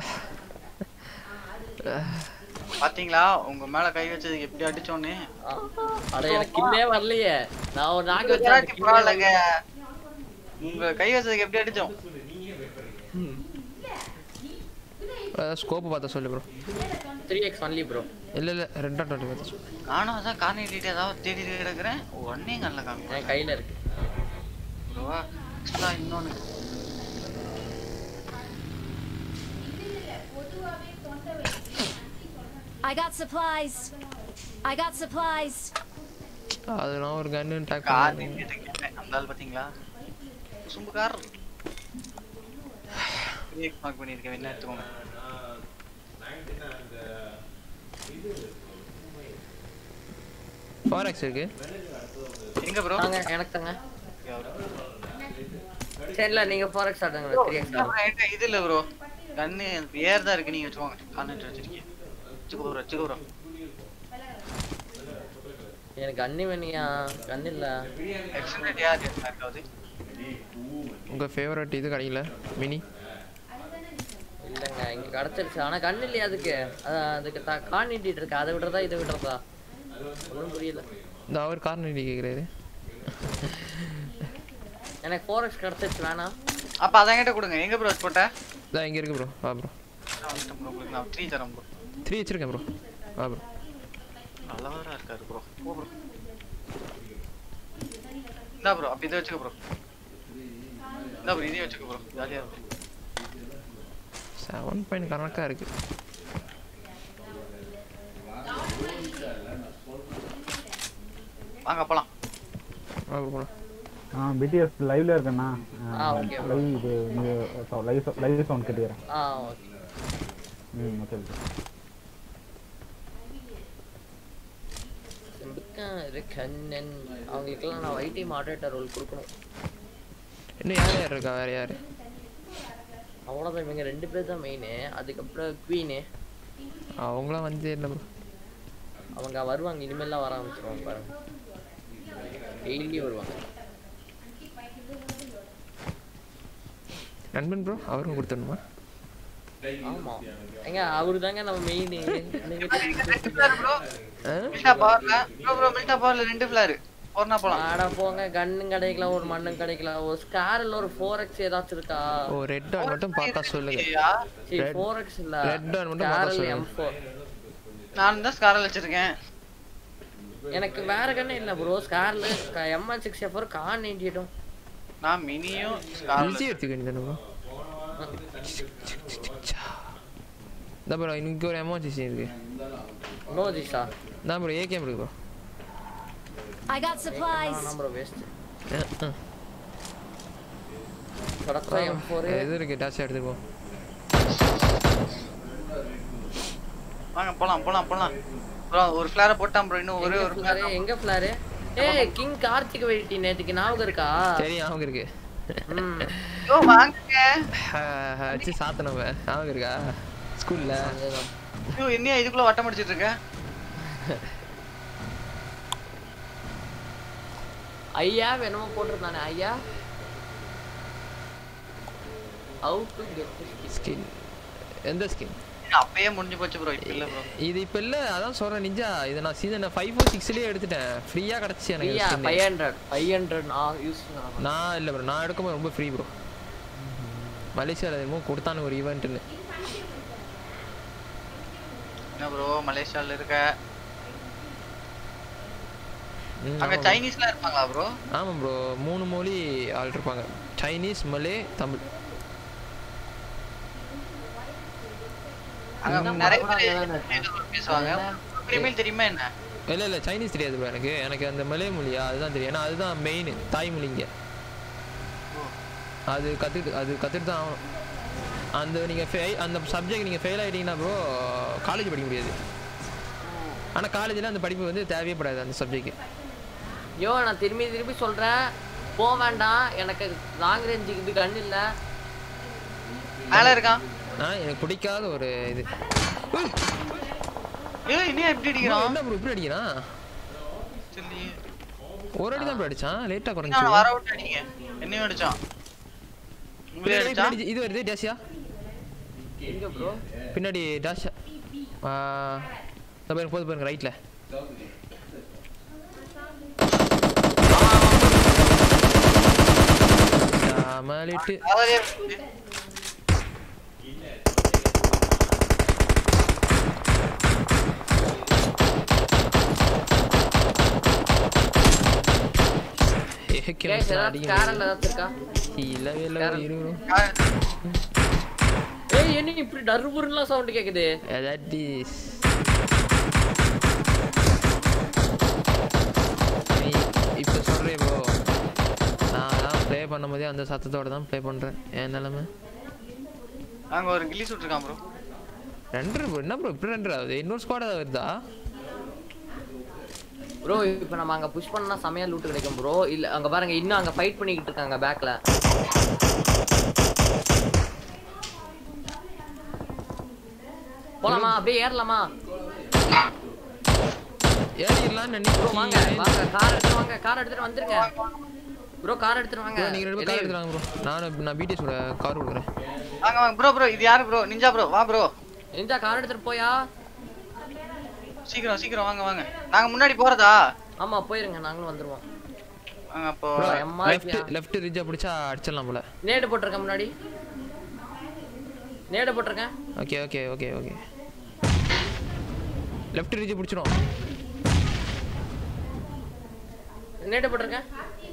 பாத்தீங்களா உங்க மேல கை வச்சதுக்கு எப்படி அடிச்சோன்னு அட எனக்கு கில்லே வரலையே நான் ஒரு நாக்கு வச்சேன் விராட்டி பரவாயில்லைங்க உங்க கை வச்சதுக்கு எப்படி அடிச்சோம் ஸ்கோப்பு பார்த்தா சொல்லு bro three X only bro இல்லை இல்லை ரெட் டாட் டுவெண்ட்டி பார்த்து சொல்லு நானும் அதான் கார்னிட்டு ஏதாவது தேடி கிடக்குறேன் உடனே கண்ணில் காமி என் கையில இருக்கு ப்ரோவா எக்ஸ்ட்ரா இன்னொன்னு I got supplies. I got supplies. அது நான் ஒரு கன்னு டேக் கார் நின்றுட்டு கேட்டேன் அந்த ஆள் பாத்தீங்களா சும்பு கார் மார்க் பண்ணியிருக்கேன் என்ன எடுத்துக்கோங்க ஃபாரெக்ஸ் இருக்கு எங்க ப்ரோ தாங்க எனக்கு தாங்க சரி இல்ல நீங்க ஃபோர் எக்ஸ் ஆடுங்க த்ரீ எக்ஸ் இது இல்ல ப்ரோ கன்னு ஏர் தான் இருக்கு நீங்க வச்சுக்கோங்க கார்னெட் வச்சிருக்கீங்க வச்சுக்கோ ப்ரோ வச்சுக்கோ ப்ரோ எனக்கு கண்ணு வேணியா கண்ணு இல்ல எக்ஸ்டெண்டட் யார் இருக்காது உங்கள் ஃபேவரட் இது கிடைக்கல மினி இல்லங்க இங்க கிடைச்சிருச்சு ஆனா கண்ணு இல்லையா அதுக்கு அதான் அதுக்கு தா கான் நீட்டிட்டு இருக்கு அதை விடுறதா இதை விடுறதா ஒன்றும் புரியல இந்த அவர் கார்னர் கேட்குறாரு எனக்கு ஃபோர் எக்ஸ் கிடைச்சிருச்சு வேணாம் அப்ப அதான் கிட்ட கொடுங்க எங்க ப்ரோ போட்ட இதான் இங்கே இருக்கு ப்ரோ வா ப்ரோ நான் வந்துட்டேன் ப்ரோ உங்களுக்கு நான் த்ரீ தரேன் ப்ரோ த்ரீ வச்சிருக்கேன் ப்ரோ வா ப்ரோ நல்லவரா இருக்காரு ப்ரோ போ ப்ரோ இந்தா ப்ரோ அப்ப இதை வச்சுக்க ப்ரோ இந்தா ப்ரோ இதையும் வச்சுக்க ப்ரோ ஜாலியா இருக்கும் செவன் பாயிண்ட் கணக்காக இருக்கு வாங்க போலாம் வா ப்ரோ போலாம் ஆ பிடிஎஸ் லைவ்ல இருக்கேண்ணா ஆ, okay, bro. லைவ் இது லைவ் லைவ் சவுண்ட் கேட்டுக்கிறேன் ஆ ஓகே ம் ஓகே ஓகே சிம்புக்காரு கண்ணன் அவங்களுக்கெல்லாம் நான் வைட்டி மாடரேட்டர் ரோல் கொடுக்கணும் இன்னும் யார் யார் இருக்கா வேறு யார் அவ்வளோதான் இவங்க ரெண்டு பேர் தான் மெயின் அதுக்கப்புறம் குவீனு அவங்களாம் வந்து இல்லை ப்ரோ அவங்க வருவாங்க இனிமேல்லாம் வர ஆரம்பிச்சிருவாங்க பாருங்க டெய்லி வருவாங்க நண்பன் ப்ரோ அவருக்கும் கொடுத்துடணுமா ஆமா ஏங்க அவரு தாங்க நம்ம மெயின் ப்ரோ ஆ மில்டா பவர்ல ப்ரோ ப்ரோ மில்டா பவர்ல ரெண்டு ஃபிளார் போறனா போலாம் ஆட போங்க கண்ணும் கிடைக்கலாம் ஒரு மண்ணும் கிடைக்கலாம் ஒரு ஸ்கார்ல ஒரு ஃபோர் எக்ஸ் ஏதாச்சும் இருக்கா ஓ ரெட் டாட் மட்டும் பார்த்தா சொல்லுங்க ஐயா, சரி Red- ஃபோர் எக்ஸ் இல்ல Red Dawn மட்டும் பார்த்தா ஸ்கார்ல சொல்லுங்க. எம் ஃபோர் நான் தான் ஸ்காரல் வச்சிருக்கேன் எனக்கு வேற கண்ணு இல்ல ப்ரோ ஸ்கார்ல எம்என் சிக்ஸ் எஃப் கான் நைன்டிடும் நான் மினியும் ஸ்காரல் ஈஸி எடுத்துக்க வேண்டியது ப்ரோ இந்த ப்ரோ இன்னைக்கு ஒரு எமோஜிசி இருக்கு நோ ஜிஷா இந்த ப்ரோ ஏகேம் இருக்கு bro I got supplies. Bro waste கடற்கரை எம் ஃபோர் எது இருக்கு டாஸ் எடுத்துப்போம் வாங்க போலாம் போலாம் போலாம் ப்ரோ ஒரு ஃபிளார போட்டான் ப்ரோ இன்னும் ஒரே ஒரு ஃபிளாரு எங்க ஃபிளாரு ஏய் கிங் கார்த்திக் வெயிட்டி நேத்துக்கு ஞாபகம் இருக்கா சரி அவங்க இருக்கு ம் யோ வாங்க வச்சு சாத்தனவ அவங்க இருக்கா ஸ்கூல்ல அதுதான். யோ என்னையா இதுக்குள்ள வட்டம் அடிச்சிட்டு இருக்க ஐயா என்னமோ போட்டிருந்தானே ஐயா ஹவு டு கெட் ஸ்கின் எந்த ஸ்கின் அப்பயே முடிஞ்சு போச்சு ப்ரோ இப்ப இல்ல ப்ரோ இது இப்போ இல்லை அதான் சொல்கிறேன் நிஞ்சா இதை நான் சீசன் ஃபைவ் ஃபோர் சிக்ஸ்லேயே எடுத்துட்டேன் ஃப்ரீயாக கிடச்சி எனக்கு ஃப்ரீயா skin. Five hundred five hundred நான் யூஸ் நான் இல்லை ப்ரோ நான் எடுக்கும்போது ரொம்ப ஃப்ரீ ப்ரோ மலேசியாவில் என்னமோ கொடுத்தானு ஒரு ஈவெண்ட்டுன்னு என்ன ப்ரோ மலேசியால இருக்க ம், அங்க ஆமா bro. சைனீஸ்லாம் இருப்பாங்களா ப்ரோ ஆமாம் ப்ரோ மூணு மொழி ஆள் இருப்பாங்க சைனீஸ் மலே தமிழ் அங்க நிறைய பேர் பேசுவாங்க இனிமேல் தெரியுமா என்ன இல்லை இல்லை சைனீஸ் தெரியாது ப்ரோ எனக்கு எனக்கு அந்த மலே மொழியா அதுதான் தெரியும் ஏன்னா அதுதான் மெயின் தாய்மொழி இங்கே அது கற்றுக்கிட்டு அது கற்றுட்டு தான் ஆகணும் அந்த நீங்கள் ஃபெ அந்த சப்ஜெக்ட் நீங்கள் ஃபெயில் ஆகிட்டீங்கன்னா ப்ரோ காலேஜ் படிக்க முடியாது ஆனால் காலேஜில் அந்த படிப்பு வந்து தேவைப்படாது அந்த சப்ஜெக்ட் ஐயோ நான் திரும்பி திரும்பி சொல்றேன் போக வேண்டாம் எனக்கு லாங் ரேஞ்சுக்கு இது கண் இல்ல மேல இருக்கான் ஆனால் எனக்கு பிடிக்காத ஒரு இது ஏய் இன்னும் எப்படி bro, அடிக்கிறான் என்ன ப்ரோ இப்படி அடிக்கிறான் தெரியலையே. ஒரு அடி தான் ப்ரோ அடிச்சான் லேட்டாக நான் குறைஞ்சி வர விட்டு அடிங்க என்னையும் அடிச்சான் உங்களே அடிச்சா பின்னாடி இது வருது டேஷியா எங்க ப்ரோ பின்னாடி டேஷ் பாருங்க போது பாருங்க ரைட்டில் மலிட்டு அவரே வந்து கேஸ் ஏதாவது கேரல் ஏதாவது இருக்கா இல்லவே இல்லை Carol. இரு bro. ஏய் என்ன இப்படி டர்புர்லாம் சவுண்ட் கேக்குது that is நீ இப்போ சொல்கிறே ப்ரோ நான் தான் ப்ளே பண்ணும்போதே அந்த சத்தத்தோட தான் ப்ளே பண்ணுறேன் என் நிலமை அங்க ஒரு கில்லி சுட்டிருக்கான் ப்ரோ ரெண்டரை bro என்ன ப்ரோ இப்படி ரெண்டரை ஆகுது இன்னொரு ஸ்குவாட் ஏதாவது வருதா ப்ரோ இப்போ நம்ம அங்க புஷ் பண்ணா செமையா லூட் கிடைக்கும் ப்ரோ இல்ல அங்க பாருங்க இன்னும் அங்க ஃபைட் பண்ணிக்கிட்டு இருக்காங்க பேக்ல போலாமா அப்படியே ஏறலாமா ஏறிடலாம்னு ப்ரோ வாங்க நினைக்கிறேன் வாங்க கார் எடுத்து வாங்க கார் எடுத்துட்டு வந்துருங்க ப்ரோ கார் எடுத்துட்டு வாங்க ப்ரோ நீங்கள் ரெண்டு பேரும் கார் எடுத்துறாங்க ப்ரோ நான் நான் பிடிஎஸ் கூட கார் கொடுக்குறேன் வாங்க வாங்க ப்ரோ ப்ரோ இது யாரு ப்ரோ நிஞ்சா ப்ரோ வா ப்ரோ எஞ்சா கார் எடுத்துட்டு போயா சீக்கிரம் சீக்கிரம் வாங்க வாங்க நாங்க முன்னாடி போறதா ஆமா போயிருங்க நாங்களும் வந்துருவோம் வாங்க அப்போ ப்ரோ எம்மா லெஃப்ட் லெஃப்ட் ரிஜா பிடிச்சா அடிச்சிடலாம் போல நேடு போட்டிருக்கேன் முன்னாடி நேடு போட்டிருக்கேன் okay okay okay okay left ridge பிடிச்சிரும் நேடு போட்டிருக்கேன்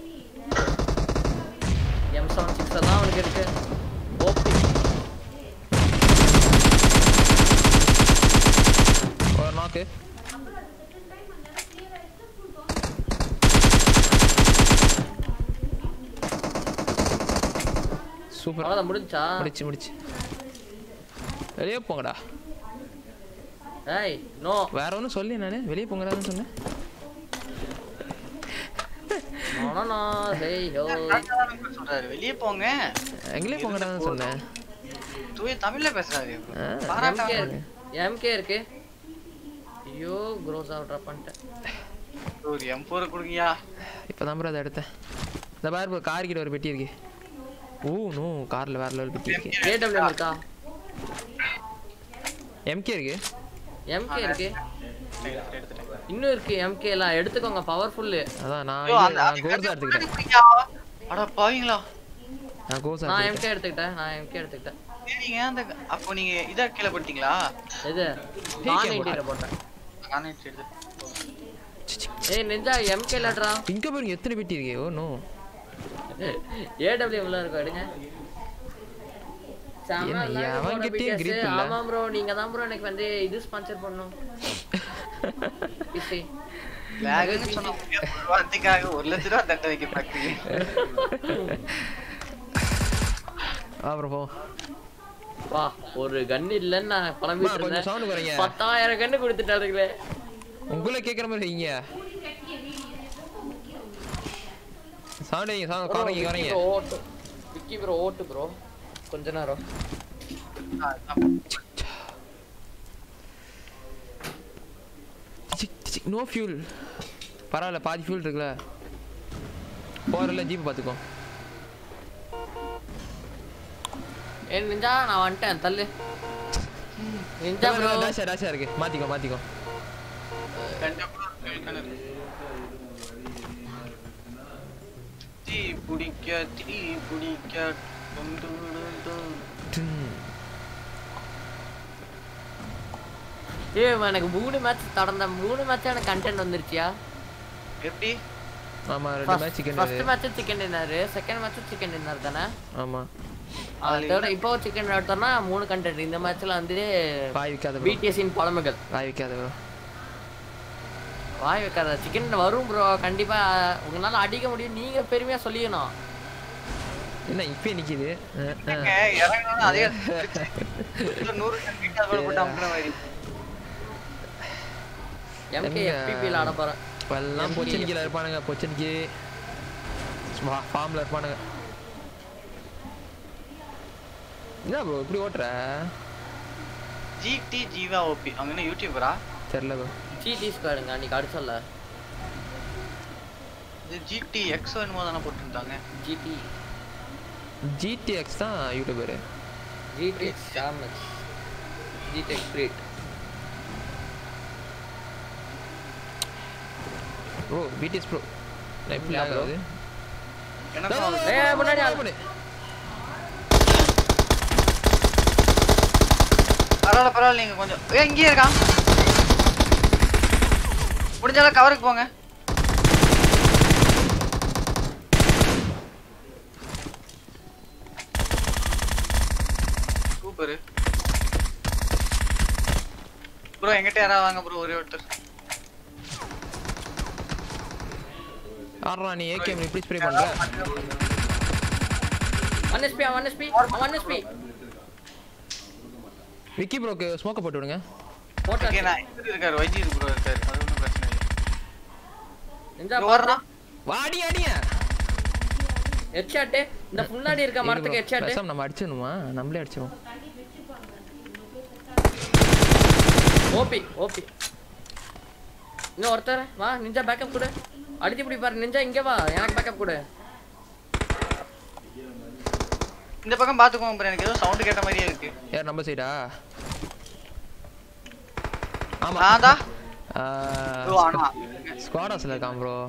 எம் செவன் சிக்ஸ் எல்லாம் அவனுக்கு இருக்கு ஓபி ஒரு நாக்கு சூப்பர் அவ்வளோதான் முடிஞ்சா முடிச்சு முடிச்சு வெளியே போங்கடா ஏய் நோ வேற ஒன்றும் சொல்லி நான் வெளியே போங்கடான்னு சொன்னேன் நோ நோ ஹேய் ஹோய் சொல்றாரு வெளியே போங்க எங்களே போங்கடான்னு சொன்னேன் தூய தமிழ்ல பேசுறாரு ஆ, பாராட்டா எம்கே இருக்கு எம்கே இருக்கு ஐயோ க்ரோஸா ட்ராப் பண்ணிட்டேன் ஒரு எம் ஃபோர் கொடுங்கயா இப்போ தான் ப்ரோ அதை எடுத்தேன் இந்த பாரு ப்ரோ கார் கிட்ட ஒரு பெட்டி இருக்கு ஓ நோ காரில் வேற லெவல் பெட்டி இருக்கு ஏடபிள்யூ இருக்கா எம்கே இருக்கு எம்கே இருக்கு எடுத்துட்டேன் இன்னும் இருக்கு எம்கே எல்லாம் எடுத்துக்கோங்க பவர்ஃபுல்லு அதான் நான் ஐயோ, இது- அந்த- நான் அந்த கோர்ஸா கத்தி எடுத்துக்கிட்டேன் கொடுங்கயா. அட பாவீங்களா நான் கோர்ஸா நான் எடுத்துக்கிட்டேன் எம்கே எடுத்துக்கிட்டேன் நான் எம்கே எடுத்துக்கிட்டேன் சரிங்க அந்த அப்போ நீங்க இதா கீழே போட்டீங்களா இது நான் இண்டியில போட்டேன் நானே எடுத்து ஏய் நெஞ்சா எம்கே லட்ரா இங்க பாருங்க எத்தனை பெட்டி இருக்கு ஓ நோ ஏடபிள்யூ எல்லாம் இருக்கும் எடுங்க செம என்ன, நல்லா இருக்கு எவன்கிட்டயும் bro, grip BTS. இல்ல. ஆமா ப்ரோ நீங்க தான் ப்ரோ எனக்கு வந்து இது ஸ்பான்சர் பண்ணும் இசை. லேகுன்னு சொன்ன ஒரு வார்த்தைக்காக ஒரு லட்ச ரூபா தட்ட வைக்க பாக்குறீங்க அப்புறம் போ வா ஒரு கன் இல்லன்னு நான் அம்மா, புலம்பிட்டு கொஞ்சம் இருந்தேன் சவுண்ட் குறைங்க பத்தாயிரம் கண்ணு கொடுத்துட்டாருங்களே உங்களை கேட்குற மாதிரி வைங்க சவுண்ட் வைங்க சவுண்ட் குறைங்க குறைங்க ப்ரோ ஓட்டு விக்கி ப்ரோ ஓட்டு ப்ரோ கொஞ்ச நேரம் நோ ஃபியூல் பரவாயில்ல பாதி ஃபியூல் இருக்குல்ல போகிறல ஜீப் பார்த்துக்கோ ஏன் நெஞ்சா நான் வந்துட்டேன் தள்ளு நிஞ்சா ப்ரோ டேஷா டேஷா இருக்கு மாத்திக்கோ மாத்திக்கோ தீ பிடிக்க தீ பிடிக்க டும் டும் டும் டும். டின். ஏய் எனக்கு மூணு மேட்ச் தொடர்ந்த மூணு மேட்ச் எனக்கு கண்டென்ட் வந்துருச்சியா எப்படி ஆமா ரெண்டு match chicken first match chicken dinner second match chicken dinner தானே ஆமா தேர்ட் இப்போ சிக்கன் எடுத்தோம்னா மூணு கண்டென்ட் இந்த மேட்ச்ல வந்து வாய் வைக்காத ப்ரோ பிடிஎஸ்இன் புலமைகள் வாய் வைக்காத ப்ரோ வாய் வைக்காத சிக்கன் வரும் ப்ரோ கண்டிப்பா உங்களால அடிக்க முடியும் நீங்க பெருமையா சொல்லிக்கணும் என்ன இப்பயே நிக்குது அஹ், அஹ். ஏங்க, இறங்கணும்னு அதே இன்னும் நூறு டன் கிட்ட அது போட்டு அமுக்குற மாதிரி எம்கே எங்க? எஃபிபியில் ஆட போறேன் எல்லாம் MK. பொச்சனிக்கில இருப்பானுங்க பொச்சனிக்கு ஃபார்ம்ல இருப்பானுங்க என்ன ப்ரோ இப்படி ஓட்டுற ஜிடி ஜீவா ஓபி அவங்க என்ன யூடியூபரா தெரியல ப்ரோ ஜிடி ஸ்குவாடுங்க அன்னைக்கு அடிச்சல இது ஜிடி எக்ஸ் என்னமோ தானே போட்டுருந்தாங்க ஜிடி ஜிடிஎக்ஸ் தான் யூடியூபரு ஜிடி ஷாமஸ் GT great bro BTS bro எப்படி Yeah, bro. ஆகுது எனக்கும் ஏய் முன்னாடி ஆளு. பரவாயில்ல பரவாயில்ல நீங்க கொஞ்சம் ஏ இங்கேயே இருக்கான் முடிஞ்சாலும் கவருக்கு போங்க சூப்பர் ப்ரோ எங்கிட்ட யாராவது வாங்க ப்ரோ ஒரே ஒருத்தர் ஆடுறா நீ ஏகேம் இப்படி ஸ்ப்ரே பண்ற one SP one SP one SP Vicky ப்ரோக்கு ஸ்மோக்க போட்டு விடுங்க போட்டா ஓகே நான் இவரு இருக்காரு வைஜி ப்ரோ இருக்காரு அது ஒன்றும் பிரச்சனை இல்லை நெஞ்சா இங்க போடுறா வர்றான் வாடி அடிய ஹெட்ஷாட் இந்த முன்னாடி இருக்க மரத்துக்கு ஹெட்ஷாட் பேசாம நம்ம அடிச்சிடணுமா நம்மளே அடிச்சிருவோம் ஓபி ஓபி இன்னும் ஒருத்தர் வா நிஞ்சா பேக்கப் கொடு அடிச்சு பிடி பாரு நிஞ்சா இங்க வா எனக்கு பேக்கப் கொடு இந்த பக்கம் பாத்துக்கோங்க ப்ரோ எனக்கு ஏதோ சவுண்ட் கேட்ட மாதிரியே இருக்கு யார் நம்ம சைடா ஆமா நான் தான் ப்ரோ ஆனா ஸ்குவாடாஸ்ல இருக்கான் ப்ரோ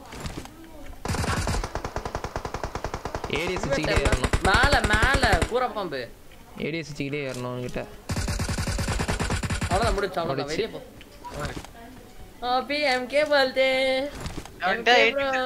ஏடிஎஸ் வச்சுக்கிட்டே ஏறணும் மேல மேல கூரை பாம்பு ஏடிஎஸ் வச்சுக்கிட்டே ஏறணும் அவன்கிட்ட அவ்வளவுதான் முடிச்சு அவ்வளவுதான் முடிச்சு. வெளியே போ ஹாப்பி எம்கே பர்த்டே அவன்கிட்ட எம்கே ப்ரோ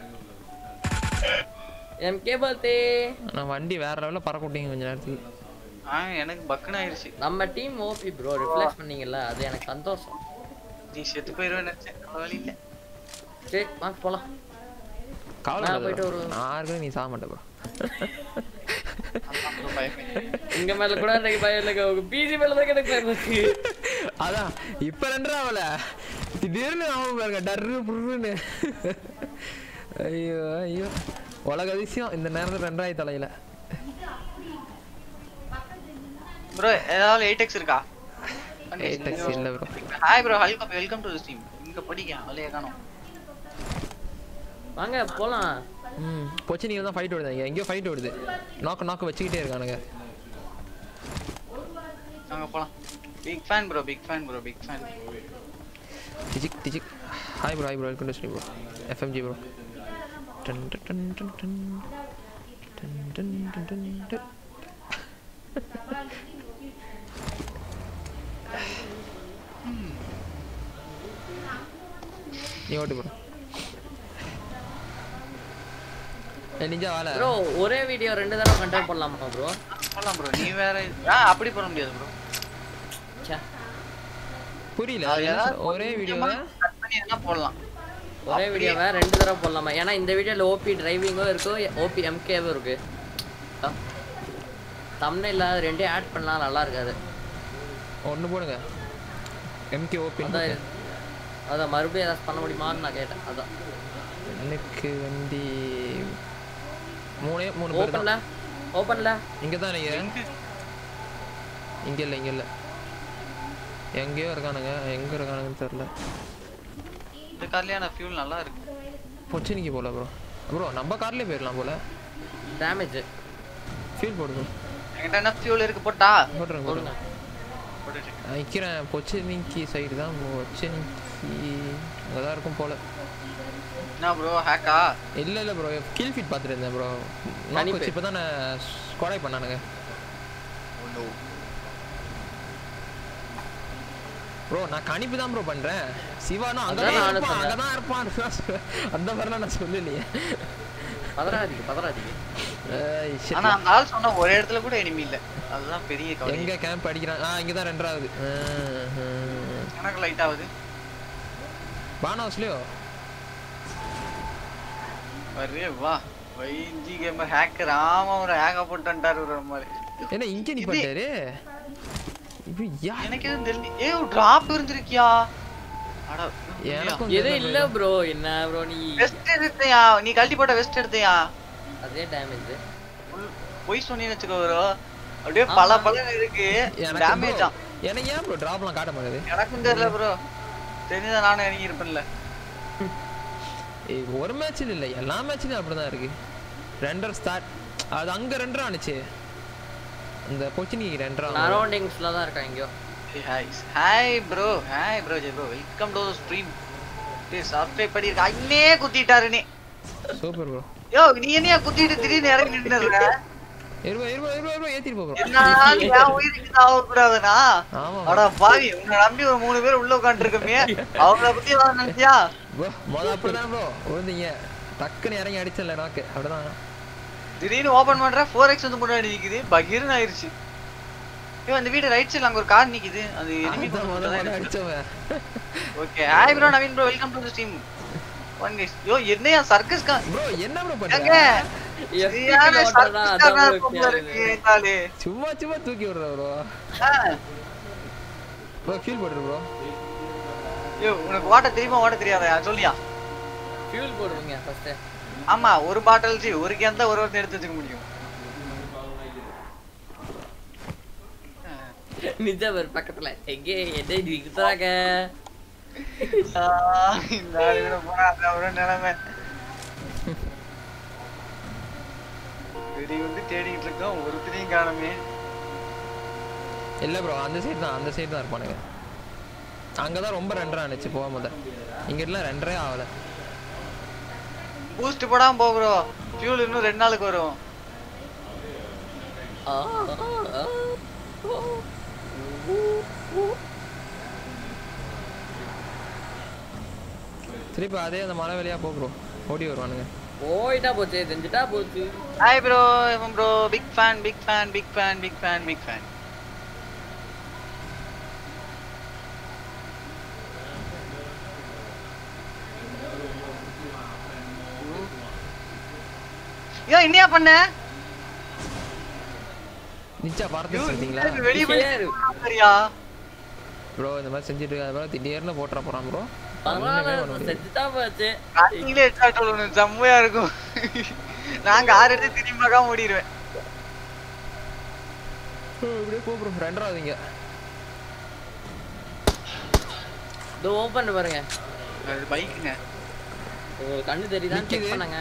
எம்கே பர்த்டே நான் வண்டி வேற லெவலில் பறக்க விட்டீங்க கொஞ்ச நேரத்துக்கு ஆ எனக்கு பக்குன்னு ஆயிடுச்சு நம்ம டீம் ஓபி ப்ரோ ரிஃப்ளெக்ஸ் பண்ணீங்கல்ல அது எனக்கு சந்தோஷம் நீ செத்து போயிருவேன்னு நினைச்சேன் வழி இல்ல சரி வாங்க போலாம் கவலை நான் போயிட்டு படாத. வருவேன். நான் இருக்கேன் நீ சாக மாட்டே ப்ரோ அதான் bro பயமே. இங்க மேல கூட எனக்கு பயம் இல்லைங்க உங்க பிஜி மேல தான் எனக்கு பயம் இருக்கு அதான் இப்ப ரெண்டா அவள திடீர்னு அவன் பாருங்க டர்ரு புருன்னு ஐயோ ஐயோ உலக அதிசயம் இந்த நேரத்துல ரெண்டாயிரத்தி தலையில ப்ரோ ஏதாவது எயிட் எக்ஸ் இருக்கா எயிட் எக்ஸ் இல்ல bro hi bro welcome welcome to this team இங்க படிக்க அவளையே காணோம் வாங்க போலாம் ம் பொச்சினியில் தான் ஃபைட் ஓடுது எங்கேயோ ஃபைட் ஓடுது நாக்கு நாக்கு வச்சுக்கிட்டே இருக்கானுங்க அங்க போலாம் big fan bro big fan bro big fan டிஜிக் டிஜிக் hi bro hi bro welcome to stream bro FMG bro டன் done done done done done done done done டன் நீ ஓட்டு ப்ரோ ஏ நிஞ்சா வாழ ப்ரோ ஒரே வீடியோ ரெண்டு தடவை கண்டெக்ட் பண்ணலாமா ப்ரோ போலாம் ப்ரோ நீ வேற ஆ அப்படி போட முடியாது ப்ரோ புரியல அது என்ன ஏதாவது சொல்- ஒரே வீடியோவை கட் பண்ணி எதனா போடலாம் ஒரே வீடியோவை ரெண்டு தடவை போடலாமா ஏன்னா இந்த வீடியோல ஓபி டிரைவிங்கும் இருக்கு ஓபி எம்கேவும் இருக்கு தமிழ்ல ரெண்டே ஆட் பண்ணலாம் நல்லா இருக்காது ஒன்று போடுங்க எம்கே ஓபி அதான் அதான் மறுபடியும் ஏதாச்சும் பண்ண முடியுமான்னு நான் கேட்டேன் அதான் எனக்கு வண்டி மூணே மூணு பேர் ஓப்பன்ல தான் ஓப்பன்ல இங்கே தான் நினைக்கிறேன் இங்கே இல்லை இங்கே இல்லை எங்கேயோ இருக்கானுங்க எங்கே இருக்கானுங்கன்னு தெரில இந்த கார்லயான ஃபியூல் நல்லா இருக்கு பொச்சினிக்கு போல ப்ரோ ப்ரோ நம்ம கார்லேயே போயிடலாம் போல டேமேஜ் ஃபீல் போடுங்க என்கிட்ட என்ன ஃபியூல் இருக்கு போட்டா போட்டுருங்க போடுங்க போடுங்க நான் நிற்கிறேன் பொச்சனிக்கி சைடு தான் பொச்சனிக்கி அங்கே தான் இருக்கும் போல என்ன ப்ரோ ஹேக்கா இல்லை இல்லை ப்ரோ கில் ஃபிட் பார்த்துட்டு இருந்தேன் ப்ரோ நான் கணிப்பு. வச்சு இப்போ தான் ஸ்குவாடை பண்ணானுங்க ப்ரோ நான் கணிப்பு தான் ப்ரோ பண்றேன் சிவானா அங்க அதான் தான் நானும் இருப்பான் சொன்னேன். அங்க தான் இருப்பான் அந்த மாதிரிலாம் நான் சொல்லலையே பதறாதீங்க பதறாதீங்க ஏய், shit. ஆனா அந்த ஆள் சொன்ன ஒரு இடத்துல கூட எனிமி இல்ல அதுதான் பெரிய கவலை எங்க கேம்ப் அடிக்கிறான் ஆ இங்க தான் ரெண்டாவது எனக்கு லைட் ஆகுது பானஹவுஸ்லயோ வரே வா வைஜி கேமர் ஹேக்கர் ஆமா ஒரு ஹேக்க போட்டு வந்துட்டாரு ஒரு மாதிரி என்ன இங்க நிப்பாட்டாரு இப்போ யா எனக்கு எதுவும் தெரியல ஏய் டிராப் இருந்திருக்கியா அட எனக்கும் எது தெரியல இல்ல ப்ரோ என்ன ப்ரோ நீ வெஸ்ட் எடுத்தியா நீ கழட்டி போட்ட வெஸ்ட் எடுத்தியா அதே டேமேஜ் பொய் சொன்னீன்னு வச்சுக்கோ bro. அப்படியே பல பல இருக்கு எனக்கு டேமேஜ் bro, ஆ எனக்கு ஏன் ப்ரோ டிராப்லாம் காட்ட மாட்டேது எனக்கும் தெரியல ப்ரோ தெரிஞ்சா நானும் இறங்கி இருப்பேன்ல ஏய், ஒரு மேட்ச்ல இல்ல எல்லா மேட்ச்லயும் அப்படிதான் இருக்கு ரெண்டர் ஸ்டார்ட் அது அங்க ரெண்டர் ஆனுச்சு அந்த கொச்சினி ரெண்டர் சரௌண்டிங்ஸ்ல தான் இருக்கா எங்கயோ hi hi bro hi bro Jay bro welcome to stream டேய் சப்ஸ்கிரைப் பண்ணிருக்க அண்ணே குத்திட்டாரு நீ சூப்பர் ப்ரோ யோ நீ என்னையா குத்திட்டு திடீர்னு இறங்கி நின்னுற இருபது இருபது இருபது இருபது ஏத்திட்டு போ bro. என்ன என் உயிருக்கு சாவ கூடாதுனா ஆமா அட பாவி உன்னை நம்பி ஒரு மூணு பேர் உள்ள உட்காந்துருக்கோமே அவங்கள பத்தி ஏதாவது நினைச்சியா ப்ரோ மொத அப்படிதான் ப்ரோ விழுந்தீங்க டக்குன்னு இறங்கி அடிச்சல நாக்கு அப்படிதான் திடீர்னு ஓபன் பண்ற ஃபோர் எக்ஸ் வந்து முன்னாடி நிக்குது பகீர்னு ஆயிருச்சு ஐயோ அந்த வீடு ரைட் சைடுல அங்க ஒரு கார் நிக்குது அது enemy அதான் முத முத அடிச்சவன் okay hi bro Naveen bro welcome to the stream one guys yo என்னையா சர்க்கஸ் கா ப்ரோ என்ன ப்ரோ எங்க பண்ற சரியான circus காரனா இருக்கும் இருக்கு என்னாலே. சும்மா சும்மா தூக்கி விடுற ப்ரோ ஆ, ப்ரோ ஃபீல் போடுற ப்ரோ யோ உனக்கு ஓட்ட தெரியுமா ஓட்ட தெரியாதயா சொல்லியா ஃபியூல் போடுவீங்க ஃபர்ஸ்ட் ஆமா ஒரு பாட்டில் ஜி ஒரு கேன் தான் ஒரு ஒருத்தர் எடுத்து வச்சுக்க முடியும் நிஜா பேர் பக்கத்துல எங்கே எதை விக்குறாங்க ஆ, இந்த ஆளு கூட போனா அதான் ஒரு நிலைமை வெடி வந்து தேடிட்டு இருக்கோம் ஒருத்தரையும் காணுமே இல்ல ப்ரோ அந்த சைடு தான் அந்த சைடு தான் இருப்பானுங்க அங்கதான் ரொம்ப ரெண்டரை ஆனிச்சு போகும்போது இங்க எல்லாம் ரெண்டரே ஆகல பூஸ்ட் போடாம போ ப்ரோ ஃபியூல் இன்னும் ரெண்டு நாளுக்கு வரும் ஆ, ஆ, ஆ. திருப்பி அதே அந்த மலை வழியா போ ப்ரோ ஓடி வருவானுங்க போயிட்டா போச்சு தெரிஞ்சுட்டா போச்சு hi bro FM bro big fan big fan big fan big fan big fan yo என்னையா பண்ண நிச்சா பார்த்து செஞ்சீங்களா வெளிய ஏறு. சரியா ப்ரோ இந்த மாதிரி செஞ்சுட்டு இருக்க அப்புறம் திடீர்னு போட்டுற போறான் ப்ரோ பரவாயில்ல செஞ்சுட்டா போச்சு நீங்களே ஸ்டார்ட் சொல்லணும் செம்மையா இருக்கும் நாங்க ஆறு எடுத்து திரும்பி பார்க்காம ஓடிடுவேன் இப்படியே போ ப்ரோ ரெண்டராவது இங்க இதோ ஓபன் பாருங்க அது பைக்குங்க உங்களுக்கு கண்ணு தெரியுதா செக் நிக்குது. பண்ணுங்க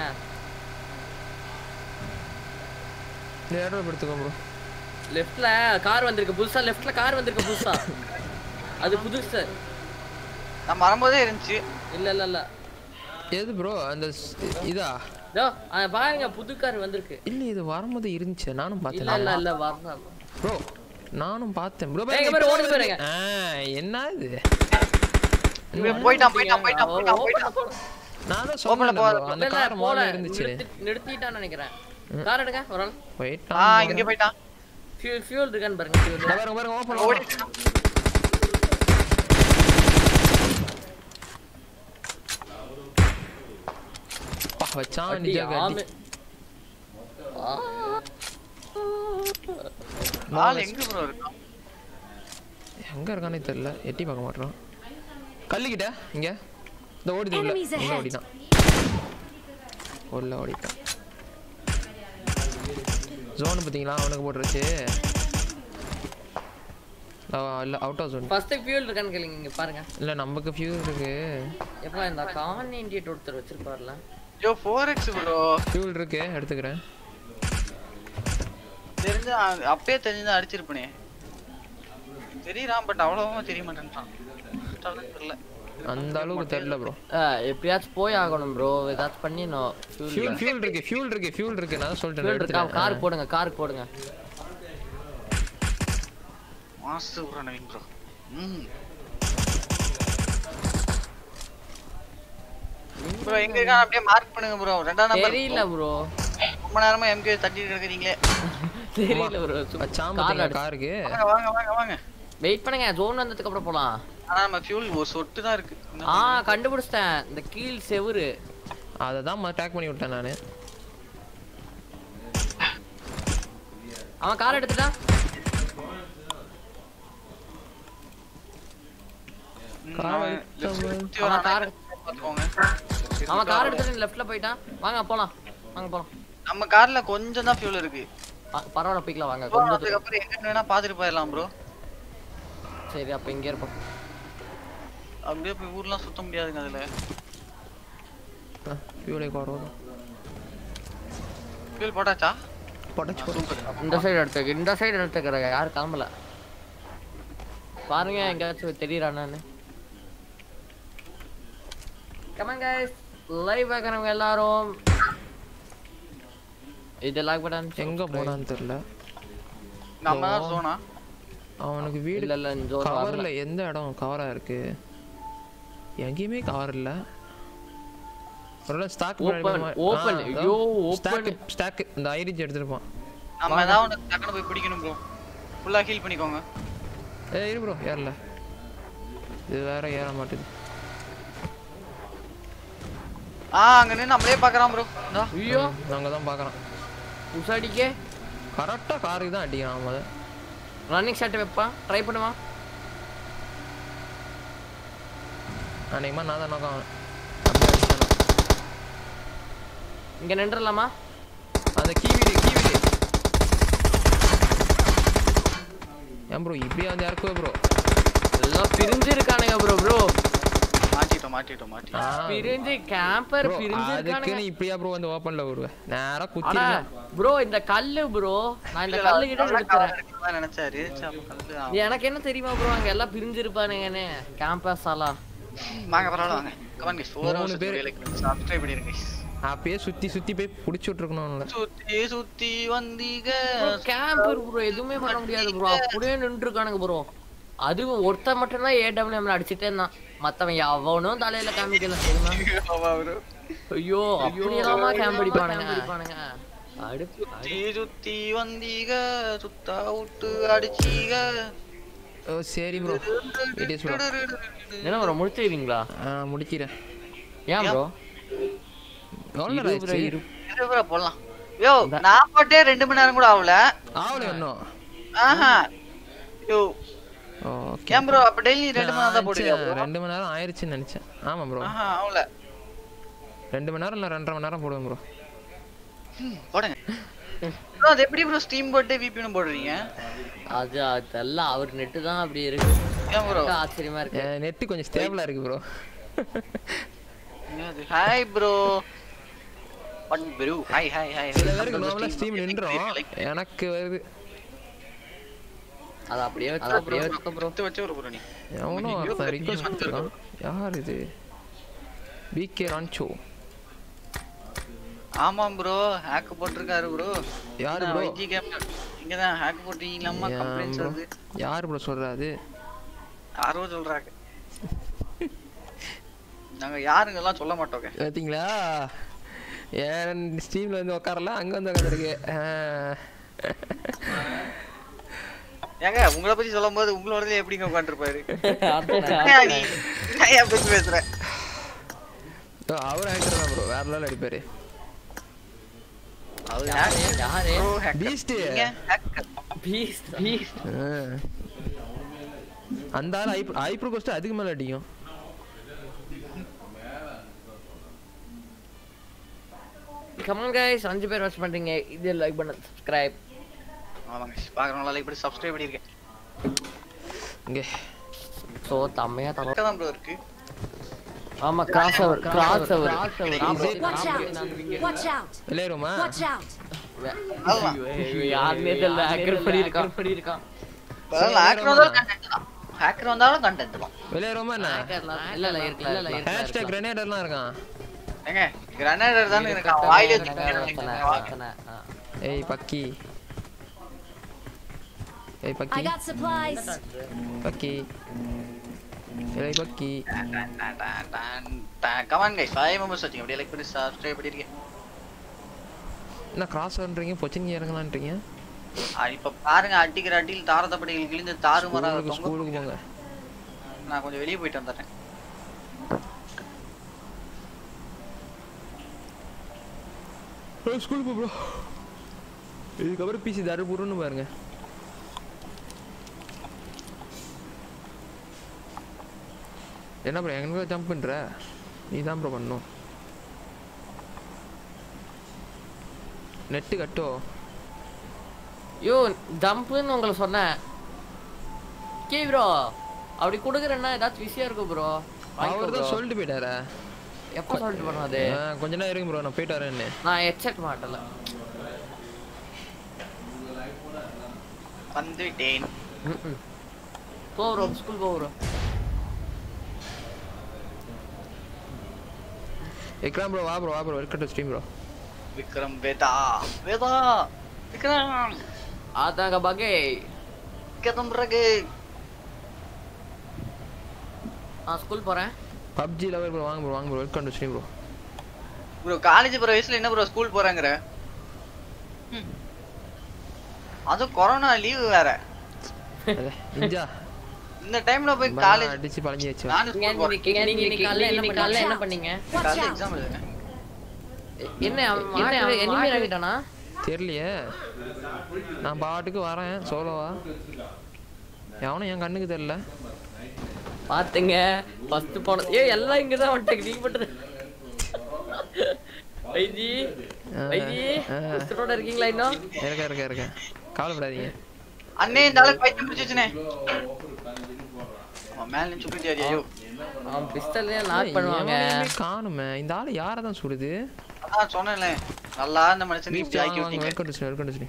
நேரம் எடுத்துக்கோ ப்ரோ லெஃப்ட்ல கார் வந்திருக்கு புதுசா லெஃப்ட்ல கார் வந்திருக்கு புதுசா அது புதுசு நான் வரும்போதே இருந்துச்சு இல்ல இல்ல இல்ல எது ப்ரோ அந்த ஸ்- இதா இதோ அங்க பாருங்க புது கார் வந்திருக்கு இல்ல இது வரும்போது இருந்துச்சு நானும் இல்ல பார்த்தேன் இல்ல இல்ல வரணும் ப்ரோ நானும் பார்த்தேன் ப்ரோ ஏய், இங்க பாரு, ஓடி பாருங்க. என்ன இது இவன் போயிட்டான் போயிட்டான் போயிட்டான் போயிட்டான் போயிட்டான் நான் தான் Open சொன்னேன் ல போகாத. bro, அந்த இல்ல, கார் இல்ல, போல மோல இருந்துச்சு நிறுத்தி- நிறுத்திட்டான்னு நினைக்கிறேன் கார் எடுங்க ஒரு ஆள் ஆ போயிட்டான் இங்க போயிட்டான் ஃபியூல் ஃபியூல் இருக்கான்னு பாருங்க fuel. இந்த பாருங்க பாருங்க ஓப்பன் ஓடி வச்சான் அடி, நிஜா ஆமை. கட்டி ஆ. ஆள் எங்க ப்ரோ இருக்கான் எங்க இருக்கானே தெரியல எட்டி பார்க்க மாட்டோம் கல்லுக்கிட்ட இங்க இந்த ஓடிது உள்ள Enemies உள்ள ahead. ஓடிட்டான் உள்ள ஓடிட்டான் ஜோன் பாத்தீங்களா அவனுக்கு போட்டுருச்சு அவன் இல்ல out of zone first fuel இருக்கான்னு கேளுங்க இங்க பாருங்க இல்ல நமக்கு ஃபியூ இருக்கு எப்பா இந்த கான் இண்டியட் ஒருத்தர் வச்சிருப்பார்ல யோ 4x ப்ரோ ஃபியூல் இருக்கு எடுத்துக்கிறேன் தெரிஞ்சா அப்பயே தெரிஞ்சா அடிச்சிருப்பனே தெரியறான் பட் அவ்வளவா தெரிய மாட்டேன்றான் தெரியல அந்த அளவுக்கு தெரியல ப்ரோ எப்படியாச்சும் போய் ஆகணும் ப்ரோ ஏதாச்சும் பண்ணி நான் ஃபியூல் ஃபியூல் இருக்கு ஃபியூல் இருக்கு ஃபியூல் இருக்கு நான் தான் சொல்லிட்டேன் இருக்கா எடுத்துட்டேன். கார் போடுங்க கார் போடுங்க மாஸ்டர் ப்ரோ நவீன் ப்ரோ ம் ப்ரோ எங்க இருக்கான் அப்படியே மார்க் பண்ணுங்க ப்ரோ ரெண்டாம் நம்பர் தெரியல ப்ரோ ரொம்ப நேரமா எம்கே தட்டிட்டு இருக்கிறீங்களே தெரியல ப்ரோ வச்சாம பாத்தீங்களா காருக்கு வாங்க வாங்க வாங்க வாங்க வெயிட் பண்ணுங்க ஜோன் வந்ததுக்கு அப்புறம் போலாம் ஆனா நம்ம ஃபியூல் ஒரு சொட்டு தான் இருக்கு என்ன ஆ கண்டுபிடிச்சிட்டேன் இந்த கீழ் செவுரு அதை தான் டேக் பண்ணி விட்டேன் நான் அவன் கார் எடுத்துட்டான் ம், கார் அவன் எடுத்தவன். left சுத்தி அவன் வரானா கார் பாத்துக்கோங்க அவன் கார் எடுத்துட்டு லெஃப்ட்ல போயிட்டான் வாங்க போலாம் வாங்க போலாம் நம்ம கார்ல கொஞ்சம் தான் ஃபியூல் இருக்கு ப- பரவாயில்ல போய்க்கலாம் வாங்க ப்ரோ கொஞ்சம் தூரம். அதுக்கப்புறம் எங்க வேணா பாத்துட்டு போயிடலாம் ப்ரோ சரி அப்ப இங்கே இருப்போம் அப்படியே போய் ஊர்லாம் சுத்த முடியாதுங்க அதுல ஃபியூலை குறவு ஃபியூல் போட்டாச்சா படைச்சு போட்டு இந்த சைடு எடுத்துக்க இந்த சைடு எடுத்துக்கிறேன் யாரும் கிளம்பல பாருங்க எங்கேயாச்சும் தெரியறானு கமன் கைஸ் லைவ் பார்க்குறவங்க எல்லாரும் இது லைக் பட்டன் எங்க போனான்னு தெரியல நம்ம தான் சோனா அவனுக்கு வீடு இல்ல இல்ல இந்த ஒரு கவர்ல எந்த இடம் கவரா இருக்கு எங்கேயுமே கவர் இல்ல ஒருவேளை ஸ்டாக் Open, open. ஐயோ, ஸ்டாக் open. ஸ்டாக் இந்த ஐரிஜ் எடுத்துருப்பான் நம்ம ஏதாவது ஒன்று டக்குனு போய் பிடிக்கணும் ப்ரோ ஃபுல்லா ஹீல் பண்ணிக்கோங்க ஏய் இரு ப்ரோ ஏறல இது வேற ஏற மாட்டேது ஆ அங்க நின்னு நம்மளே பாக்குறான் ப்ரோ இந்தா ஐயோ நாங்க தான் பார்க்கறோம் உசாடிக்கே கரெக்டா காருக்கு தான் அடிக்கிறான் முத ரன்னிங் ஷாட் வைப்பான் ட்ரை பண்ணுவான் அன்னைக்குமா நான் தான் நோக்கம் அப்படியே அடிச்சானு இங்க நின்றுலாமா அந்த கீ வீடு கீ வீடு ஏன் ப்ரோ இப்படியே வந்து இறக்குவே ப்ரோ எல்லாம் பிரிஞ்சு இருக்கானுங்க ப்ரோ ப்ரோ மாட்டிட்டோம் மாட்டிட்டோம் மாட்டிட்டோம் பிரிஞ்சு கேம்பர் ப்ரோ பிரிஞ்சு இருக்கானுங்க அதுக்குன்னு இப்படியா ப்ரோ வந்து ஓப்பன்ல விடுவேன் நேரா ஆனா குத்திருக்கேன் ப்ரோ இந்த கல்லு ப்ரோ நான் இந்த கல்லு கிட்ட எடுத்துறேன் நினைச்சாரு சரி, அப்ப கலந்து ஆ. எனக்கு என்ன தெரியுமா ப்ரோ அங்க எல்லாம் பிரிஞ்சு இருப்பானுங்கன்னு கேம்பஸ் எல்லாம் வாங்க பரவாயில்ல வாங்க கமான் கைஸ் ஃபோர் மூணு ஹவர்ஸ் பேரு. பேர் சப்ஸ்கிரைப் பண்ணிருங்க guys. அப்பயே சுத்தி சுத்தி போய் புடிச்சு விட்டுருக்கணும் அவனுல சுத்தி சுத்தி வந்தீங்க கேம்பர் ப்ரோ எதுவுமே பண்ண முடியாது ப்ரோ அப்படியே நின்று இருக்கானுங்க ப்ரோ அதுவும் ஒருத்தன் மட்டும்தான் ஏடபிள்யூஎம்ல அடிச்சிட்டே இருந்தான் மத்தவன் எவனும் தலையில காமிக்கல தெரியுமா ஆமா bro. ஐயோ அப்படியெல்லாமா கேம்ப் அடிப்பானுங்க அடுப்பு சுத்தி சுத்தி வந்தீங்க சுத்தா விட்டு அடிச்சீங்க ஓ சரி ப்ரோ வீடியோஸ் ப்ரோ என்ன ப்ரோ முடிச்சிருக்கீங்களா முடிக்கிறேன் ஏன் ப்ரோ எவ்வளோ நேரம் ஆயிடுச்சு இரு bro, போடலாம் யோ நான் போட்டே ரெண்டு மணி நேரம் கூட ஆகல ஆவல இன்னும் ஆஹா யோ ஓகே ஏன் ப்ரோ அப்ப டெய்லி ரெண்டு மணி நேரம் தான் போடுவியா bro? ரெண்டு மணி நேரம் ஆயிருச்சுன்னு நினைச்சேன் ஆமா ப்ரோ ஆஹா ஆகல ரெண்டு மணி நேரம் இல்லை ரெண்டரை மணி நேரம் போடுவேன் ப்ரோ போடுங்க bro அது எப்படி ப்ரோ ஸ்டீம் போட்டு விபிஎன் போடுறீங்க அது அதெல்லாம் அவர் நெட்டு தான் அப்படி இருக்கு ஏன் ப்ரோ எனக்கு ஆச்சரியமா இருக்கு நெட்டு கொஞ்சம் ஸ்டேபிளா இருக்கு bro hi bro but bro hi hi hi சில பேருக்கு நார்மலா ஸ்ட்ரீம் நின்றோம் எனக்கு வருது அது அப்படியே வச்சு அப்படியே வச்சுக்கோ ப்ரோ எடுத்து வச்சு ஒரு ப்ரோ நீ எவனோ ஐயோ, ஒருத்தன் ஐயோ, ரிக்வெஸ்ட் பண்ணிருக்கான் யார் இது பிகே ரான்ச்சோ ஆமா ப்ரோ ஹேக் போட்டிருக்காரு ப்ரோ யாரு bro? வைஜி கேம் இங்க தான் ஹேக் போட்டீங்களாமா ஏன் கம்ப்ளைண்ட்ஸ் bro? வருது யார் ப்ரோ சொல்றாது யாரோ சொல்றாங்க நாங்க யாருங்க எல்லாம் சொல்ல மாட்டோங்க பார்த்தீங்களா ஏன் ஸ்டீம்ல வந்து உட்காரல அங்க வந்து உட்காந்துருக்கு ஏங்க உங்களை பத்தி சொல்லும் போது உங்களோடதுல எப்படிங்க உட்காந்துருப்பாரு அதான் நீ நான் ஏன் பத்தி பேசுறேன் அவர் ஆக்டர் தான் ப்ரோ வேற லெவல் அடிப்பாரு அவர் யாரு யாரு ப்ரோ ஹேக் பீஸ்ட் நீங்க hacker. பீஸ்ட் பீஸ்ட் அந்த ஆள் ஐப்ரோ ஐப்ரோ கோஸ்ட் அதுக்கு மேல அடிக்கும் கமான் கைஸ் அஞ்சு பேர் வாட்ச் பண்றீங்க இது லைக் பண்ண சப்ஸ்கிரைப் ஆமாங்க பாக்குறவங்களால இப்படி சப்ஸ்கிரைப் பண்ணிருக்கேன் இங்க சோ தம்மையா தர தான் ப்ரோ இருக்கு ஆமா cross over cross over Watch out! Watch out! விளையாடுமா Watch out! ஆமா யாருமே தெரியல ஹேக்கர் பண்ணிருக்கான் பண்ணிருக்கான் ஹேக்கர் வந்தாலும் கண்டென்ட் தான் ஹேக்கர் வந்தாலும் கண்டென்ட் தான் விளையாடுறோமா என்ன இல்ல இல்ல இருக்கலாம் இல்ல இல்ல ஹேஷ்டாக் கிரனேடர்லாம் இருக்கான் ஏங்க கிரனேடர் தானே இருக்கான் வாயிலே தூக்கிட்டு ஏய் பக்கி ஏய் I பக்கி got supplies. பக்கி ஏய் பக்கி கமான் கைஸ் ஃபைவ் மெம்பர்ஸ் வச்சிங்க அப்படியே லைக் பண்ணி சப்ஸ்கிரைப் பண்ணிருக்கேன் என்ன கிராஸ் பண்றீங்க பொச்சிங்க இறங்கலான்றீங்க இப்ப பாருங்க அடிக்கிற அடியில் தாரதப்படிகள் கிழிந்து தாறுமாறா ஸ்கூலுக்கு தொங்க ஸ்கூலுக்கு போங்க நான் கொஞ்சம் வெளியே போயிட்டு வந்துடுறேன் ஸ்கூலுக்கு போ ப்ரோ இதுக்கப்புறம் பிசி தருப்புறன்னு பாருங்க என்ன ப்ரோ எங்க ஜம்ப் பண்ற நீ தான் ப்ரோ பண்ணும் நெட்டு கட்டோ யோ ஜம்ப்னு உங்களை சொன்னேன் கே ப்ரோ அப்படி கொடுக்குறேன்னா ஏதாச்சும் விஷயம் இருக்கும் ப்ரோ அவர் தான் சொல்லிட்டு போயிட்டாரா எப்போ சொல்லிட்டு பண்ணாது ஆ, கொஞ்ச நேரம் இருங்க ப்ரோ நான் போயிட்டு வரேன்னு நான் ஹெட்செட் மாட்டல வந்துட்டேன் ம்ம். போ ப்ரோ ஸ்கூல் போ ப்ரோ விக்ரம் ப்ரோ வா ப்ரோ வா bro welcome to stream bro Vikram Vedha Vedha Vikram ஆத்தாங்க பகே விக்ரம் பிறகு நான் ஸ்கூல் போறேன் பப்ஜி லவர் ப்ரோ வாங்க ப்ரோ வாங்க bro welcome to stream bro bro college போற வயசுல என்ன ப்ரோ ஸ்கூல் போறாங்கற ம். அதுவும் கொரோனா லீவு வேற நிஞ்சா இந்த டைம்ல போய் காலேஜ் அடிச்சு பழங்கி வச்சு நானும் நீங்க ஸ்கூல் போறேன் இன்னைக்கு- நீங்க இன்னைக்கு காலைல என்ன பண்ணீங்க? காலைல என்ன பண்ணீங்க Watch காலைல out. எக்ஸாம் எழுதுறேன் என்ன அவன் மாட்டு எனிமி ஆகிட்டானா தெரியலையே நான் பாட்டுக்கு வரேன் சோலோவா எவனும் என் கண்ணுக்கு தெரியல பாத்துங்க ஃபர்ஸ்ட் போன ஏய் எல்லாம் இங்க தான் வந்துட்டேன் நீங்க மட்டும் வைஜி வைஜி ஆ. உசுரோட இருக்கீங்களா இன்னும் இருக்க இருக்க இருக்க கவலைப்படாதீங்க அண்ணே இந்த ஆளுக்கு பைத்தியம் பிடிச்சிச்சுனே அவன் மேல நின்னு சுத்திட்டு ஐயோ அவன் பிஸ்டல்லே லாக் பண்ணுவாங்க எவனையுமே காணுமே இந்த ஆளு யாரை தான் சுடுது அதான் சொன்னேன்ல நல்லா இந்த மனுஷன் இப்படி ஆக்கி விட்டீங்க வெல்கம் டு வெல்கம் டு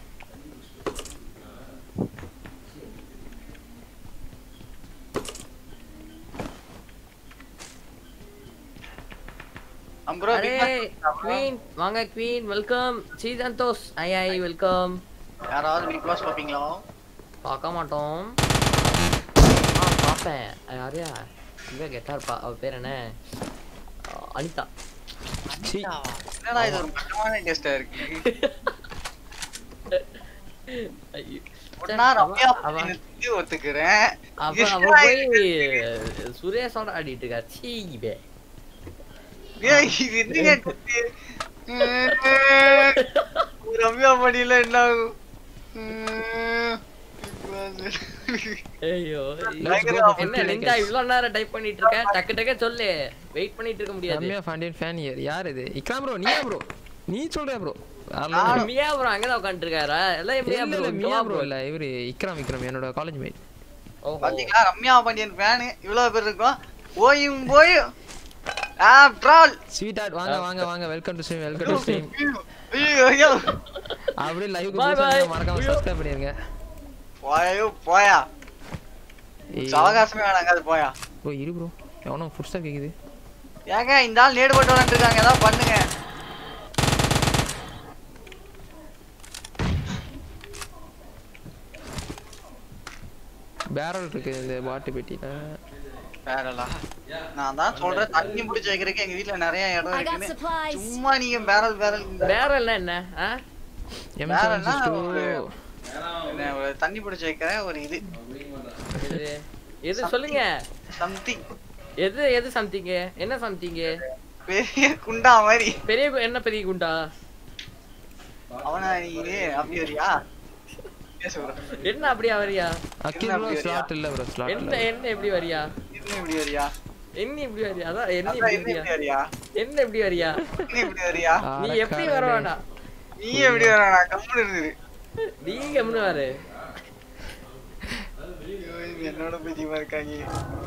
அம்பரோ அரே குவீன் வாங்க குவீன் வெல்கம் சி சந்தோஷ் ஐ ஐ வெல்கம் யாராவது பிக் பாஸ் பாப்பீங்களா பார்க்க மாட்டோம் ஆ பார்ப்பேன் யாரையா இங்க கெட்டா இருப்பா அவ பேர் என்ன ஆ, அனிதா என்னடா இது ஒரு மட்டமான டெஸ்டா இருக்கு ஐயோ. ஒன்னா ரம்யா அவ- பத்தினத்துக்கு ஒத்துக்கிறேன் அவ அவ போய் சுரேஷோட ஆடிட்டு இருக்கா சீ இவே. ஏய், இது என்னங்க குத்து? ரம்யா படியில என்ன ஆகும் உம், ஐயோ பயங்கர என்ன நெஞ்சா இவ்வளவு நேரம் டைப் பண்ணிட்டு இருக்க டக்கு டக்கு சொல்லு வெயிட் பண்ணிட்டு இருக்க முடியாது ரம்யா பாண்டியன் ஃபேன் இயர் யார் இது இக்ராம் ப்ரோ நீயா ப்ரோ நீ சொல்றியா ப்ரோ மியா ப்ரோ அங்கதான் உட்காந்துட்டு இருக்காரா எல்லாம் இல்ல எப்படியா இல்ல ப்ரோ மியா ப்ரோ இல்ல இவரு இக்ராம் இக்ராம் என்னோட காலேஜ் மேட் ஓஹோ பாத்தீங்களா ரம்யா பாண்டியன் ஃபேனு இவ்வளவு பேர் இருக்கோம் போயும் போயும் ஆப்ட்ரால் ஸ்வீட் ஆர்ட் வாங்க வாங்க வாங்க welcome to stream welcome to stream ஐயோ ஐயோ அப்படியே லைவ் Bye, bye. மறக்காம ஐயோ. சப்ஸ்கிரைப் பண்ணிருங்க போயோ போயா ஏய், அவகாசமே வேணாங்க அது போயா ப்ரோ இரு ப்ரோ எவனோ ஃபுட் ஸ்டாப் கேக்குது ஏங்க இந்த ஆள் நேடு போட்டு விளாண்டுருக்காங்க ஏதாவது பண்ணுங்க பேரல் இருக்கு இந்த பாட்டு பெட்டியில பேரலா நான் தான் சொல்றேன் தண்ணி பிடிச்சி வைக்கிறதுக்கு எங்க வீட்ல நிறைய இடம் I got இருக்குன்னு supplies. சும்மா நீங்க பேரல் பேரல் வேற எல்லாம் என்ன ஆ? எம் பேரல்னா செவன் ஒரு- என்ன, ஒரு தண்ணி பிடிச்சி வைக்கிற ஒரு இது எது எது சொல்லுங்க சம்திங் எது எது சம்திங் என்ன சம்திங் பெரிய குண்டா மாதிரி பெரிய கு- என்ன பெரிய குண்டா அவனா நீ அப்படி வரியா பேச bro. என்ன அப்படியா வரியா அக்கில் ப்ரோ ஸ்லாட் இல்ல ப்ரோ ஸ்லாட் என்ன இல்ல என்ன எப்படி வரியா என்ன இப்படி வரியா என்ன இப்படி வரியா அதான் என்ன அதான் இப்படி என்ன வரியா இப்படி வரியா என்ன இப்படி வரியா என்ன இப்படி வரியா நீ எப்படி வர வேண்டாம் நீ எப்படி வர கம்முன்னு இருந்தது நீ கம்னு வரு ஐயோ, இவங்க என்னோட பிஜிமா இருக்காங்க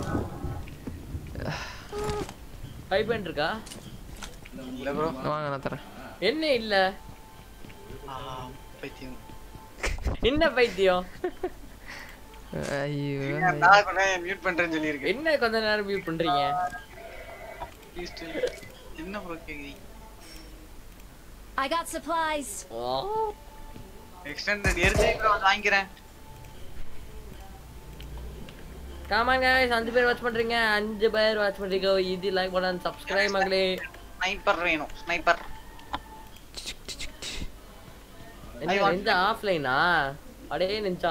ஃபைவ் பாயிண்ட் இருக்கா இல்ல ப்ரோ வாங்க நான் தரேன் என்ன இல்ல பைத்தியம் என்ன பைத்தியம் ஐயோ நான் கூட மியூட் பண்றேன்னு சொல்லியிருக்கேன் என்ன கொஞ்ச நேரம் வியூ பண்றீங்க Please tell. என்ன ப்ரோ கேக்குறீங்க I got supplies. ஓ எக்ஸ்டெண்டட் எடுத்து ப்ரோ வாங்கிக்கிறேன் காமாங்க guys அஞ்சு பேர் வாட்ச் பண்றீங்க அஞ்சு பேர் வாட்ச் பண்றீங்க இது லைக் பண்ண சப்ஸ்கிரைப் மகளே ஸ்னைப்பர் வேணும் ஸ்னைப்பர் நெஞ்சா ஆஃப்லைனா அடே நெஞ்சா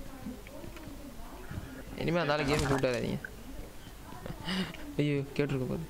இனிமே அந்த ஆளு கேம் கூப்பிட்டாதீங்க ஐயோ கேட்டிருக்க போது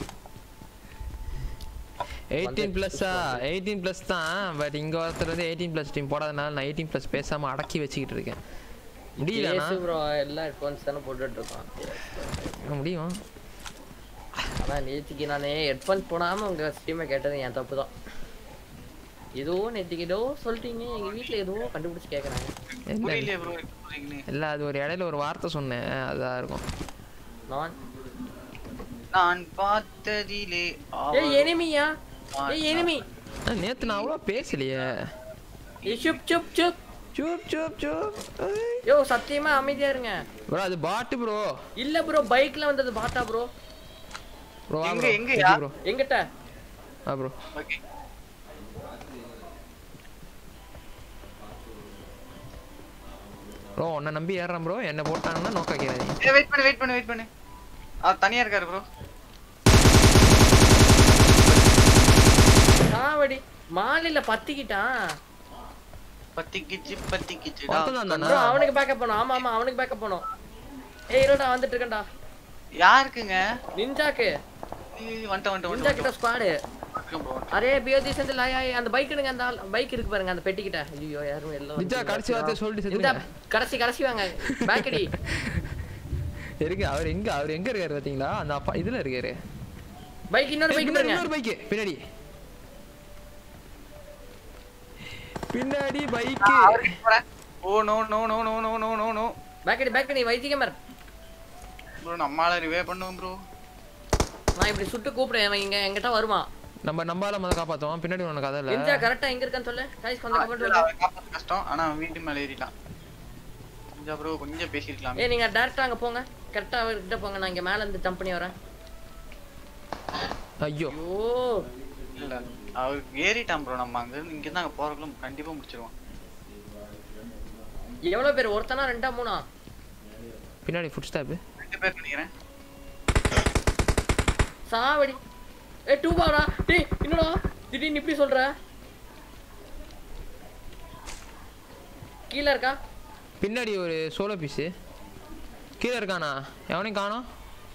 எயிட்டீன் ப்ளஸ்ஸா எயிட்டீன் ப்ளஸ் தான் பட் இங்கே ஒருத்தர் வந்து எயிட்டீன் ப்ளஸ் டீம் போடாதனால நான் எயிட்டீன் ப்ளஸ் பேசாமல் அடக்கி வச்சுக்கிட்டு இருக்கேன் முடியலண்ணா பேசு ப்ரோ எல்லாம் ஹெட்ஃபோன்ஸ் தானே போட்டுட்டு இருக்கோம் முடியும் ஆனா நேத்திக்கு நான் ஹெட்ஃபோன்ஸ் போடாம உங்க ஸ்ட்ரீமை கேட்டது என் தப்பு தான் ஏதோ நேத்திக்கு ஏதோ சொல்லிட்டீங்க எங்க வீட்ல ஏதோ கண்டுபிடிச்சு கேக்குறாங்க இல்லை புரியலையே ப்ரோ புரியுங்களே இல்லை அது ஒரு இடையில ஒரு வார்த்தை சொன்னேன் அதான் இருக்கும் நான் நான் பார்த்ததிலே ஏய் எனிமியா ஏய் எனிமி ஆ, நேத்து நான் அவ்வளோ பேசலையே ஏய் சுப் சுப் சுப் சூப் சூப் சூப் யோ சத்தியமா அமைதியா இருங்க ப்ரோ அது பாட்டு ப்ரோ இல்ல ப்ரோ பைக்ல வந்தது பாட்டா ப்ரோ ப்ரோ வா எங்க, ப்ரோ எங்கயா? ப்ரோ எங்கிட்ட ஆ ப்ரோ ஓகே ப்ரோ உன்னை நம்பி ஏறுறேன் ப்ரோ என்ன போட்டாங்கன்னா நோக்க கேட்காதீங்க ஏய் வெயிட் பண்ணு வெயிட் பண்ணு வெயிட் பண்ணு அவர் தனியா இருக்காரு ப்ரோ காவடி மாலையில பத்திக்கிட்டான் பத்திக்கிச்சு பத்திக்கிச்சுடா ஒருத்தன் தான் ப்ரோ தானா அவனுக்கு பேக்கப் பண்ணும் ஆமா ஆமா அவனுக்கு பேக்கப் பண்ணும் ஏய் இருடா வந்துட்டு இருக்கேன்டா யாருக்குங்க நிஞ்சாக்கு ஏய், வந்துட்டேன் வந்துட்டேன் நிஞ்சா கிட்ட வந்துட்டேன் ஸ்குவாடு வந்துட்டேன் bro. அரே பியோதி செந்தில் லாய் ஆய், அந்த பைக் எடுங்க அந்த பைக் இருக்கு பாருங்க அந்த பெட்டி கிட்ட ஐயோ யாரும் எல்லாம் நிஜா கடைசி வார்த்தை சொல்லிட்டு இந்த செத்துங்க கடைசி கடைசி வாங்க பேக்கடி இருக்கு அவர் எங்க அவர் எங்க இருக்காரு பாத்தீங்களா அந்த அப்பா இதுல இருக்காரு பைக் இன்னொரு பைக் பின்னாடி பாருங்க இன்னொரு பைக் பின்னாடி பின்னாடி பைக் அவருக்கு போறேன் ஓ no no no no no no no no பேக்கடி பேக்கடி வைத்திகமர் ப்ரோ நம்மால ரிவே பண்ணுவோம் ப்ரோ நான் இப்படி சுட்டு கூப்பிடுவேன் அவன் இங்க எங்கிட்ட வருவான் நம்ம நம்பால முத காப்பாத்துவோம் பின்னாடி உனக்கு கதை இல்ல நிஞ்சா கரெக்டா எங்க இருக்கான்னு சொல்லு கைஸ் கொஞ்சம் கமெண்ட் பண்ணுங்க அவன் காப்பாத்த கஷ்டம் ஆனா அவன் வீட்டு மேல ஏறிட்டான் கொஞ்சம் ப்ரோ கொஞ்சம் பேசிருக்கலாம் ஏய் நீங்க டேரக்டா அங்க போங்க கரெக்டா அவர்கிட்ட போங்க நான் இங்க மேல இருந்து ஜம்ப் பண்ணி வரேன் ஐயோ ஐயோ இல்ல அவருக்கு ஏறிட்டான் ப்ரோ நம்ம அங்க இருந்து இங்க இருந்து அங்க போறதுக்குள்ள கண்டிப்பா முடிச்சிருவான் எவ்வளவு பேர் ஒருத்தனா ரெண்டா மூணா பின்னாடி ஃபுட் ஸ்டாப் ரெண்டு பேர் நினைக்கிறேன் சாவடி ஏ டூ பாடா டேய் என்னடா திடீர்னு இப்படி சொல்ற கீழ இருக்கா பின்னாடி ஒரு சோலோ பீஸ் கீழே இருக்கானா எவனையும் காணோம்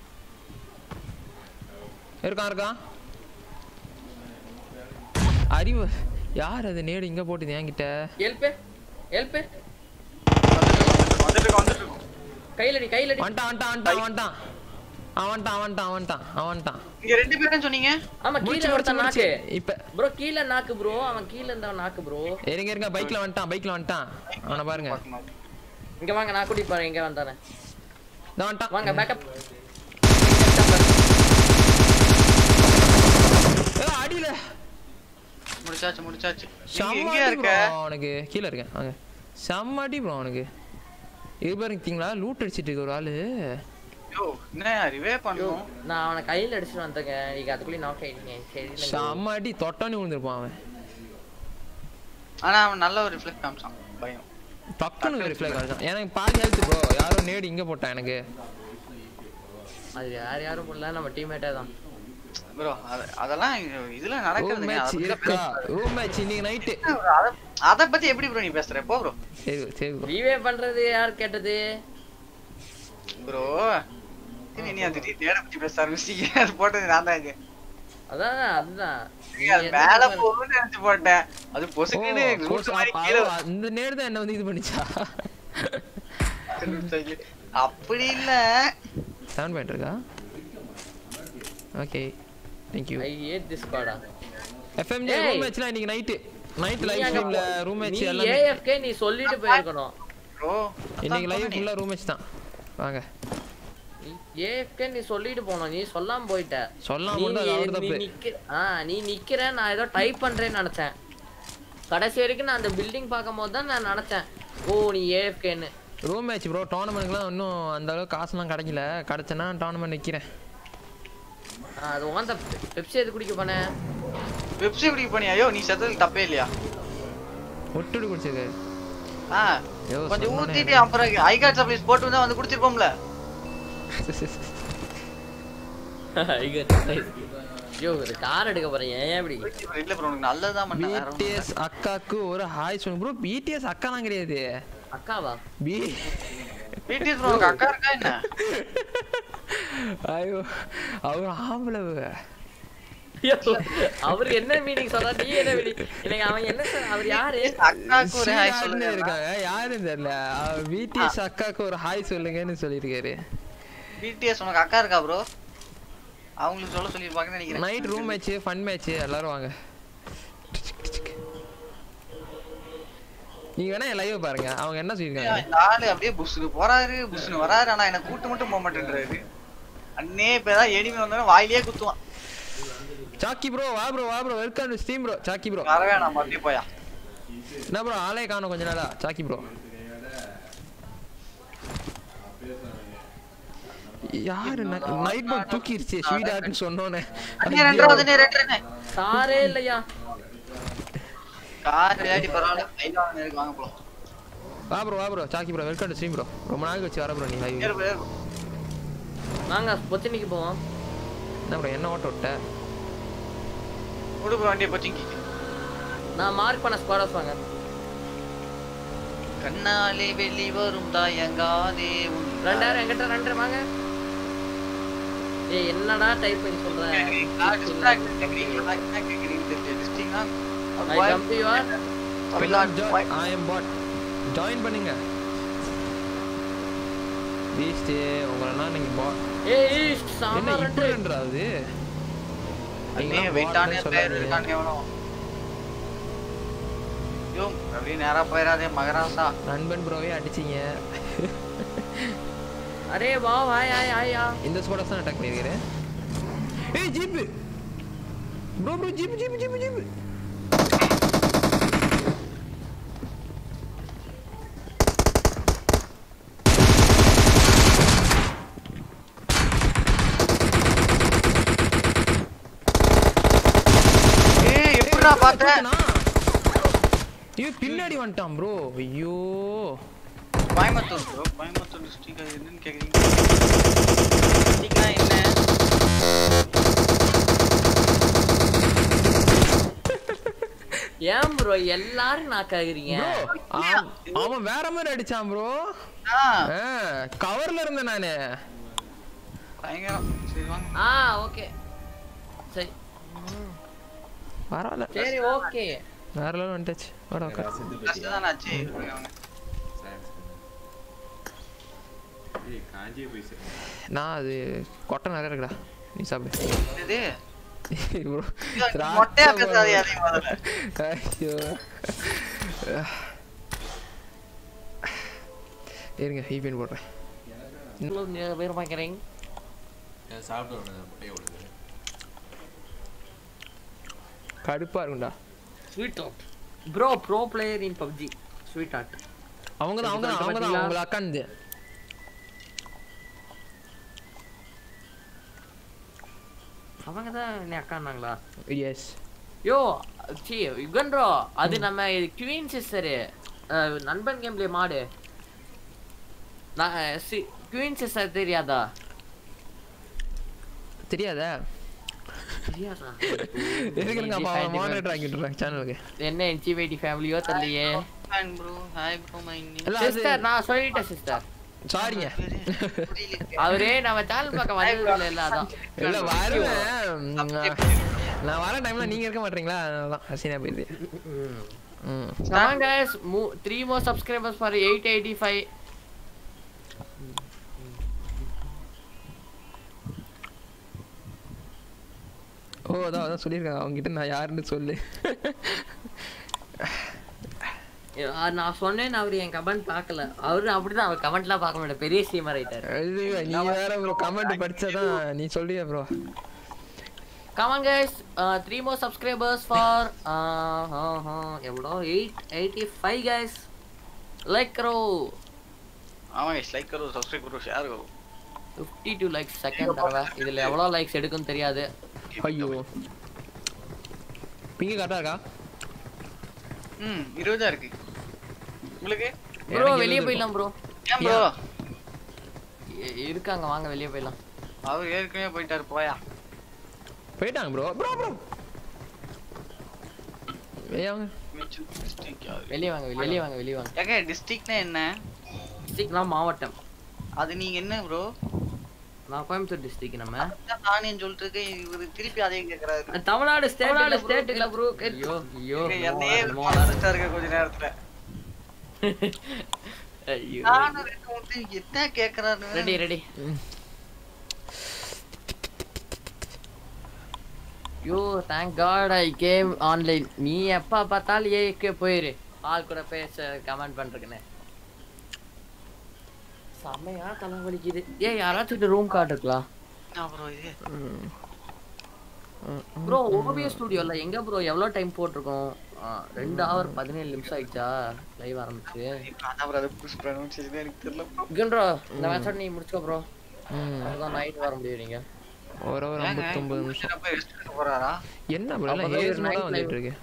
இருக்கான் இருக்கான் அறிவு யார் அது நேடு இங்க போட்டுது என்கிட்ட ஹெல்ப் ஹெல்ப் வந்துட்டு இருக்கோம் வந்துட்டு இருக்கோம் கையில அடி கையில அடி வந்துட்டான் வந்துட்டான் வந்துட்டான் அவன் வந்துட்டான் அவன் வந்துட்டான் அவன் வந்துட்டான் அவன் வந்துட்டான் இங்க ரெண்டு பேரும் சொன்னீங்க ஆமா முடிச்சு கீழ முடிச்சு ஒருத்தன் முடிச்சு நாக்கு இப்ப ப்ரோ கீழ நாக்கு ப்ரோ அவன் கீழ இருந்தவன் நாக்கு ப்ரோ இருங்க இருங்க பைக்ல வந்துட்டான் பைக்ல வந்துட்டான் அவனை பாருங்க இங்க வாங்க நான் கூட்டிட்டு போறேன் இங்க வந்தானே இதான் வந்துட்டான் வாங்க பேக்கப் ஏய், அடியில முடிச்சாச்சு முடிச்சாச்சு நீங்க செம்ம எங்கயா அடி இருக்க bro அவனுக்கு கீழே இருக்கேன் வாங்க செம்ம அடி ப்ரோ அவனுக்கு இது பாருங்க லூட் அடிச்சிட்டு இருக்கு ஒரு ஆளு யோ என்ன ரிவே பண்ணும் நான் அவனை கையில அடிச்சுட்டு வந்தேங்க நீங்க அதுக்குள்ளே நாக் ஆயிட்டீங்க சரி இல்லைங்க. செம்ம அடி தொட்டானி விழுந்திருப்பான் அவன் ஆனா அவன் நல்ல ஒரு ரிஃப்ளெக்ட் காமிச்சான் பயம் டக்குன்னு ரிஃப்ளெக்ட் ஆகிட்டான் எனக்கு பாதி ஹெல்த் ப்ரோ யாரோ நேடு இங்க போட்டான் எனக்கு அது யார் யாரும் போடல நம்ம டீம்மேட்டே தான் ப்ரோ அதெல்லாம் இங்க- இதுல ரூம் நடக்கிறதுங்க மேட்ச் அதை பத்தி இருக்கா ரூம் மேட்ச் இன்னைக்கு நைட்டு அத- அத பத்தி எப்படி ப்ரோ நீ பேசுற போ ப்ரோ சரி சரி bro. ரீவே பண்றது யார் கேட்டது ப்ரோ நீ அது தேட பத்தி பேச ஆரம்பிச்சிட்டீங்க அது போட்டது நான் தான் இங்க அதான் அதுதான் நீ அது எந்த மேல பக்கம்- போகும்னு நினைச்சு போட்டேன் அது ஓ, பொசுக்குன்னு கோச்சு, ரூட் மாதிரி அப்ப- கீழே அப்ப இந்த நேடு தான் என்ன வந்து இது பண்ணிச்சா வந்துருச்சு. அப்படி இல்ல செவன் பாயிண்ட் இருக்கா okay thank you I hate this காடா எஃப்எம்ஜே ஏய். ரூம் மேட்ச்லாம் இன்னைக்கு நைட்டு நைட் நீ லைவ் அங்க ஸ்ட்ரீம்ல போ- ரூம் நீ மேட்ச் எல்லாமே ஏஎஃப்கே நீ சொல்லிட்டு போயிருக்கணும் ப்ரோ இன்னைக்கு லைவ் ஃபுல்லா ரூம் மேட்ச் தான் வாங்க ஏஎஃப்கே நீ சொல்லிட்டு போனோம் நீ சொல்லாம போயிட்ட சொல்லாம நீ போனது அது அவர் நீ தப்பு. நிக்க- ஆ நீ நிக்கிற நான் ஏதோ டைப் பண்றேன்னு நினைச்சேன் கடைசி வரைக்கும் நான் அந்த பில்டிங் பார்க்கும்போது தான் நான் நினைச்சேன் ஓ நீ ஏஎஃப்கேன்னு ரூம் மேட்ச் ப்ரோ டோர்னமெண்ட்க்குலாம் இன்னும் அந்த அளவுக்கு காசுலாம் கிடைக்கல கிடைச்சேன்னா டோர்னமெண்ட் நிற்கிறேன் ஆ, அது உன் தப்பு பெப்சி எது குடிக்க போனேன் பெப்சி குடிக்க போனியா ஐயோ நீ செத்ததுக்கு தப்பே இல்லையா ஒட்டுடு குடிச்சது ஆ ஐயோ, கொஞ்சம் சொன்னோனே ஊத்திட்டு அப்புறம் ஐ கார்ட் சப்ளைஸ் போட்டு வந்தா வந்து குடிச்சிருப்போம்ல ஐயோ ஒரு கார் எடுக்க போறேன் ஏன் இப்படி இல்ல ப்ரோ உனக்கு நல்லதுதான் பண்ண வேற ஒண்ணும் இல்ல. பிடிஎஸ் அக்காக்கு ஒரு ஹாய் சொல்லு ப்ரோ பிடிஎஸ் அக்காலாம் கிடையாது அக்காவா பி பிடிஎஸ் ப்ரோ உனக்கு அக்கா இருக்கா என்ன ஐயோ அவர் ஆம்பளை ஐயோ, அவரு என்ன மீனிங் சொல்றா நீ என்ன மீனிங் எனக்கு அவன் என்ன சொல் அவர் யாரு அக்காக்கு ஒரு ஹாய் ஸ்ரீராஜ்னு சொல்லுங்க இருக்காங்க யாருன்னு தெரியல பிடிஎஸ் அக்காக்கு ஒரு ஹாய் சொல்லுங்கன்னு சொல்லியிருக்காரு பிடிஎஸ் உனக்கு அக்கா இருக்கா ப்ரோ அவங்களுக்கு சொல்ல சொல்லிருப்பாங்கன்னு நினைக்கிறேன் night room match fun match எல்லாரும் வாங்க நீங்க வேணா என் லைவ் பாருங்க அவங்க என்ன சொல்லியிருக்காங்க இந்த ஆளு அப்படியே புஷ்னு போறாரு புஷ்னு வராரு ஆனா என்ன கூட்டு மட்டும் போக மாட்டேன்றாரு அண்ணே இப்ப ஏதாவது எனிமே வந்தாலும் வாயிலே குத்துவான் சாக்கி ப்ரோ வா ப்ரோ வா bro welcome to stream bro சாக்கி ப்ரோ வர வேணாம் மறுபடியும் போயா என்ன ப்ரோ ஆளே காணும் கொஞ்ச நாளா சாக்கி ப்ரோ யாரு நைட் போட் தூக்கிருச்சு ஸ்வீட் ஆர்ட்னு சொன்னோன்னே அண்ணே ரெண்டாவது அண்ணே ரெண்டு அண்ணே காரே இல்லையா கார் விளையாடி பரவாயில்ல ஐநூறு இருக்கு வாங்க போலாம் வா ப்ரோ வா ப்ரோ சாக்கி bro welcome to stream bro ரொம்ப நாளைக்கு வச்சு வர ப்ரோ நீ லைவ் ஏறு bro, ஏறு bro. வாங்க பொச்சனிக்கு போவோம் என்ன ப்ரோ என்ன ஓட்ட விட்ட விடு bro வண்டியை பச்சிங்கி நான் மார்க் பண்ண ஸ்குவாடர்ஸ் வாங்க கண்ணாலே வெளி வரும் தாயங்காதே உன் ரெண்டாயிரம் என்கிட்ட ரெண்டு வாங்க ஏய் என்னடா டைப் பண்ணி சொல்ற நான் distract கேக்குறீங்க, நான் என்ன கேக்குறீங்கன்னு தெரியல. Distract னா, I come to you are Tamil Nadu boy- I am bot join பண்ணுங்க பீஸ்ட் உங்களெல்லாம் நீங்க பாட் ஏய் ஏய், என்ன சாம்பார் ரெண்டு இப்படின்றாது அண்ணே, வெயிட்டான பேர் இருக்கானே எவனோ. ஐயோ, அப்படியே நேரா போயிடாதே மகராசா நண்பன் ப்ரோவே அடிச்சீங்க அரே வா வாய் ஆய் ஆயா இந்த ஸ்குவாடஸ் தான் அட்டாக் பண்ணிருக்கிறேன் ஏய் jeep bro bro jeep jeep jeep jeep ஏய் எப்படிடா பார்த்தேன் ஐயோ பின்னாடி வந்துட்டான் ப்ரோ ஐயோ கோயம்புத்தூர் bro கோயம்புத்தூர் டிஸ்ட்ரிக்ட் அது என்னன்னு கேக்குறீங்க டிஸ்ட்ரிக்ட்னா என்ன ஏன் ப்ரோ எல்லாரும் நாக்காகிறீங்க ப்ரோ அவன் வேற மாதிரி அடிச்சான் ப்ரோ ஆ கவர்ல இருந்தேன் நானு பயங்கரம் சரி வாங்க ஆ ஓகே சரி பரவாயில்ல சரி ஓகே வேற லெவல் வந்துச்சு வாடா உட்கார் கஷ்டம் தானே ஆச்சு வாங்க. ஏய் காஞ்சியே போய் சரி நான் அது கொட்டை நிறைய இருக்குடா நீ சாப்பிடு இது ப்ரோ மொட்டையா பேசாதே அதையும் முதல்ல ஐயோ இருங்க VPN போடுறேன் பேர் பார்க்குறேன் நான் சாப்பிட்டு வரேன் முட்டையை விடுது கடுப்பா இருக்கும்டா sweetheart bro bro player in PUBG sweetheart அவங்க தான் அவங்க தான் அவங்க தான் அவங்கள அக்காந்து அவங்க தான் என்ன அக்கான்னாங்களா எஸ் யோ சி யுகன் ப்ரோ அது நம்ம குவீன் சிஸ்டரு நண்பன் கேம்ல மாடு நான் சி குவீன் சிஸ்டர் தெரியாதா தெரியாதா தெரியாதா எதுக்கு இருங்க அப்பா மானிட்டர் ஆக்கி விட்டுறேன் சேனலுக்கு என்ன என்ஜிவைடி ஃபேமிலியோ தெரியலையே Fine bro hi bro my name இல்ல அது சிஸ்டர் நான் சொல்லிட்டேன் சிஸ்டர் சாரிங்க புரியல அவரே நம்ம சேனல் பக்கம் வந்தது இல்ல அதான் இல்ல வருவேன் நான் வர டைம்ல நீங்க இருக்க மாட்டீங்களா அதனாலதான் ஹசீனா போயிடுது ம் Come on guys, mo- three more subscribers for 885. ஓ அதான் அதான் சொல்லியிருக்காங்க அவங்க கிட்ட நான் யாருன்னு சொல்லு ஆ, நான் சொன்னேன் அவர் என் கமெண்ட் பார்க்கல அவரு அப்படிதான் அவர் கமெண்ட்லாம் பார்க்க மாட்டேன் பெரிய ஸ்ட்ரீமர் ஆயிட்டாரு ஐயோ, நீ வேற ப்ரோ கமெண்ட் படிச்சாதான் நீ சொல்றியா bro Come on guys, uh, three more subscribers for uh, uh, uh, எவ்வளோ eight eighty five guys. Like க்ரோ ஆமா guys லைக் करो सब्सक्राइब करो शेयर करो ஃபிஃப்டி டூ லைக்ஸ் செகண்ட் தடவை இதுல எவ்வளோ லைக்ஸ் எடுக்குன்னு தெரியாது ஐயோ பிங்கு கரெக்டாக இருக்கா ம் 20 தான் இருக்கு உங்களுக்கு ப்ரோ எனக்கு வெளியே இருபது போயிடலாம் ப்ரோ ஏன் ப்ரோ இருக்காங்க வாங்க வெளியே போயிடலாம் அவர் ஏற்கனவே போயிட்டாரு போயா போயிட்டாங்க ப்ரோ ப்ரோ ப்ரோ ஏங்க மிச்சம் டிஸ்ட்ரிக்ட் யாரு வெளியே வாங்க வெளியே வாங்க வெளியே வாங்க ஏங்க டிஸ்ட்ரிக்ட்னா என்ன டிஸ்ட்ரிக்ட்னா மாவட்டம் அது நீங்க என்ன ப்ரோ நான் கோயம்புத்தூர் டிஸ்ட்ரிக்ட் நம்ம நானே சொல்லிட்டு இருக்கேன் இவரு திருப்பி அதையும் கேக்குறாரு தமிழ்நாடு ஸ்டேட் ஸ்டேட் இல்ல ப்ரோ ஐயோ ஐயோ என்னையே என்னமோ மறந்துட்டா இருக்க கொஞ்ச நேரத்துல ஐயோ நானும் ரெண்டு வந்து என்ன கேக்குறாரு ready ready yo thank god I came online நீ எப்ப பார்த்தாலும் ஏக்கே போயிரு ஆள் கூட பேச கமெண்ட் பண்றதுக்குன்னு செம்மையா தலை வலிக்குது ஏ யாராச்சும் ரூம் கார்டு இருக்கலாம் ப்ரோ இது ப்ரோ ஓபிஎஸ் ஸ்டுடியோல எங்க ப்ரோ எவ்வளவு டைம் போட்டிருக்கோம் ஆ, ரெண்டு ஹவர் பதினேழு நிமிஷம் ஆயிடுச்சா லைவ் ஆரம்பிச்சு அதான் ப்ரோ அது புஷ் ப்ரொனன்சியேஷன் எனக்கு தெரியல ப்ரோ இந்த மேட்சோட நீ முடிச்சுக்கோ ப்ரோ ம் அதுதான் நைட் வர முடியும் நீங்க ஒரு ஒரு ஐம்பத்தொம்பது நிமிஷம் போய் ரெஸ்ட் எடுக்க போறாரா என்ன ப்ரோ எல்லாம் அப்பதான் ஏஸ் night தான் வந்துட்டு இருக்கு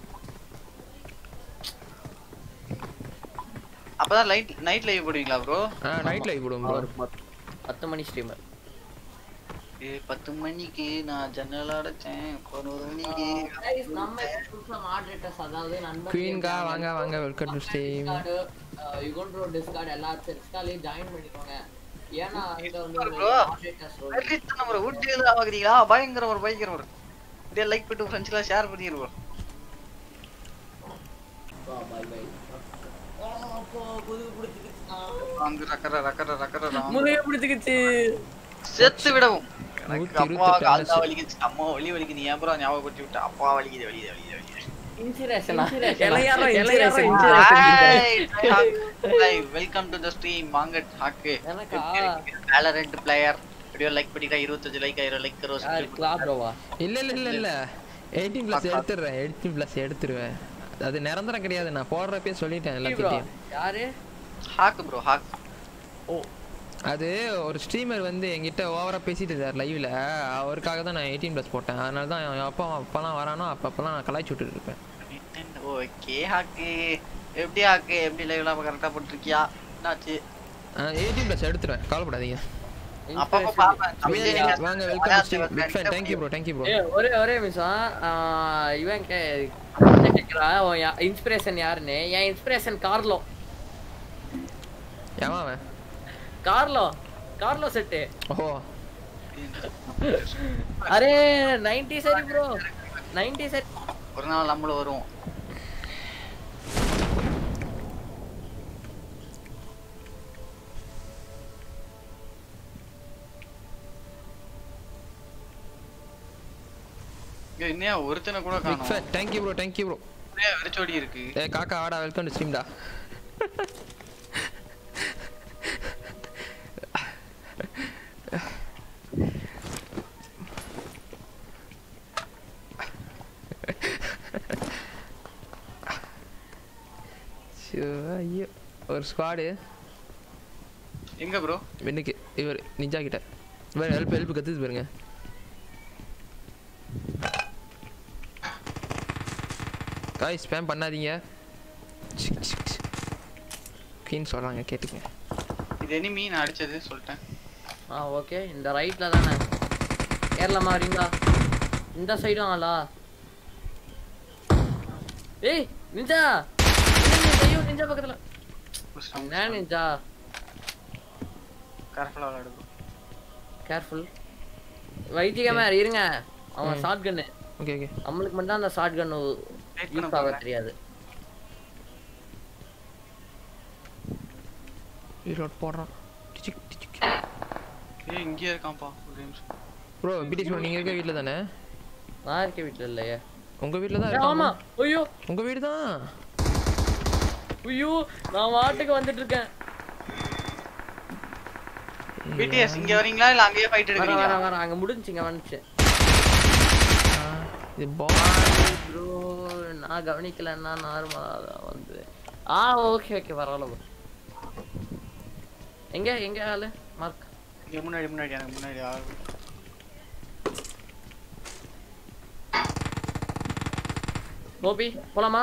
அப்பதான் லைட் நைட் லைவ் போடுவீங்களா ப்ரோ ஆ நைட் லைவ் போடுவோம் ப்ரோ அவர் பத்- பத்து மணி ஸ்ட்ரீமர் ஏ பத்து மணிக்கு நான் ஜன்னல் அடைச்சேன் பதினோரு மணிக்கு நம்ம புதுசா மாடரேட்டர்ஸ் அதாவது நண்பர் குயின்கா வாங்க வாங்க welcome to stream Yugan Discord எல்லா டிஸ்கார்ட்லயும் ஜாயின் பண்ணிக்கோங்க ஏன்னா அங்க வந்து ஒரு bro. moderators role வெறித்தனம் bro. ஊட்டியில ஆகுறீங்களா பயங்கரம் ஒரு பயங்கரம் ஒரு இதே லைக் பண்ணிட்டு ஃப்ரெண்ட்ஸ்லாம் ஷேர் பண்ணிடுவோம் bye bye அங்க ரக்கற ரக்கற ரக்கற ராம். முறைய பிடிச்சுக்கிச்சு செத்து விடவும் எனக்கு நூத்தி அப்பா இருபத்தெட்டு கால் தான் அரசு. வலிக்குது அம்மா வலி வலிக்குது நீ ஏன் bro ஞாபகப்படுத்தி விட்ட அப்பா வலிக்குது வலிக்குது வலிக்குது வலிக்குது இன்சிரேஷனா இளையாரம் inspiration welcome to the stream மாங்கட் ஹாக்கு எனக்கா வேலரண்ட் பிளேயர் வீடியோ லைக் பண்ணிட்டா இருபத்தஞ்சு லைக் ஆயிரம் லைக் கரோ யார் கிளாப் ப்ரோவா இல்ல இல்ல இல்ல இல்ல எயிட்டீன் ப்ளஸ் எடுத்துடுறேன் எயிட்டீன் ப்ளஸ் எடுத்துருவேன் அது நிரந்தரம் கிடையாது நான் போடுறப்பே சொல்லிட்டேன் ப்ரோ எல்லாத்தையும் யாரு ஹாக் ப்ரோ ஹாக் அது ஒரு ஸ்ட்ரீமர் வந்து என்கிட்ட ஓவரா பேசிட்டு இருந்தார் லைவ்ல அவருக்காக தான் நான் எயிட்டீன் ப்ளஸ் போட்டேன் அதனால தான் அவன் அப்பா அப்பெல்லாம் வரானோ அப்பப்பெல்லாம் நான் கலாய்ச்சி விட்டுட்டு இருப்பேன் ஓகே ஹாக்கு எப்படி ஹாக்கு எப்படி லைவ்லாம் கரெக்டா போட்டுருக்கியா என்னாச்சு எயிட்டீன் ப்ளஸ் எடுத்துருவேன் கவலைப்படாதீங்க அப்பப்ப பாப்பேன் தமிழ்ல நீங்க வாங்க welcome stream big fan thank you bro thank you bro ஏய், ஒரே ஒரே நிமிஷம் ஆ, இவன் கே கேக்குறா இன்ஸ்பிரேஷன் யாருன்னு என் இன்ஸ்பிரேஷன் கார்லோ ஏமா அவன் கார்லோ கார்லோ செட்டு ஓஹோ அரே 90 சரி ப்ரோ 90 சரி ஒரு நாள் நம்மளும் வருவோம் இங்க இன்னையா ஒருத்தனை கூட பிக் காணோம் fan thank you bro thank you bro ஒரே வெறிச்சோடி இருக்கு ஏ காக்கா வாடா வெல்கம் டு ஸ்ட்ரீம்டா ஐயோ ஒரு ஸ்குவாடு எங்க ப்ரோ வெண்ணுக்கு இவர் நிஞ்சா கிட்ட இவர் ஹெல்ப் ஹெல்ப் கத்துது பாருங்க காய் ஸ்பேம் பண்ணாதீங்க குயின் சொல்கிறாங்க கேட்டுக்கங்க இது எனிமி நான் அடிச்சது சொல்லிட்டேன் ஆ ஓகே இந்த ரைட்ல தானே ஏறலாமா வரீங்களா இந்த சைடும் ஆளா ஏய் நிஞ்சா ஐயோ நிஞ்சா பக்கத்துல என்ன நிஞ்சா கேர்ஃபுல்லா விளையாடு bro. கேர்ஃபுல் வைத்தியமே இருங்க அவன் ஷார்ட் கன்னு ஓகே ஓகே நம்மளுக்கு மட்டும் தான் அந்த ஷார்ட் கன் Wait பண்ண யூஸ் ஆக போறேன். தெரியாது ரீலோட் போடுறான் டிச்சிக் டிச்சிக் ஏய் இங்கேயே இருக்கான்ப்பா ஒரு நிமிஷம் ப்ரோ பிடிச்சி ப்ரோ நீங்கள் இருக்க வீட்டில் தானே நான் இருக்க வீட்டுல இல்லையே உங்கள் வீட்டில் தான் ஏய், ஆமா இருக்கான் ஐயோ உங்கள் வீடு தான் ஐயோ நான் வாட்டுக்கு வந்துட்டு இருக்கேன் பிடிஎஸ் இங்க வரீங்களா இல்ல அங்கேயே ஃபைட் வர எடுக்கிறீங்களா வர வர அங்க முடிஞ்சுங்க வந்துச்சு இது பா ப்ரோ நான் கவனிக்கலன்னா நார்மலா தான் வந்து ஆ ஓகே ஓகே பரவாயில்ல bro. எங்க எங்க ஆளு மார்க் இங்க முன்னாடி முன்னாடி எனக்கு முன்னாடி ஆள் கோபி போலாமா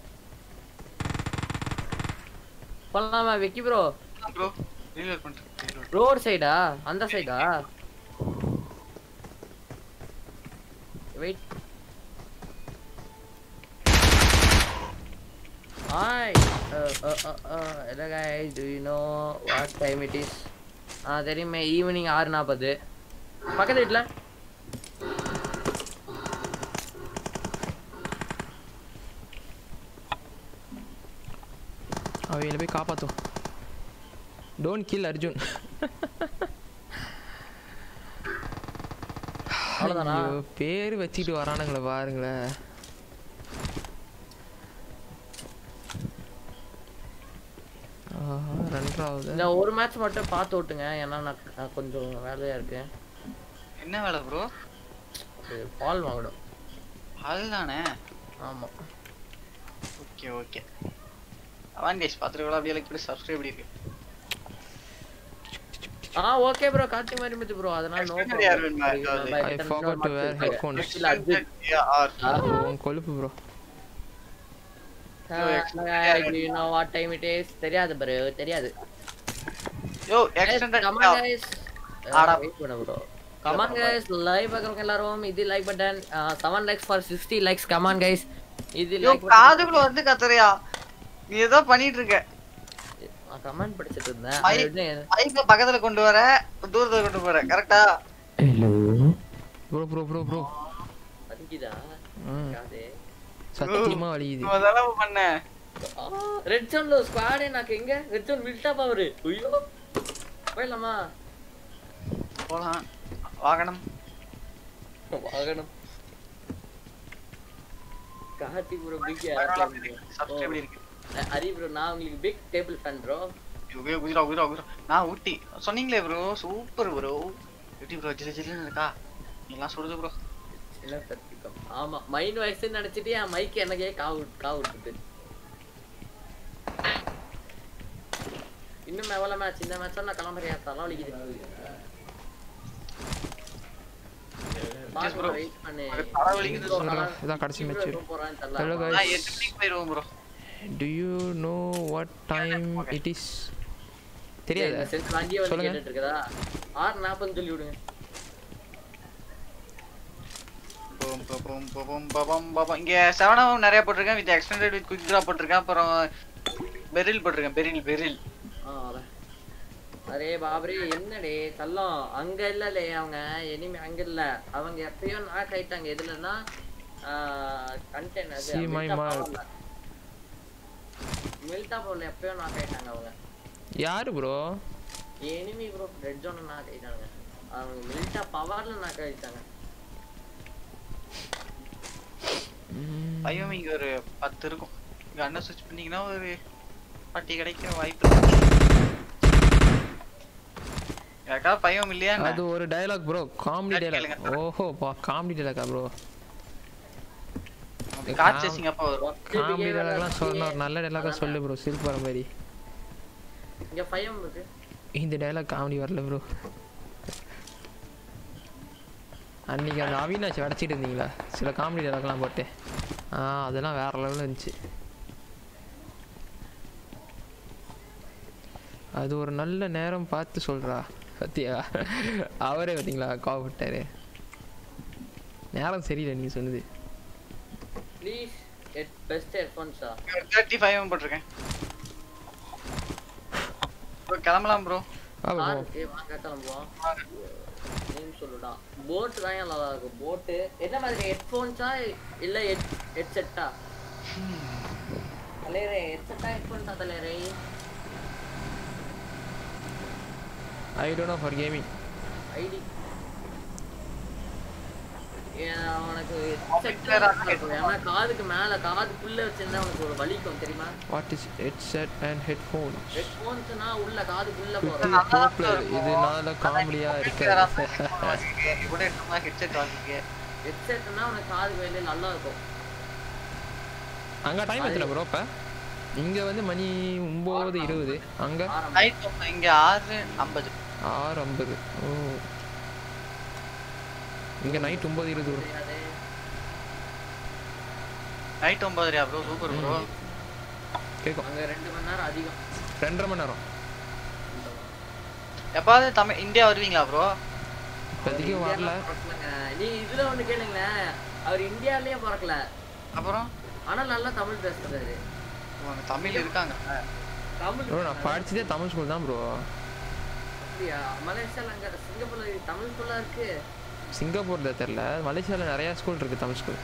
போலாமா விக்கி ப்ரோ ப்ரோ ரீலோட் பண்ணிட்டு ரோட் சைடா அந்த சைடா wait Hi. Uh, uh, uh, uh, hello guys. Do you know what time it is? ஆ தெரியுமே ஈவினிங் ஆறு நாற்பது பக்கத்து வீட்டில் அவங்கள போய் காப்பாத்தும் டோன்ட் கில் அர்ஜுன் அவ்வளோதானா ஐயோ, பேர் வச்சுட்டு வரானுங்களே பாருங்களேன் ஆஹா, ரெண்டாவது இந்த ஒரு மேட்ச் மட்டும் பார்த்து விட்டுங்க ஏன்னா நான் நான் கொஞ்சம் வேலையாக இருக்கேன் என்ன வேலை ப்ரோ அது பால் வாங்கணும் அதுதானே ஆமாம் ஓகே ஓகே அவான் கைஸ் பார்த்துருக்கோம் அப்படியே லைக் பண்ணி சப்ஸ்கிரைப் பண்ணி இருக்கு ஆ ஓகே ப்ரோ கார்த்தி மாதிரி இருந்துச்சு ப்ரோ அதனால நோ Extended யார் வேணுமா? ஏதாவது? I forgot to wear headphones. உன் கொழுப்பு bro what time it is தெரியாது ப்ரோ தெரியாது யோ எக்ஸ்டெண்டட் கமான் கைஸ் ஆடா. வெயிட் பண்ணு ப்ரோ கமான் கைஸ் லைவ் பார்க்குறவங்க எல்லாரும் இது like button seven likes for sixty likes come on guys இது யோ லைக் காதுக்குள்ள வந்து கத்துறியா நீ ஏதோ பண்ணிட்டு இருக்க கமெண்ட் படிச்சிட்டு இருந்தேன் மை- அது வந்து மைக்க பக்கத்துல கொண்டு வர தூரத்துல கொண்டு போற கரெக்டா ப்ரோ ப்ரோ ப்ரோ ப்ரோ வலிக்குதா ம் காது சத்தியமா வலிக்குது அதெல்லாம் பண்ண ரெட் ஜோன்ல ஸ்குவாடே நாக்கு எங்க ரெட் ஜோன் வில்டா பவர் ஐயோ போயிடலாமா போலாம் வாகனம் வாகனம் கார்த்தி ப்ரோ பிக் சப்ஸ்கிரைப் பண்ணி இருக்கு ஹரி ப்ரோ நான் உங்களுக்கு big table fan bro yo குதிரா குதிரா குதிரா நான் ஊட்டி சொன்னீங்களே ப்ரோ சூப்பர் ப்ரோ எப்படி ப்ரோ ஜிலு ஜிலுன்னு இருக்கா எல்லாம் சுடுது ப்ரோ என்ன சத்தியம் ஆமா மைண்ட் வாய்ஸ் நினைச்சிட்டு என் மைக் எனக்கே காவு காவு விட்டுட்டு இன்னும் எவ்வளவு மேட்ச் இந்த மேட்ச் நான் கிளம்புறேன் தலை வலிக்குது bro. வெயிட் பண்ணு அது தலைவலிக்குது சொல்றா, இதான் கடைசி match. போறான்னு Hello தெரியல guys. நான் எட்டு மணிக்கு போயிருவோம் bro do you know what time it is தெரியாது சென்ஸ் அங்கேயே வந்து சொல்லுங்க. கேட்டுட்டு இருக்கதா ஆறு நாற்பது சொல்லி விடுங்க போம் போம் போம் போம் போம் இங்க செவனாவும் நிறைய போட்டிருக்கேன் with extended with quick draw போட்டிருக்கேன் அப்புறம் பெரில் போட்டிருக்கேன் பெரில் பெரில் ஆ, அதான். அரே பாபரே என்னடே தள்ளம் அங்க இல்லலே அவங்க இனிமே அங்க இல்ல அவங்க எப்பயோ நாக் ஆயிட்டாங்க எதுலன்னா கண்டெய்னர் See my mark. மில்டா போல எப்பயோ நாக் ஆயிட்டாங்க அவங்க யாரு ப்ரோ enemy bro red zone knock ஆயிட்டாங்க அவங்க மில்டா பவர்ல நாக் ஆயிட்டாங்க பையன் இங்க ஒரு பத்து இருக்கும் இங்க அண்ணன் ஸ்விட்ச் பண்ணீங்கன்னா ஒரு பட்டி கிடைக்க வாய்ப்பு இருக்கு யாருக்கா பையன் இல்லையா என்ன? அது ஒரு டயலாக் ப்ரோ காமெடி கேளுங்க, டயலாக் கேளுங்க. ஓஹோ பா காமெடி டயலாக்கா ப்ரோ கார் சேசிங் அப்ப வரும் காமெடி டயலாக்லாம் சொல்லணும் ஒரு நல்ல டயலாக்கா சொல்லு ப்ரோ சிரிப்பு வர மாதிரி இங்க பையன் இருக்கு இந்த டயலாக் காமெடி வரல ப்ரோ அன்னைக்கு அந்த அவினாஷ் அடைச்சிட்டு இருந்தீங்களா சில காமெடி டயலாக்லாம் போட்டு ஆ அதெல்லாம் வேற லெவலில் இருந்துச்சு அது ஒரு நல்ல நேரம் பார்த்து சொல்றா சத்தியா அவரே பார்த்தீங்களா கோவப்பட்டாரு நேரம் சரியில்லை நீங்க சொன்னது ப்ளீஸ் பெஸ்ட் ஹெட்ஃபோன்ஸா தேர்ட்டி ஃபைவ் போட்டிருக்கேன் ப்ரோ கிளம்பலாம் ப்ரோ ஆ bro. ஆருக்கு வாங்க கிளம்புவோம் நேம் சொல்லுடா போட் தான் நல்லா இருக்கும் போட்டு என்ன மாதிரி ஹெட்ஃபோன்ஸா இல்ல ஹெட் ஹெட்செட்டா தலையரே ஹெட்செட்டா ஹெட்ஃபோன்ஸா தலையரே I don't know for gaming ID உனக்கு ஹெட்செட்டா இருக்கும் ஏன்னா காதுக்கு மேல காதுக்குள்ள வச்சிருந்தா உனக்கு ஒரு வலிக்கும் தெரியுமா what is headset and headphone ஹெட்ஃபோன்ஸ்னா உள்ள காதுக்குள்ள போறது இது நல்ல காமெடியா இருக்காது கூட எடுத்தோம்னா ஹெட்செட் வாங்கிக்க ஹெட்செட்னா உனக்கு காதுக்கு வெளியே நல்லா இருக்கும் அங்க டைம் எத்தனை ப்ரோ இப்ப இங்க வந்து மணி ஒம்பது இருபது அங்க நைட் இங்க ஆறு ஐம்பது ஆறு ஐம்பது ஓ இங்க நைட் ஒம்பது இருபது வரும் நைட் ஒன்பதுரியா ப்ரோ சூப்பர் ப்ரோ கேட்கும் அங்க ரெண்டு மணி நேரம் அதிகம் ரெண்டரை மணி நேரம் எப்பாவது தமிழ் இந்தியா வருவீங்களா ப்ரோ இப்போதைக்கு வரல பிறக்கலங்க. நீ இதுல ஒண்ணு கேளுங்களேன் அவர் இந்தியாலயே பிறக்கல அப்புறம் ஆனா நல்லா தமிழ் பேசுறாரு ஓ, அங்க தமிழ் இருக்காங்க தமிழ் ப்ரோ நான் படிச்சதே தமிழ் ஸ்கூல் தான் ப்ரோ அப்படியா மலேசியால அங்க சிங்கப்பூர்ல தமிழ் ஸ்கூல்லா இருக்கு சிங்கப்பூர்ல தெரில மலேசியாவில் நிறையா ஸ்கூல் இருக்குது தமிழ் ஸ்கூல்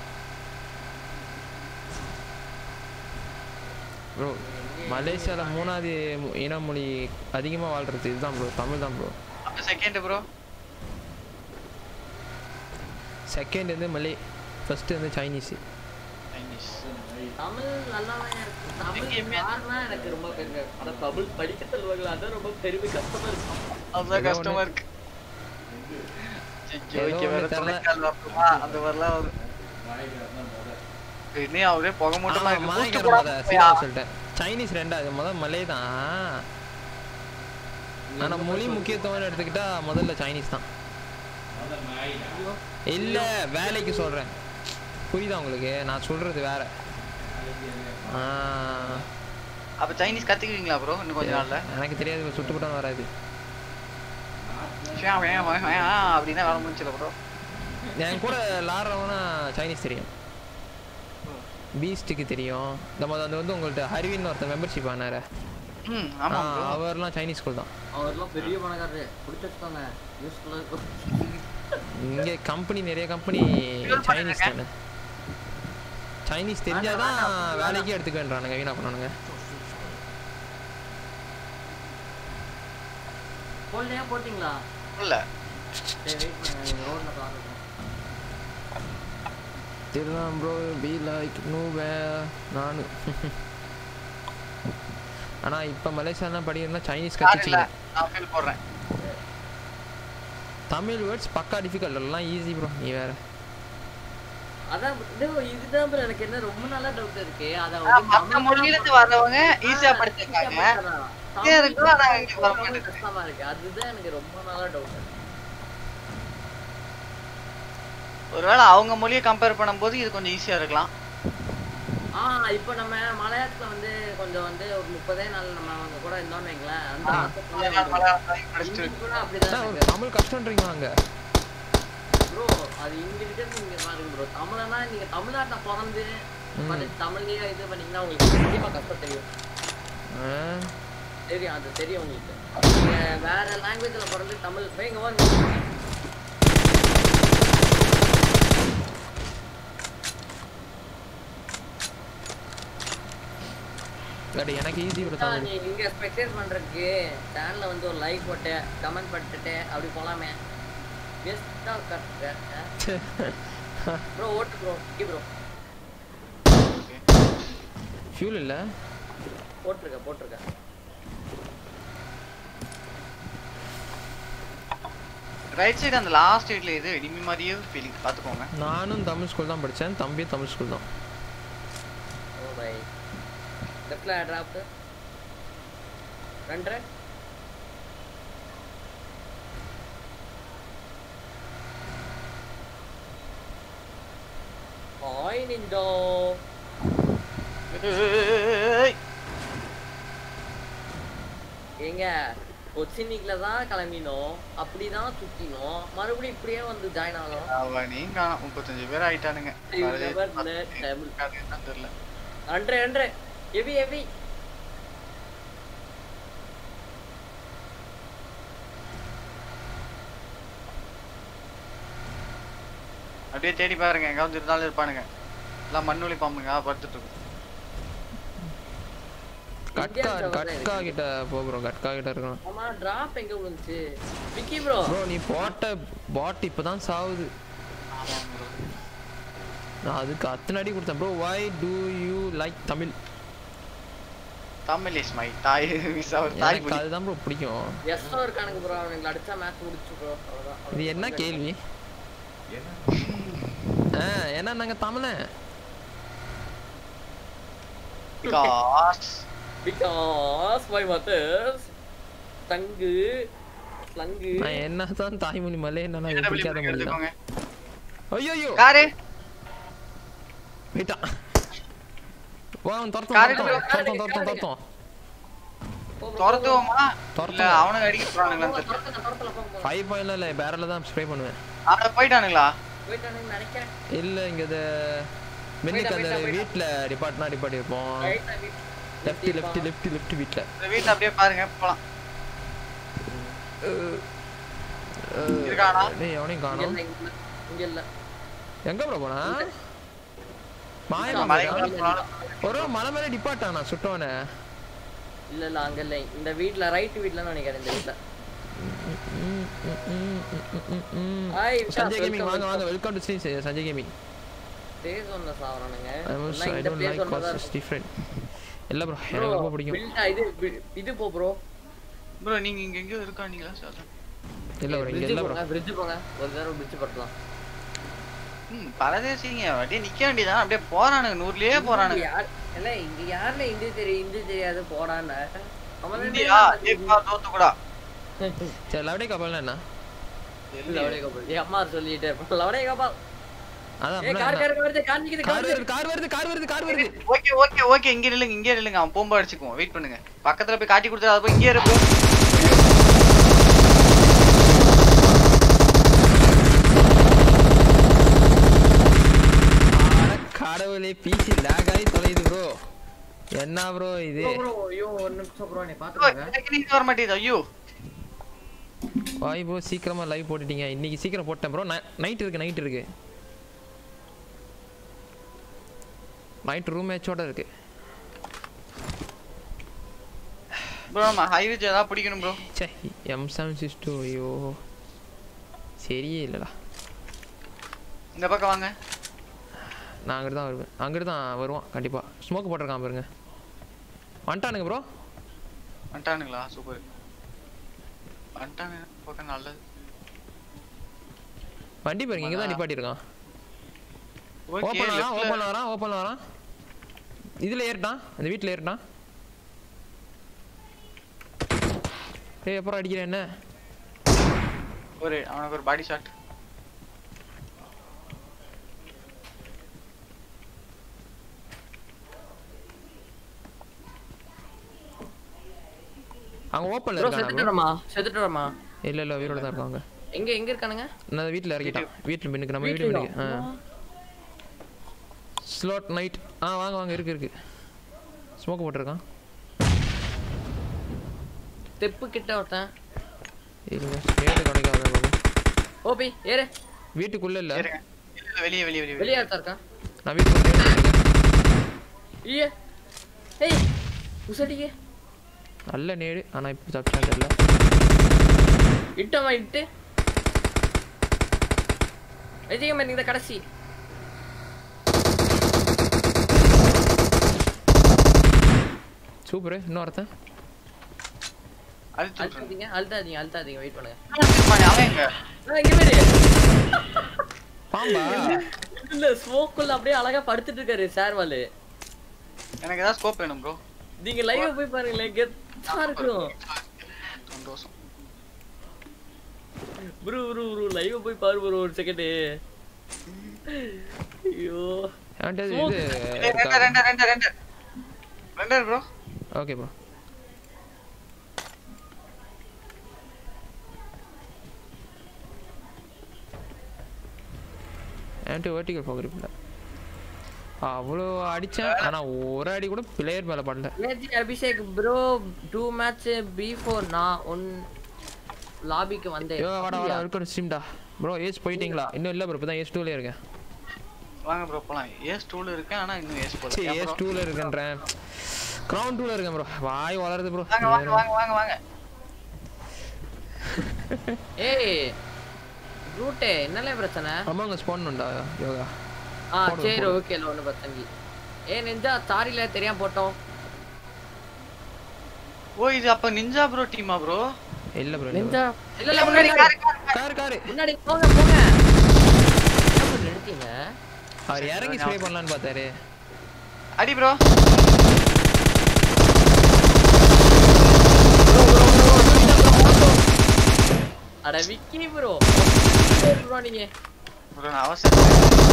ப்ரோ மலேசியாவில் மூணாவது மு- இன மொழி அதிகமாக வாழ்றது இதுதான் ப்ரோ தமிழ் தான் ப்ரோ அப்ப செகண்ட் ப்ரோ செகண்ட் வந்து மலே ஃபர்ஸ்ட் வந்து சைனீஸ் சைனீஸ் தமிழ் நல்லாதான் இருக்கு தமிழ் யாருன்னா எனக்கு ரொம்ப பெருமை ஆனா தமிழ் படிக்க சொல்லுவாங்களா அதான் ரொம்ப பெருமை கஷ்டமா இருக்கும் அதான் ஏதோ கஷ்டமா ஒண்ணு. இருக்கு ஏதோ ஓகே வேற ஒண்ணு தெரியல. தொலைக்கால் வரணுமா அந்த மாதிரிலாம் வரும் இன்னும் அவரே புகை மூட்டமா ஆமா, இருக்கு மாய்க்கிற boost முத போடாம சீக்கிரம் சொல்லிட்டேன் சைனீஸ் ரெண்டாவது முதல் மலே தான் ஆனா மொழி முக்கியத்துவம் எடுத்துக்கிட்டா முதல்ல சைனீஸ் தான் இல்ல வேலைக்கு சொல்றேன் புரியுதா உங்களுக்கு நான் சொல்றது வேற ஆ, அப்ப சைனீஸ் கத்துக்குவீங்களா ப்ரோ இன்னும் கொஞ்ச நாள்ல எனக்கு தெரியாது சுட்டுப்பட்டம் வராது ஷியா, வேணா, வேணா, வேணா, அப்படின்னா வேலை முடிச்சல ப்ரோ என் கூட லாடுறவனா சைனீஸ் தெரியும் பீஸ்ட்டுக்கு தெரியும் இந்த மாதிரி அது வந்து உங்கள்ட்ட ஹரிவின் ஒருத்தர் மெம்பர்ஷிப் ஆனாரு ம் ஆமா ஆ, ப்ரோ அவர்லாம் சைனீஸ் ஸ்கூல் தான் அவர்லாம் பெரிய பணக்காரரு பிடிச்சி வச்சுக்கோங்க யூஸ்ஃபுல்லா இருக்கும் இங்க கம்பெனி நிறைய கம்பெனி சைனீஸ் தானே சைனீஸ் தெரிஞ்சாதான் வேலைக்கே எடுத்துக்கன்றானுங்க வீணா பண்ணானுங்க போடலையா போட்டிங்களா இல்ல சரி வெயிட் பண்ணுங்க ரோட்ல பாருங்க திருலாம் ப்ரோ பி லைக் நூவே நானு ஆனா இப்ப மலேசியாலாம் படிக்கிறதுனா சைனீஸ் யாரும் இல்ல கத்துச்சிங்க நான் ஃபீல் போடுறேன் தமிழ் வேர்ட்ஸ் பக்கா டிஃபிகல்ட் எல்லாம் ஈஸி ப்ரோ நீ வேற அதான் இதோ இதுதான் bro எனக்கு என்ன ரொம்ப நாளா டவுட் இருக்கு அத ஆ, மத்த மொழியில இருந்து வர்றவங்க ஈஸியா படிச்சிருக்காங்க இதே இருக்கு, ஆனா இங்க வர மாட்டேங்குது. கஷ்டமா இருக்கு அதுதான் எனக்கு ரொம்ப நாளா டவுட் ஒருவேளை அவங்க மொழியை கம்பேர் பண்ணும்போது இது கொஞ்சம் ஈஸியா இருக்கலாம் ஆ இப்போ நம்ம மலையாளத்துல வந்து கொஞ்சம் வந்து ஒரு முப்பதே நாள் நம்ம அவங்க கூட இருந்தோம்னு வைங்களேன் அந்த ஆ. அர்த்தத்துல மலையாளம், வந்துரும். மலையாளம் தாய் படிச்சுட்டு இங்க கூட அப்படிதான் அதான் இருக்கு. தமிழ் கஷ்டன்றீங்க அங்க ப்ரோ அது இங்க இருக்கிறது இங்க பாருங்க ப்ரோ தமிழனா நீங்க தமிழ்நாட்டுல பிறந்து மத்த தமிழ்லயே இது பண்ணீங்கன்னா உங்களுக்கு கண்டிப்பா கஷ்டம் தெரியும் ஆ, தெரியும் அது தெரியும் உங்களுக்கு நீங்க வேற லாங்குவேஜ்ல பிறந்து தமிழ் போய் இங்க வாங்க பட் எனக்கு ஈஸி ப்ரோ தமிழ் நீ இங்க ஸ்பெக்டேட் பண்றதுக்கு சேனல்ல வந்து ஒரு லைக் போட்டு கமெண்ட் பண்ணிட்டு அப்படி போலாமே வேஸ்டா கட்டு ப்ரோ ஓட்டு ப்ரோ கி ப்ரோ ஃபியூல் இல்ல போட்டிருக்க போட்டிருக்க ரைட் சைடு அந்த லாஸ்ட் வீட்ல இது இனிமே மாதிரியே ஃபீலிங் பாத்துக்கோங்க நானும் தமிழ் ஸ்கூல் தான் படிச்சேன் தம்பியும் தமிழ் ஸ்கூல் தான் ஓ பை லெஃப்ட்ல டிராப் ரெண்டரை ஹாய் நிண்டோ ஏய், ஏங்க கொச்சினிக்ல தான் கிளம்பினோம் அப்படிதான் சுத்தினோம் மறுபடியும் இப்படியே வந்து ஜாயின் ஆகணும் அவனையும் காணோம் முப்பத்தஞ்சு பேர் ஆயிட்டானுங்க You வரதே never பார்த்து let them- இருக்காது, என்னன்னு தெரியல அன்று அன்று எவி எவி அப்படியே தேடி பாருங்க எங்காவது இருந்தாலும் இருப்பானுங்க எல்லாம் மண்ணுளி பாம்புங்க படுத்துட்டு இருக்கும் கட்கா Indian server தான் கட்கா கிட்ட போகிறோம் கட்கா கிட்ட இருக்கணும் ஆமா டிராப் எங்க விழுந்துச்சு விக்கி ப்ரோ ப்ரோ நீ போட்ட பாட் இப்பதான் சாவுது நான் அதுக்கு அத்தனை அடி கொடுத்தேன் bro why do you like Tamil Tamil is my தாய் மிஸ் அவர் தாய் எனக்கு அதுதான் ப்ரோ பிடிக்கும் எஸ்ஓ இருக்கானுங்க ப்ரோ அவனுக்கு அடிச்சா மேட்ச் முடிச்சு ப்ரோ அவ்வளவுதான் இது என்ன கேள்வி ஆ ஏன்னா நாங்க தமிழன் காஸ் பிகாஸ் மை மதர்ஸ் தங்கு ஸ்லங்கு நான் என்னதான் தாய்மொழி மலை என்ன பிடிக்காத மொழி தான் எடுத்துக்கோங்க ஐயோ ஐயோ காரு போயிட்டான் வா அவன் துரத்தும் காரு துரத்தும் துரத்தும் துரத்தும் துரத்தும் துரத்துவோமா இல்ல துரத்தும் அவனுக்கு அடிக்க போறானுங்களான்னு தெரியல ஃபைவ் பாயிண்ட்ல இல்லை பேரல தான் ஸ்ப்ரே பண்ணுவேன் அவன போயிட்டானுங்களா போயிட்டானுன்னு நினைக்கிறேன் இல்ல இங்க இது மென்னுக்கு அந்த போயிட்டான், வீட்ல டிபார்ட்னா டிபார்ட் இருப்போம் ரைட்டா வீட்டு லெஃப்ட் லெஃப்ட் லெஃப்ட் லெஃப்ட் வீட்ல இந்த வீட்டை அப்படியே பாருங்க போலாம் இருக்கானா டேய் எவனையும் இங்க காணோம் இல்ல, இங்க இல்ல. இங்க இல்ல எங்க ப்ரோ போனா மாயமா மலைக்கு போயிட்டான். போனாலும் ஒரு மலை மேல டிபார்ட் ஆனா சுட்டவன இல்ல இல்ல அங்க இல்ல இந்த வீட்ல ரைட் வீட்ல நினைக்கிறேன் இந்த வீட்ல ஹாய் சஞ்சய் கேமிங் வாங்க வாங்க welcome to Sri Sanjay gaming base ஒண்ணு சாவறானுங்க ஐ வாஸ் எல்லாம் ஐ இந்த டோன்ட் பேஸ் லைக் ஒண்ணு தான் காஸ் டிஃபரண்ட் இல்ல ப்ரோ எனக்கு ரொம்ப பிடிக்கும் பில்டா இது bi- இது போ ப்ரோ ப்ரோ நீங்க இங்க எங்கேயோ இருக்கானீங்களா சார் இல்ல ப்ரோ இங்க பிரிட்ஜ் இல்ல ப்ரோ போங்க பிரிட்ஜ் போங்க ஒரு தடவை பிரிட்ஜ் படுத்தலாம் ம் பரதேசிங்க அப்படியே நிக்க வேண்டியதான் அப்படியே போறானுங்க நூறுலயே போறானுங்க யார் இல்ல இங்க யாருல இந்தி தெரியும் இந்தி தெரியாது போடான்னு அவன் இந்தியா ஏப்பா தோத்து கூடா சரி லவடே கப்பல்னா என்ன லவடே கபால் ஏ அம்மா சொல்லிட்டே லவடே கபால் அதான் ஏ கார் கார் வருது காஞ்சிக்குது கார் கார் வருது கார் வருது கார் வருது கார் வருது ஓகே ஓகே ஓகே இங்க நில்லுங்க இங்கே நில்லுங்க அவன் போம்பா அடிச்சுக்குவோம் வெயிட் பண்ணுங்க பக்கத்துல போய் காட்டி கொடுத்துரு அதை போய் இங்கே இருக்கும் அட கடவுளே பிசி லாக் ஆகி தொலையுது ப்ரோ என்ன ப்ரோ இது ப்ரோ ஐயோ ஒரு நிமிஷம் ப்ரோ நீ ப்ரோ, பாத்துக்கோங்க எனக்கு நீங்க வர மாட்டேங்குது ஐயோ வாய் ப்ரோ சீக்கிரமா லைவ் போட்டுட்டீங்க இன்னைக்கு சீக்கிரம் போட்டேன் ப்ரோ நைட் இருக்கு நைட் இருக்கு நைட் ரூம் மேட்சோட இருக்கு ப்ரோ நம்ம ஹைவேஜ் ஏதாவது பிடிக்கணும் ப்ரோ சே எம் செவன் சிக்ஸ் டூ ஐயோ சரியே இல்லைடா இந்த பக்கம் வாங்க நான் அங்கிட்டு தான் வருவேன் அங்கிட்டு தான் வருவான் கண்டிப்பாக ஸ்மோக் போட்டிருக்கான் பாருங்க வந்துட்டானுங்க ப்ரோ வந்துட்டானுங்களா சூப்பர் வந்துட்டானுங்க பக்கம் நல்லது வண்டி பாருங்க இங்கே தான் நிப்பாட்டியிருக்கான் ஓகே ஓப்பன் வரான் ஓப்பன் வரான் ஓப்பன் வரான் இதில் ஏறிட்டான் அந்த வீட்டில் ஏறிட்டான் ஏய் அப்புறம் அடிக்கிறேன் என்ன ஒரு அவனுக்கு ஒரு பாடி ஷாட் அவங்க ஓப்பனில் ப்ரோ இருக்கானா bro? செத்துட்டோமா செத்துட்டோமா இல்ல இல்ல உயிரோட தான் இருக்காங்க எங்க எங்க இருக்கானுங்க நான் வீட்டில் இறக்கிட்டான் வீட்டில் பின்னுக்கு நம்ம வீட்டு வீட்லயா? பின்னுக்கு ஆ ஸ்லாட் நைட் ஆ வாங்க வாங்க இருக்கு இருக்கு ஸ்மோக் போட்டிருக்கான் தெப்பு கிட்ட ஒருத்தன் இருங்க ஸ்னேட்டு கிடைக்காத ஓபி ஏறு வீட்டுக்குள்ள இல்ல இருங்க இல்ல, இல்ல, வெளியே வெளியே வெளியே வெளியே ஒருத்தன் இருக்கான் நான் வீட்டுக்குள்ள ஐயே ஏய் உசடிக்கு நல்ல நேடு ஆனா இப்போ தப்பிச்சான்னு தெரியல இட்டமா இட்டு விஜயம் இந்த கடைசி சூப்பர் இன்னொருத்தன் அழுத்தி விட்டுருங்க. அழுத்தாதீங்க அழுத்தாதீங்க அழுத்தாதீங்க வெயிட் பண்ணுங்க திருப்பானே, அவன் எங்க ஆ, இங்க பாரு பாம்பா இல்ல ஸ்மோக்குள்ள அப்படியே அழகா படுத்துட்டு இருக்காரு சேர்வாலு எனக்கு ஏதாவது ஸ்கோப் வேணும் ப்ரோ நீங்க லைவ் போய் பாருங்களேன் கெத்தா இருக்கும் சந்தோஷம் ப்ரூ ப்ரூ ப்ரூ லைவ் போய் பாரு ப்ரோ ஒரு செகண்ட் ஐயோ என்கிட்ட இது ஏய், ரெண்டு ரெண்டு ரெண்டு ரெண்டு ரெண்டு ப்ரோ ஓகே ப்ரோ என்கிட்ட வெர்டிகல் ஃபோக்கர் இல்லை அவ்வளோ அடிச்சேன் ஆனா ஒரு அடி கூட பிளேயர் மேல படல magic Abhishek bro two match B four நான் ஒன் லாபிக்கு வந்தேன் ஐயோ வாடா வாடா இருக்கணும் ஸ்ட்ரீம்டா ப்ரோ ஏஸ் போயிட்டீங்களா இன்னும் இல்லை ப்ரோ இப்போ தான் ஏஸ் டூலே இருக்கேன் வாங்க ப்ரோ போலாம் ஏஸ் டூல இருக்கேன் ஆனா இன்னும் ஏஸ் போல சரி ஏன் ஏஸ் bro? டூல இருக்கேன்றேன் கிரவுண்ட் டூல இருக்கேன் ப்ரோ வாய் வளருது ப்ரோ வாங்க வாங்க வாங்க வாங்க வாங்க ஏய் ரூட்டே என்னலே பிரச்சனை அம்மாங்க ஸ்பான் உண்டா யோகா ஆ போடு, சரி போடு. ஓகே ஒன்றும் பிரச்சனை இல்லை ஏ நெஞ்சா சாரில தெரியாம போட்டோம் ஓ இது அப்ப நிஞ்சா ப்ரோ டீமா ப்ரோ இல்ல ப்ரோ நெஞ்சா இல்ல இல்ல முன்னாடி காரு காரு கார் கார் முன்னாடி போங்க போங்க என்ன பண்ணி நிறுத்தீங்க அவர் இறங்கி ஸ்ப்ரே பண்ணலான்னு பார்த்தாரு அடி ப்ரோ அட விக்கி ப்ரோ ப்ரோ நீங்க bro, நான் அவசரம்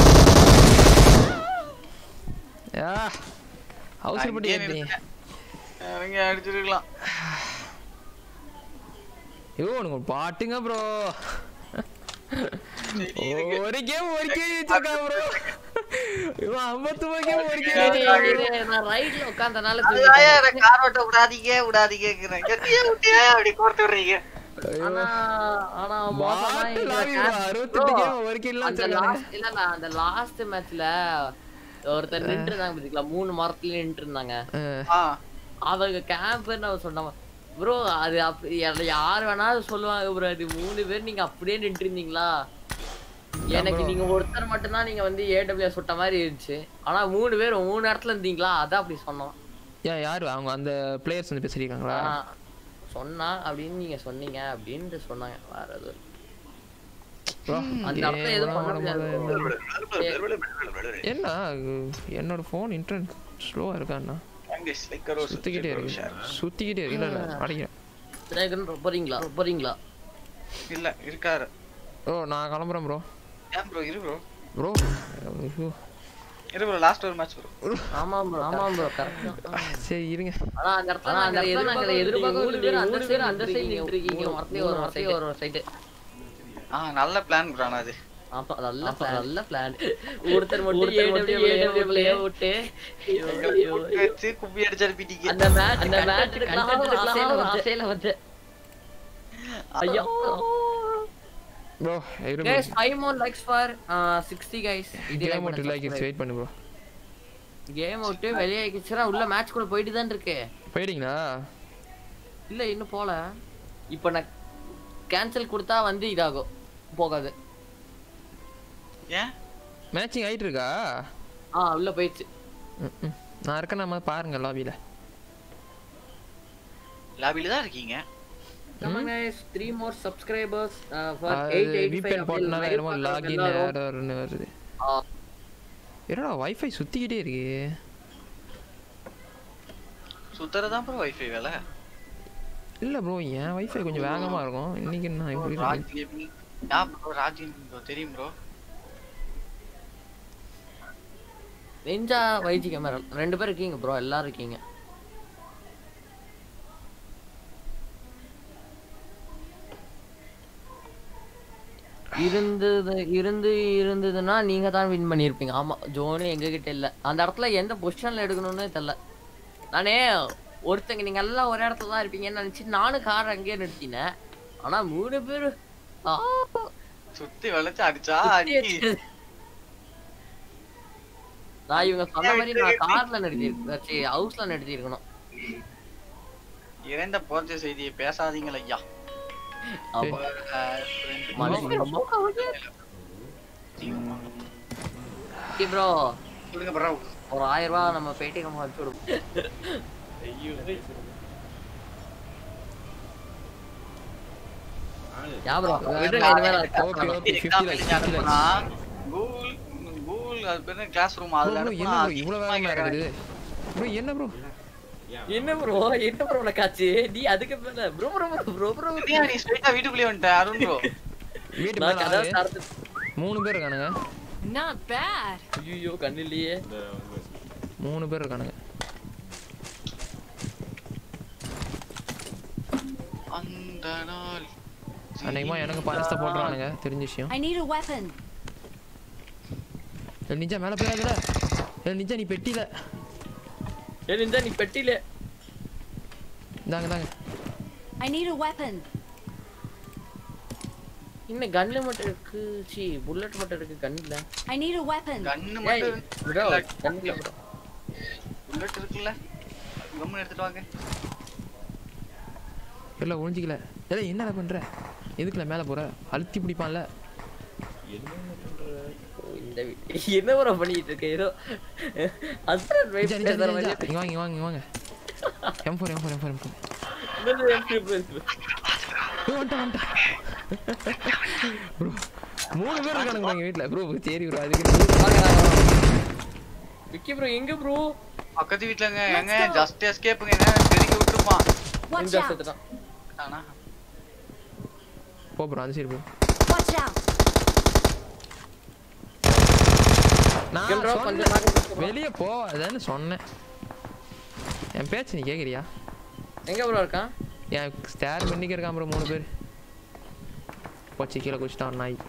ஆ அவசரப்பட்டு ஏத்துறீங்க அவங்க அடிச்சிருக்கலாம் ஐயோ உனக்கு ஒரு பாட்டுங்க ப்ரோ ஒரு கேம் ஒரு கேம் வச்சிருக்கான் ப்ரோ இவன் ஐம்பத்தொம்பது கேம் ஒரு கேம் நான் ரைட்ல உட்கார்ந்தனால அதுதான் எனக்கு கார் ஓட்ட விடாதீங்க விடாதீங்கிறேன் கட்டியே விட்டியே அப்படி கோர்த்து விடுறீங்க ஆனா ஆனா மோசமா பாட்டு எங்க லாவி cap- அறுபத்தெட்டு bro, கேம் ஒரு கில்லாம் அந்த last இல்ல அந்த லாஸ்ட் மேட்ச்ல ஒருத்தர் நின்று இருந்தாங்க பாத்தீங்களா மூணு மரத்துல நின்று இருந்தாங்க ஆ அவங்க கேம்பர் நான் சொன்னவன் ப்ரோ அது அப்படி யார் யார் வேணாலும் சொல்லுவாங்க ப்ரோ அது மூணு பேர் நீங்க அப்படியே நின்று இருந்தீங்களா எனக்கு நீங்க ஒருத்தர் மட்டும்தான் நீங்க வந்து ஏடபிள்யூ சுட்ட மாதிரி இருந்துச்சு ஆனா மூணு பேர் மூணு இடத்துல இருந்தீங்களா அதான் அப்படி சொன்னோம் ஏன் யாரு அவங்க அந்த பிளேயர்ஸ் வந்து பேசிருக்காங்களா ஆ, சொன்னா அப்படின்னு நீங்க சொன்னீங்க அப்படின்ட்டு சொன்னாங்க வேற எதுவும் இல்ல. அந்த இடத்துல எதுவும் பண்ண முடியாது என்ன என்னோட ஃபோன் இன்டர்நெட் ஸ்லோவா இருக்காண்ணா சுத்திக்கிட்டே இருக்கு சுத்திக்கிட்டே இருக்கு இல்ல இல்ல அடிக்கிறேன் டிராகன் போறீங்களா போறீங்களா இல்ல இருக்காரு ப்ரோ நான் கிளம்புறேன் ப்ரோ ஏன் ப்ரோ இரு ப்ரோ ப்ரோ இரு ப்ரோ லாஸ்ட் ஒரு மேட்ச் ப்ரோ ஆமா ப்ரோ ஆமா ப்ரோ கரெக்ட் சரி இருங்க ஆனா அந்த இடத்துல ஆனா நாங்க அந்த இடத்துல எதிர்பார்க்க நாங்க எதிர்பார்க்க மூணு பேர் அந்த மூணு சைடு பேர் அந்த சைடு நின்றுருக்கீங்க மரத்தையும் ஒரு மரத்தையும் ஒரு சைடு ஆ நல்ல பிளான் ப்ரோ அது ஆமா நல்ல பிளான் நல்ல பிளான் ஒருத்தர் மட்டும் ஏடபிள்யூ ஏடபிள்யூ விட்டு வச்சு குப்பி அடிச்சாரு பிடிக்க அந்த மேட்ச் அந்த மேட்ச் கண்டென்ட் ஆசையில வந்து ஐயோ ப்ரோ இருங்க guys 5 more likes for uh, 60 guys game out like wait பண்ணு ப்ரோ கேம் விட்டு வெளியே ஆயிடுச்சுனா உள்ள மேட்ச் கூட போயிட்டு தான் இருக்கு போயிட்டீங்களா இல்ல இன்னும் போல இப்போ நான் கேன்சல் கொடுத்தா வந்து இதாகும் போகாது ஏன் மேட்சிங் ஆயிட்டு இருக்கா ஆ உள்ள போயிடுச்சு ம், ம். நான் இருக்கேன் நம்ம பாருங்க லாபியில லாபில தான் இருக்கீங்க Come on guys, three more subscribers uh, for அது 885 VPN போட்டனால அப்படி என்னமோ live லாகின் பார்க்கறவங்க ஏர்டர்னு வருது ஆ. என்னடா வைஃபை சுத்திக்கிட்டே இருக்கு சுத்தறதான் ப்ரோ வைஃபை வேலை இல்ல ப்ரோ என் வைஃபை கொஞ்சம் வேகமா இருக்கும் இன்னைக்கு என்ன இப்படி இருக்கு ராஜ் கேமிங் யா ப்ரோ ராஜ் ப்ரோ தெரியும் ப்ரோ நிஞ்சா வைஜி கேமரா ரெண்டு பேர் இருக்கீங்க ப்ரோ எல்லாரும் இருக்கீங்க இருந்தது இருந்து இருந்ததுன்னா நீங்க தான் வின் பண்ணியிருப்பீங்க ஆமா ஜோனு எங்க கிட்ட இல்ல அந்த இடத்துல எந்த பொசிஷன்ல எடுக்கணும்னு தெரியல நானே ஒருத்தங்க நீங்க எல்லாம் ஒரு இடத்துல தான் இருப்பீங்கன்னு நினைச்சு நானும் கார் அங்கேயே நிறுத்தினேன் ஆனா மூணு பேரு ஆ, சுத்தி வளைச்சு அடிச்சா சுத்தி அடி அடிச்சது. நான் இவங்க சொன்ன மாதிரி நான் கார்ல நிறுத்தி ஹவுஸ்ல நிறுத்தி இருக்கணும் இறந்த போர்ச்ச செய்தியை பேசாதீங்கள் ஐயா ஆமா. அஹ், friend. மனசு ரொம்ப ஓகே ப்ரோ சொல்லுங்க ப்ரோ ஒரு ஆயிரம் ரூபாய் நம்ம பேடிஎம் அனுப்பிச்சு விடுவோம் யா ப்ரோ விடுங்க இனிமேல் அது ஓகே ஓகே Exam 50 லைக்ஸ் எழுதி 50 அனுப்புனா, லைக்ஸ் கூகுள் கூகுள் அது பேரு கிளாஸ் ரூம் ப்ரோ அதுல ப்ரோ என்ன அனுப்புனா ப்ரோ இவ்வளவு வேகமா இருக்குது ப்ரோ என்ன ப்ரோ என்ன ப்ரோ என்ன ப்ரோ உனக்கு ஆச்சு நீ அதுக்கு மேல ப்ரோ ப்ரோ ப்ரோ ப்ரோ ஏன் நீ ஸ்ட்ரைட்டா வீட்டுக்குள்ளே வந்துட்ட அருண் ப்ரோ வீட்டு நான் மேல கதவை ஆளு. திறந்து மூணு பேர் இருக்கானுங்க Not bad. ஐயோ கண்ணிலேயே மூணு பேர் இருக்கானுங்க அந்த நாள் அன்னைக்குமா எனக்கு பாயசத்தை போட்டுறானுங்க தெரிஞ்ச விஷயம் I need a weapon. ஏய், நிஜா மேல போயிடாதடா ஏய், நிஜா நீ பெட்டியில ஏ நிஞ்சா நீ பெட்டில இந்தாங்க இந்தாங்க I need a weapon. இன்னும் கன்னு மட்டும் இருக்கு சி புல்லட் மட்டும் இருக்கு கன் இல்ல I need a weapon. கண்ணு ஏய் மட்டும் ப்ரோ கன் இல்ல ப்ரோ புல்லட் இருக்குல்ல கம்மன் எடுத்துட்டு வாங்க இல்ல ஒழிஞ்சிக்கல ஏய் என்னடா பண்ற எதுக்குல மேல போற அழுத்தி பிடிப்பான்ல இந்த வீ- என்ன ப்ரோ பண்ணிட்டு இருக்க ஏதோ ஹஸ்பண்ட் வைஃப் நிஜா நிஜா பேசுற நிஜா மாதிரி இங்க வாங்க இங்க வாங்க இங்க வாங்க M four M four M four M four என்னது எப்படி பேசுது? வந்துட்டேன் வந்துட்டேன் ப்ரோ மூணு பேர் இருக்கானுங்க bro எங்க வீட்ல ப்ரோ சரி ப்ரோ அதுக்கு வாங்க, வாங்க, வாங்க. விக்கி ப்ரோ எங்க ப்ரோ பக்கத்து வீட்லங்க எங்க ஜஸ்ட் எஸ்கேப்புங்க என்ன தெரிக்க விட்டுருப்பான் Watch நிஞ்சா out. செத்துட்டான் ஆனா போ ப்ரோ அந்த சைடு போ Watch out! நான் Kill drop சொன்னேன். கொஞ்சம் நாக்கு வச்சு bro. வெளியே போ அதானே சொன்னேன் என் பேச்சு நீ கேட்குறியா எங்க ப்ரோ இருக்கான் என் ஸ்டேர் பண்ணிக்க இருக்கான் ப்ரோ மூணு பேர் போச்சு கீழே குச்சிட்டான் நாய்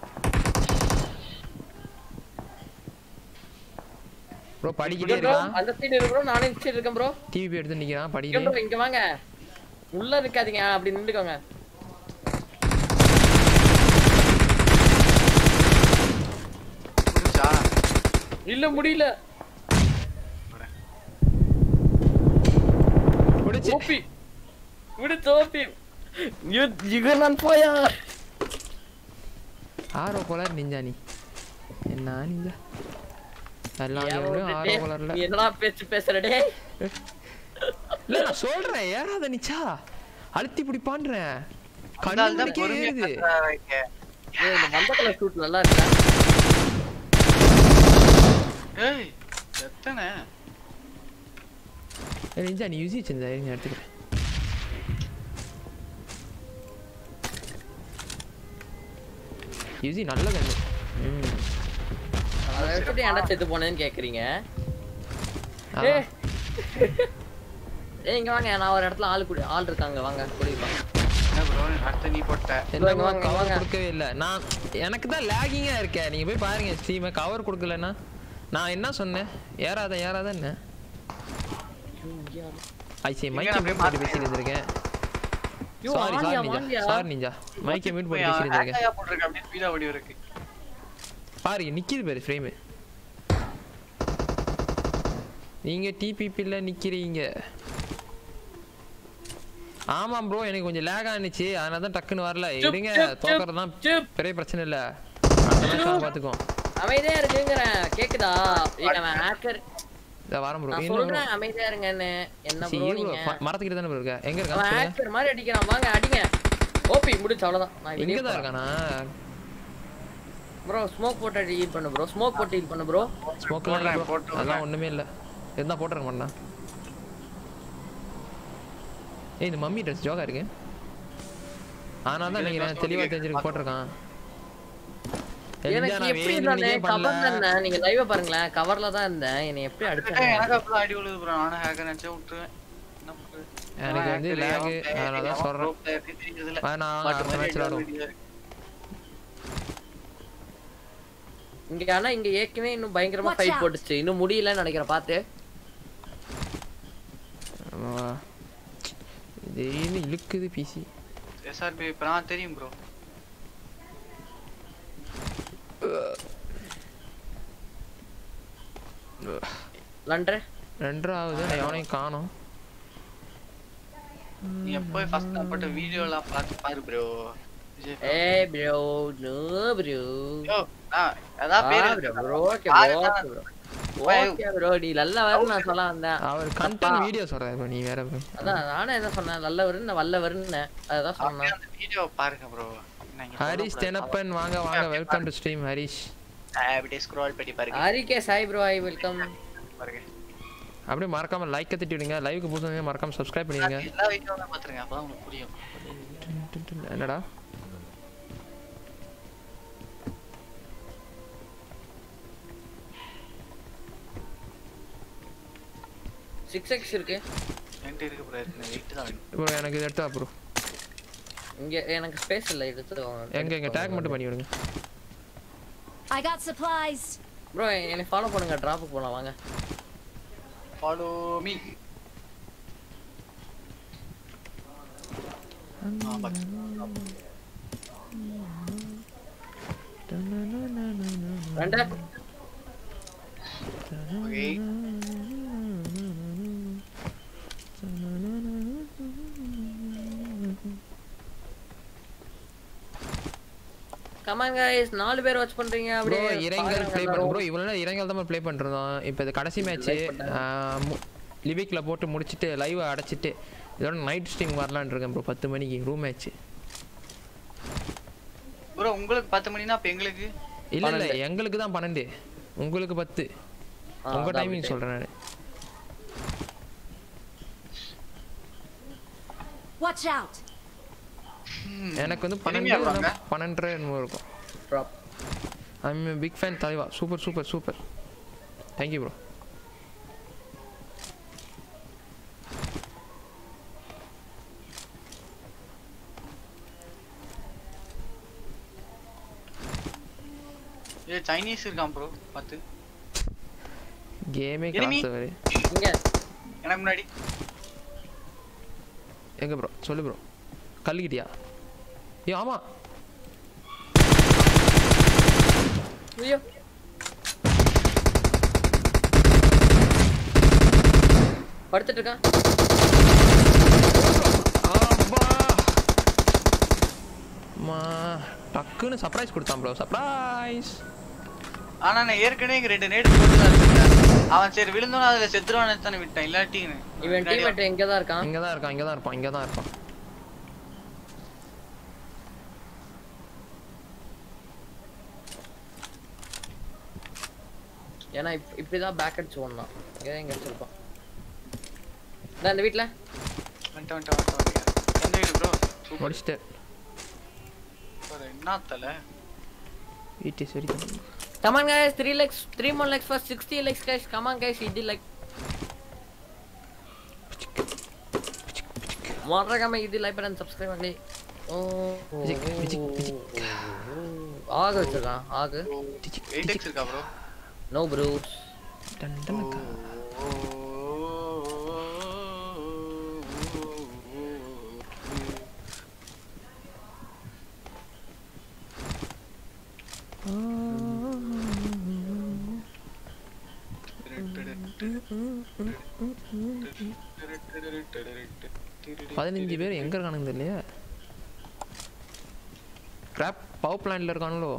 ப்ரோ படிக்கிட்டே ப்ரோ இருக்கான் அந்த சைடு இருக்கு ப்ரோ நானே இந்த சைடு இருக்கேன் ப்ரோ டிவி எடுத்து நிற்கிறான் இங்க படிக்கிறேன் ப்ரோ இங்க வாங்க உள்ள இருக்காதீங்க அப்படி நின்றுக்கோங்க புரிஞ்சா இல்ல முடியல பிடிச்சி ஓபி விடு தோப்பி யூ யுகன் போயா ஆரோ கோலர் நிஞ்சா நீ என்ன நிஞ்சா எல்லா ஏன் கேம்லயும் விட்டுட்டு? ஆரோ கோலர்ல நீ என்னடா பேச்சு பேசுற டேய் இல்ல நான் சொல்றேன் ஏறாத நிச்சா அழுத்தி பிடிப்பான்றேன் கண்ணு அதனால தான் மணிக்கே பொறுமையா ஏறுது கத்துறாங்க. ஏய், இந்த மந்த கலர் சூட் நல்லா இருக்கா ஏய் எத்தனை ஏய், நிஞ்சா நீ யூசி வச்சிருந்தா இருங்க எடுத்துக்கிறேன் யூசி நல்ல கண்ணு ம் அதை வச்சுட்டு ஏன்டா செத்து போனேன்னு கேக்குறீங்க ஆ. ஏய் ஏய் இங்க வாங்க நான் ஒரு இடத்துல ஆள் குடி ஆள் இருக்காங்க வாங்க குடிப்பாங்க என்ன ப்ரோ அடுத்து நீ போட்ட இல்ல வாங்க, வாங்க, கவர் வாங்க. கொடுக்கவே இல்ல நான் எனக்கு தான் லேகிங்கா இருக்கேன் நீங்க போய் பாருங்க ஸ்ட்ரீம் கவர் கொடுக்கலன்னா நான் என்ன சொன்னேன் ஏறாத ஏறாத என்ன ஐசி மைக்கை நான் போய் மியூட் பண்ணி பேசிட்டு இருந்திருக்கேன் ஐயோ, சாரி சாரி வாங்கியா, நிஞ்சா வாங்கியா. சாரி நிஞ்சா மைக்கை மியூட் பண்ணி பேசிட்டு இருந்திருக்கேன் ஹேக்காயா போட்டிருக்க அப்படியே ஸ்பீடா ஓடி இருக்கு பாருங்க நிக்கிது பாரு ஃப்ரேமு நீங்க டிபிபில நிக்கிறீங்க ஆமாம் ப்ரோ எனக்கு கொஞ்சம் லேக் ஆனிச்சு அதனால தான் டக்குன்னு வரல சுப், எடுங்க சுப், சுப், தோக்கறது தான் சுப். பெரிய பிரச்சனை இல்ல அடுத்த மேட்ச் பாத்துக்கோ அமைதியா இருக்குங்கிறேன் கேக்குதா ஏய், அவன் hacker. இத வரேன் ப்ரோ நான் இன்னும் சொல்றேன் அமைதியா இருங்கன்னு என்ன சி, ப்ரோ bro, நீங்க ம- மரத்துக்கிட்ட தானே bro இருக்க எங்க அவன் இருக்கான் சொல்லுங்க hacker மாதிரி அடிக்கிறான் வாங்க அடிங்க ஓபி முடிச்சு அவ்வளவுதான் நான் இங்க வெளியே தான் இருக்கானா ப்ரோ ஸ்மோக் போட்டு ஹீல் பண்ணு ப்ரோ ஸ்மோக் போட்டு ஹீல் பண்ணு ப்ரோ ஸ்மோக்ல இல்ல போடுறேன், bro போட்டு அதெல்லாம் ஒண்ணுமே இல்ல இருந்தா போட்டுருக்க மாட்டேன் ஏய் இந்த மம்மி ட்ரெஸ் ஜோகா இருக்கு அதனால தான் நினைக்கிறேன் தெளிவா தெரிஞ்சிருக்கு போட்டிருக்கான் எனக்கு தெரிஞ்சா நான் எப்படி வேணும்னே இருந்தானே பண்ணல. கவர்ல இருந்தேன் நீங்க லைவ் பாருங்களேன் கவர்ல தான் இருந்தேன் என்னை எப்படி அடிச்சாங்க எனக்கு அப்பலாம் அடி விழுது ப்ரோ நானும் ஹேக்கர் நினைச்சே விட்டுருவேன் என்ன பண்றது? எனக்கு வந்து அவன் lag, hacker, அவன் அதனால தான் அவன் சொல்றேன். pro player னு தெரிஞ்சதில்ல. வேணாம் மாட்டு அடுத்த மாதிரி மேட்ச்ல ஆடும் அடிக்க வேண்டியதா இருக்கு. இங்க ஆனா இங்க ஏற்கனவே இன்னும் பயங்கரமா Watch ஃபைட் out. போட்டுச்சு இன்னும் முடியலன்னு நினைக்கிறேன் பாத்து ஆமா. திடீர்னு இழுக்குது பிசி SRB இப்ப நான் தெரியும் ப்ரோ லண்ட்ரு ரெண்டாவது நான் எவனையும் காணோம் நீ எப்போ ஃபர்ஸ்ட் நான் போட்ட வீடியோ எல்லாம் பார்த்து பாரு ப்ரோ ஏய் ப்ரோ நோ ப்ரோ யோ நான் அதான் பேரு ப்ரோ ஓகே பாரு, ப்ரோ நான் ப்ரோ ஓகே ப்ரோ நீ நல்லவர் நான் சொல்ல வந்தேன் அவர் கண்டென்ட் வீடியோ சொல்றாரு bro, நீ வேற bro. அதான் நானே என்ன சொன்னேன் நல்லவர் நான் வல்லவர்னு அதான் சொன்னேன் அந்த வீடியோ பாருங்க ப்ரோ ஹரிஷ் தெனப்பன் வாங்க வாங்க வெல்கம் டு ஸ்ட்ரீம் ஹரிஷ் அப்படியே ஸ்க்ரால் பண்ணி பாருங்க ஆரிகே சாய் ப்ரோ ஐ வெல்கம் பாருங்க அப்படியே மறக்காம லைக் தட்டி விடுங்க லைவுக்கு புதுசங்க மறக்காம சப்ஸ்கிரைப் பண்ணிடுங்க எல்லா வீடியோவும் பாத்துருங்க அப்பதான் உங்களுக்கு புரியும் என்னடா சிக்ஸ் எக்ஸ் இருக்கு என்கிட்ட இருக்கு ப்ரோ வெயிட் தான் வேணும். ப்ரோ எனக்கு இது எடுத்தா ப்ரோ இங்க எனக்கு ஸ்பேஸ் இல்ல எடுத்து எங்க எங்க டேக் மட்டும் பண்ணி விடுங்க I got supplies. ப்ரோ என்னை ஃபாலோ பண்ணுங்க டிராப்புக்கு போலாம் வாங்க ஃபாலோ மீ ரெண்டா ஓகே கமான் கைஸ் நாலு பேர் வாட்ச் பண்றீங்க ப்ரோ அப்படியே இறங்கல் பாக்குறாங்க ப்ளே பண்ண எல்லாரும். ப்ரோ இவ்வளோ நேரம் இறங்கல் தான் ப்ளே பண்ணிருந்தோம் இப்போ இது கடைசி மேட்ச் லிபிக்கில் போட்டு முடிச்சுட்டு லைவ் அடைச்சிட்டு இதோட நைட் ஸ்ட்ரீம் வரலான்னு இருக்கேன் ப்ரோ பத்து மணிக்கு ரூம் மேட்ச் ப்ரோ உங்களுக்கு பத்து மணினா அப்ப எங்களுக்கு இல்ல இல்ல எங்களுக்கு தான் பன்னெண்டு உங்களுக்கு பத்து ஆ, உங்க அதான் டைமிங் அப்படி. சொல்றேன் நான் Watch out. எனக்கு வந்து Enemy பன்னெண்டு ஆடுவாங்க? இல்லைன்னா பன்னெண்டரை என்னமோ இருக்கும் ட்ராப் ஐம் பிக் ஃபேன் தலைவா super super super thank you bro a Chinese இருக்கான் ப்ரோ பார்த்து கேமே Enemy? காசு வரு இங்க எனக்கு முன்னாடி எங்க ப்ரோ சொல்லு ப்ரோ கல்லுக்கிட்டியா ஏ ஆமா ஐயோ படுத்துட்டு இருக்கான் அப்பா மா டக்குன்னு சர்ப்ரைஸ் கொடுத்தான் ப்ரோ சர்ப்ரைஸ் ஆனா நான் ஏற்கனவே இங்க ரெண்டு நேட் போட்டுதான் இருக்கேன் அவன் சரி விழுந்தோன்னு அதுல செத்துருவான்னு தானே விட்டேன் இல்லாட்டி இவன் டீம்மேட் எங்க தான் இருக்கான் இங்க தான் இருக்கான் இங்க தான் இருப்பான் இங்க தான் இருப்பான் ஏன்னா இப் இப்படிதான் பேக் அடிச்சு ஓடலாம் இங்கே எங்க வச்சிருப்பான் இந்த இந்த வீட்ல வந்துட்டு வந்துட்டு வந்துட்டு வந்துட்டு எந்த வீடு ப்ரோ சூப்பர் முடிச்சுட்டு சூப்பர் என்ன தலை வீட்டு சரி Come on guys, 3 likes, 3 more likes for 60 likes guys. Come on guys, இது like. மறக்காம இது லைக் பண்ணி சப்ஸ்கிரைப் பண்ணி ஓ விஜிக், விஜிக், விஜிக். ஆக வச்சிருக்கான் ஆகு எயிட் எக்ஸ் இருக்கா ப்ரோ நோ ப்ரோ டன் டனக்கா. பதினஞ்சு பேர் எங்க இருக்கானுங்க தெரியலையே கிராப் பவர் பிளான்ட்ல இருக்கானுங்களோ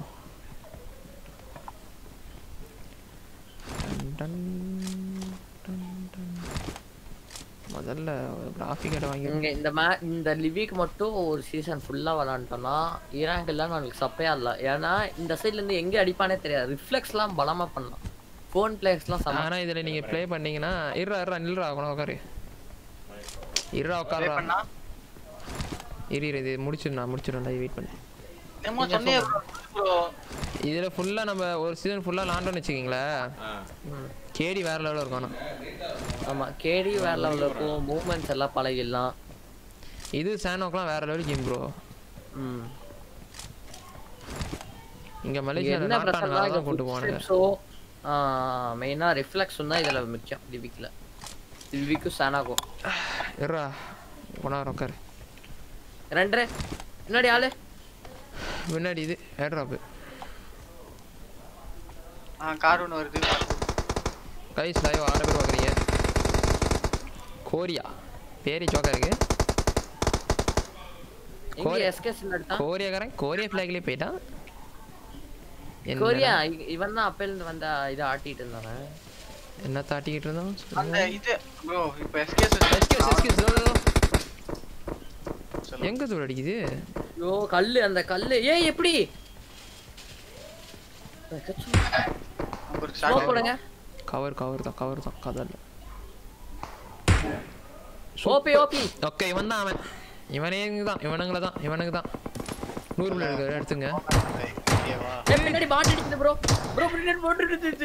டன் டன் டன் டன். முதல்ல கிராஃபிக் கார்டு வாங்கி இங்க இந்த மே இந்த லிவிக்கு மட்டும் ஒரு சீசன் ஃபுல்லா விளாண்டோம்னா ஈராக் எல்லாம் நம்மளுக்கு சப்பையா இல்ல ஏன்னா இந்த சைடுல இருந்து எங்க அடிப்பானே தெரியாது ரிஃப்ளெக்ஸ்லாம் பலமா பண்ணலாம் ஃபோன் பிளேயர்ஸ்லாம் செம ஆனா இதுல நீங்க ப்ளே பண்ணீங்கன்னா இருறா இருறா நில்றா உன உட்காரு இருறா ப்ளே உட்காருடா பண்ணா இரு இரு இது முடிச்சிடு நான் முடிச்சிடும்டா வெயிட் பண்ணு என்னமோ சொன்னீங்க ப்ரோ இதுல ஃபுல்லா நம்ம ஒரு சீசன் ஃபுல்லா லாண்டோன்னு வச்சுக்கிங்களேன் ம். கேடி வேற லெவலில் இருக்கும் ஆனா ஆமா கேடி வேற லெவலில் இருக்கும் மூவ்மெண்ட்ஸ் எல்லாம் பழகிடலாம் இது சானோக்கெல்லாம் வேற லெவல் கேம் ப்ரோ ம் இங்க இங்க மலேசியால என்ன நாட்டான பிரச்சனை தான் கூட்டு போவானுங்க ஸோ மெயினா ரிஃப்ளெக்ஸ் தான் இதுல முக்கியம் லிவிக்ல லிவிக்கும் சானாகும் இருறா உணா உட்காரு ரெண்டு முன்னாடி ஆளு முன்னாடி இது ஏட்ராப்பு ஆ கார் ஒன்று வருது கைஸ் லைவ் ஆறு பேர் பார்க்குறீங்க கோரியா பேரி ஜோக்கா இருக்கு இங்க கோரி- எஸ்கேஸ் எடுத்தான் கோரியாக்காரன் கோரியா ஃபிளாக்லேயே போயிட்டான் என்னடா- கொரியா இ- இவன் தான் அப்பையில இருந்து வந்த இதை ஆட்டிட்டு இருந்தானே என்ன தாட்டிக்கிட்டு இருந்தோம் அந்த இது ப்ரோ இப்போ எஸ்கேஸ் எஸ்கேஸ் எஸ்கேஸ் இதோ, இதோ. எங்க தூரம் அடிக்குது ஐயோ கல்லு அந்த கல்லு ஏய் எப்படி ஒரு ஸ்மோக் ஷாட் போடுங்க கவர் கவர் தான் கவர் தான் கதல்ல ஓபி ஓபி ஓகே இவன் தான் அவன் இவனே தான் இவனுங்கள தான் இவனுக்கு தான் நூறு பிள்ளை எடுக்க எடுத்துங்க ஓகேவா ஏய் பின்னாடி பாட் அடிக்குது ப்ரோ ப்ரோ பின்னாடி போட்டு இருந்துச்சு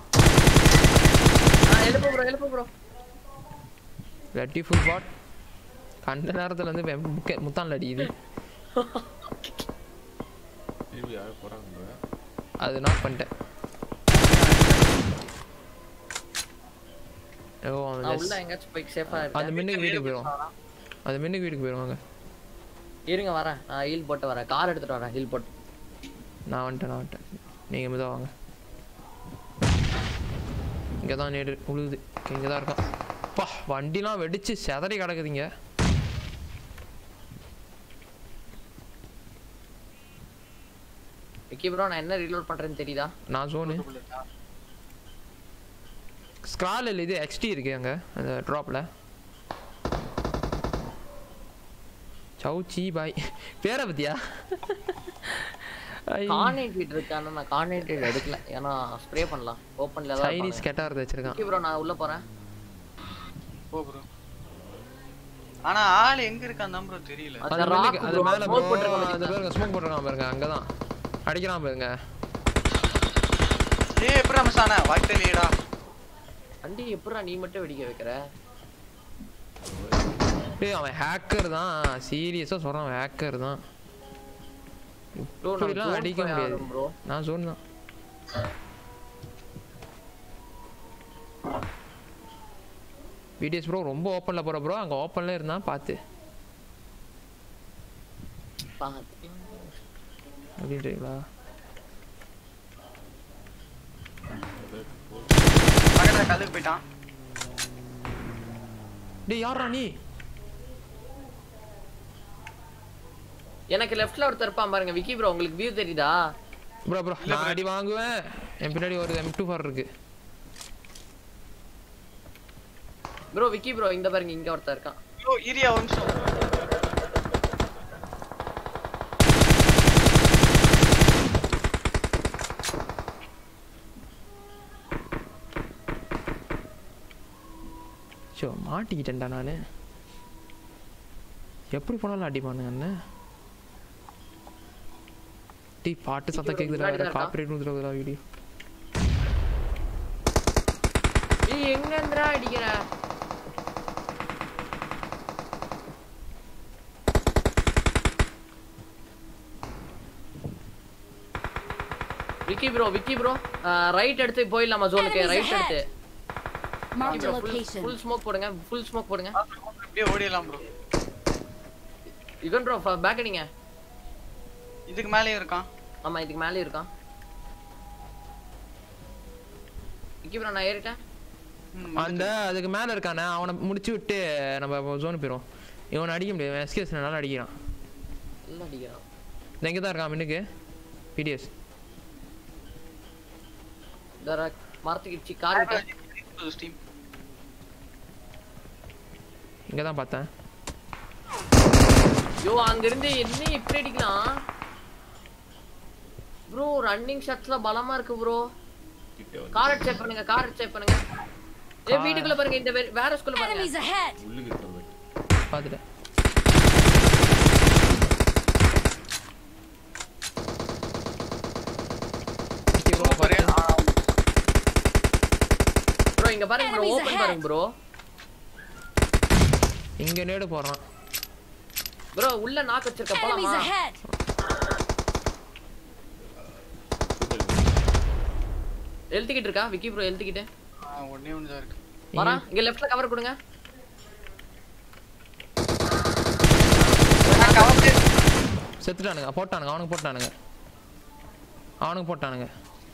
ஆ எழுப்பு ப்ரோ எழுப்பு ப்ரோ வெட்டி ஃபுல் பாட் கண்ட நேரத்தில் வந்து வெ- முக்க முத்தான்ல அடிக்குது திருப்பி யாரும் போறாங்க அது நாக் பண்ணிட்டேன் ஓ அவன் நான் just- உள்ள எங்கேயாச்சும் போய் சேஃபா அந்த இருக்கேன் மின்னுக்கு வீட்டுக்கு போயிடும் அந்த மின்னுக்கு வீட்டுக்கு போயிடுவாங்க இருங்க வரேன் நான் ஹீல் போட்டு வரேன் கார் எடுத்துட்டு வரேன் ஹீல் போட்டு நான் வந்துட்டேன் நான் வந்துட்டேன் நீங்கள் மெதுவாக வாங்க இங்கே தான் நேடு உழுகுது இங்கே தான் இருக்கான் பா வண்டிலாம் வெடிச்சு செதறி கிடக்குதுங்க விக்கி ப்ரோ நான் என்ன ரீலோட் பண்றேன்னு தெரியுதா நான் ஜோனு ஸ்க்ரால் இது எக்ஸ்டி இருக்கு அங்கே அந்த ட்ராப்பில் சவுச்சி பாய் பேரை பத்தியா ஐ, கார்னேட் இருக்கான்னு நான் கார்னேட் எடுக்கல ஏன்னா ஸ்ப்ரே பண்ணலாம் ஓப்பன்ல தான் சைனீஸ் கெட்ட வரது வச்சிருக்கான் விக்கி ப்ரோ நான் உள்ள போறேன் போ ப்ரோ ஆனா ஆள் எங்க இருக்கான் தான் ப்ரோ தெரியல அந்த அது rock மேல அது bro, மேல smoke bro, போட்டிருக்கான் அது பாத்தீங்களா? பாருங்க ஸ்மோக் போட்டுருக்கான் பாருங்க அங்கதான் அடிக்கிறான் பாருங்க ஏய் எப்படி மசானா வாய்த்தலியடா வண்டி எப்படிடா நீ மட்டும் வெடிக்க வைக்கிற டேய் அவன் ஹேக்கர் தான் சீரியஸா சொல்றான் அவன் ஹேக்கர் தான் Bro, நான் இப்படிலாம் zone அடிக்க போய் முடியாது ஆடுறேன் bro. நான் ஜோன் தான் வீடியோஸ் ப்ரோ ரொம்ப ஓப்பன்ல போற ப்ரோ அங்க ஓப்பன்ல இருந்தா பார்த்து பாத்து. அப்படின்றீங்களா பக்கத்துல கல்லுக்கு போயிட்டான் டேய் யாரா நீ எனக்கு லெஃப்ட்ல ஒருத்தர் இருப்பான் பாருங்க விக்கி ப்ரோ உங்களுக்கு வியூ தெரியுதா ப்ரோ ப்ரோ நான் அடி வாங்குவேன் என் பின்னாடி ஒரு எம் டூ ஃபார் இருக்கு ப்ரோ விக்கி ப்ரோ இந்த பாருங்க இங்க ஒருத்தர் இருக்கான் ஐயோ இரியா ஒரு நிமிஷம் ஷோ மாட்டிக்கிட்டேன்டா நான் எப்படி போனாலும் அடிப்பானுங்க அண்ணன் டீ பாட்டு சத்தம் கேக்குதுடா முன்னாடி வேற தான் இருக்கான். காப்பிரைட் வந்துடுறா வீடியோ நீ எங்க இருந்துடா அடிக்கிற Vicky bro Vicky bro right எடுத்து போயிடலாமா ஜோனுக்கு Enemies ரைட் எடுத்து Marked a full location. Full smoke போடுங்க ஃபுல் ஸ்மோக் போடுங்க அப்படியே ஓடிடலாம் ப்ரோ யுகன் ப்ரோ பேக் அடிங்க இதுக்கு மேலயும் இருக்கான் ஆமா இதுக்கு மேலே இருக்கான் விக்கி ப்ரோ நான் ஏறிட்டேன் ம், அந்த அதுக்கு மேல இருக்கானே அவனை முடிச்சு விட்டு நம்ம ஜோன் போயிடும் இவனை அடிக்க முடியாது எஸ்கேஸ் நல்லா அடிக்கிறான் இல்லை அடிக்கிறான் இந்த இங்கே தான் இருக்கான் மின்னுக்கு பிடிஎஸ் இந்த ர- மரத்துக்கு இடிச்சு கார் விட்டு ஸ்டீம் இங்கே தான் பார்த்தேன் யோ அங்க இருந்து என்ன இப்படி அடிக்கலாம் ப்ரோ ரன்னிங் ஷாட்ஸ்ல பலமா இருக்கு ப்ரோ கிட்ட வந்து கார் செக் பண்ணுங்க கார் செக் பண்ணுங்க ஏ வீட்டுக்குள்ள பாருங்க இந்த வே- வேற ஸ்கூல்ல பாருங்க Enemies ahead! உள்ளுக்கு இருக்கிறது பார்த்துட்டேன் ஒரே ப்ரோ இங்க பாருங்க ப்ரோ Enemies ஓபன் ahead. பாருங்க ப்ரோ இங்கே நேடு போடுறான் ப்ரோ உள்ள நாக்கு வச்சிருக்க Enemies போலாமா ahead! எழுத்திக்கிட்டு இருக்கா விக்கி ப்ரோ எழுத்திக்கிட்டு ஒன்னே ஒன்று தான் இருக்கு வரா இங்க லெஃப்ட்ல கவர் கொடுங்க நான் கவர்ந்து செத்துட்டானுங்க போட்டானுங்க அவனுக்கு போட்டானுங்க அவனுக்கு போட்டானுங்க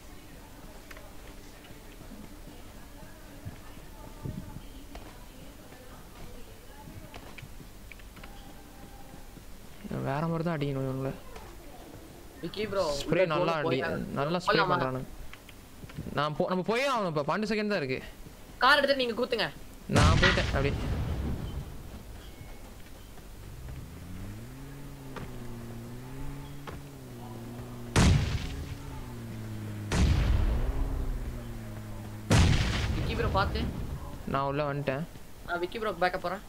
இவன் வேற மாதிரி தான் அடிக்கணும் இவங்கள விக்கி ப்ரோ ஸ்ப்ரே நல்லா அடி நல்லா ஸ்ப்ரே பண்றானுங்க நான் போ நம்ம போயே ஆகணும் இப்போ பன்னெண்டு செகண்ட் தான் இருக்கு கார் எடுத்து நீங்க கூத்துங்க நான் போயிட்டேன் அப்படி விக்கி ப்ரோ பாத்து நான் உள்ள வந்துட்டேன் நான் விக்கி ப்ரோ பேக்கப் போறேன்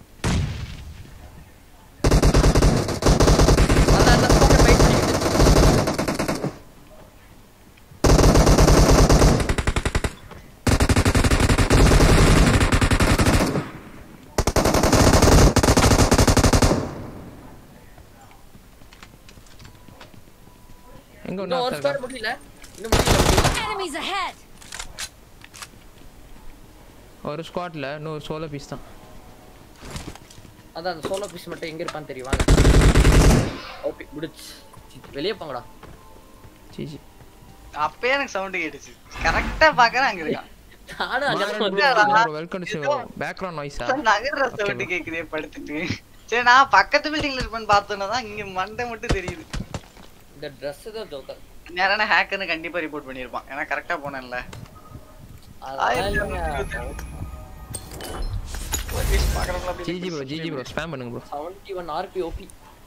அதான் அந்த smoke அ bait பண்ணிக்கிட்டு. எங்க இன்னும் ஒரு ஒன்று ஸ்குவாட் முடியல இன்னும் முடியல Enemies ahead! ஒரு ஸ்குவாட்ல இன்னொரு சோலோ பீஸ் தான் அதான் அந்த சோலோ ஃபிஷ் மட்டும் எங்க இருப்பான்னு தெரியும் வாங்க ஓகே முடிச்சு வெளியே போங்கடா ஜிஜி அப்பயே எனக்கு சவுண்ட் கேட்டுச்சு கரெக்டா பாக்குறேன் அங்க இருக்கான் நானும் அங்க வந்து வெல்கம் டு பேக்ரவுண்ட் நாய்ஸா நகர்ற சவுண்ட் கேக்குதே படுத்துட்டு சரி நான் பக்கத்து பில்டிங்ல இருப்பேன்னு பார்த்தோன்னா தான் இங்க மண்டை மட்டும் தெரியுது இந்த Dress தான் ஜோக்கர் நேரான ஹேக்கர்னு கண்டிப்பா ரிப்போர்ட் பண்ணிருப்பான் ஏன்னா கரெக்டா போனேன்ல GG bro GG bro spam பண்ணுங்க bro seventy one RP OP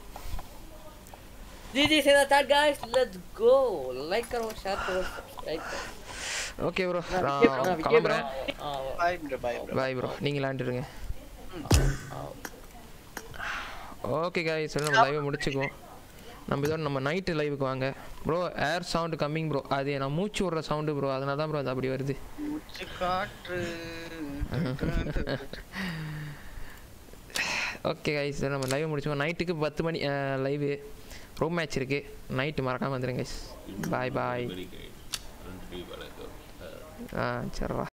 GG say that guys let's go like கரோ ஷேர் கரோ சப்ஸ்கிரைப் ஓகே ப்ரோ நான் நான் கிளம்புறேன் bye bro bye bro bye bro நீங்க விளாண்டுருங்க ஓகே காய்ஸ் நம்ம லைவை முடிச்சுக்குவோம் நம்ம இதோட நம்ம நைட்டு லைவுக்கு வாங்க bro air sound coming bro அது நான் மூச்சு விடுற சவுண்டு ப்ரோ அதனால தான் ப்ரோ அது அப்படி வருது மூச்சு காற்று ஓகே கைஸ் நம்ம லைவ் முடிச்சுக்கோம் நைட்டுக்கு பத்து மணி லைவு ரூம் மேட்ச் இருக்குது நைட்டு மறக்காமல் வந்துடுங்க கைஸ் பாய் பாய் நன்றி வணக்கம் ஆ சரிவா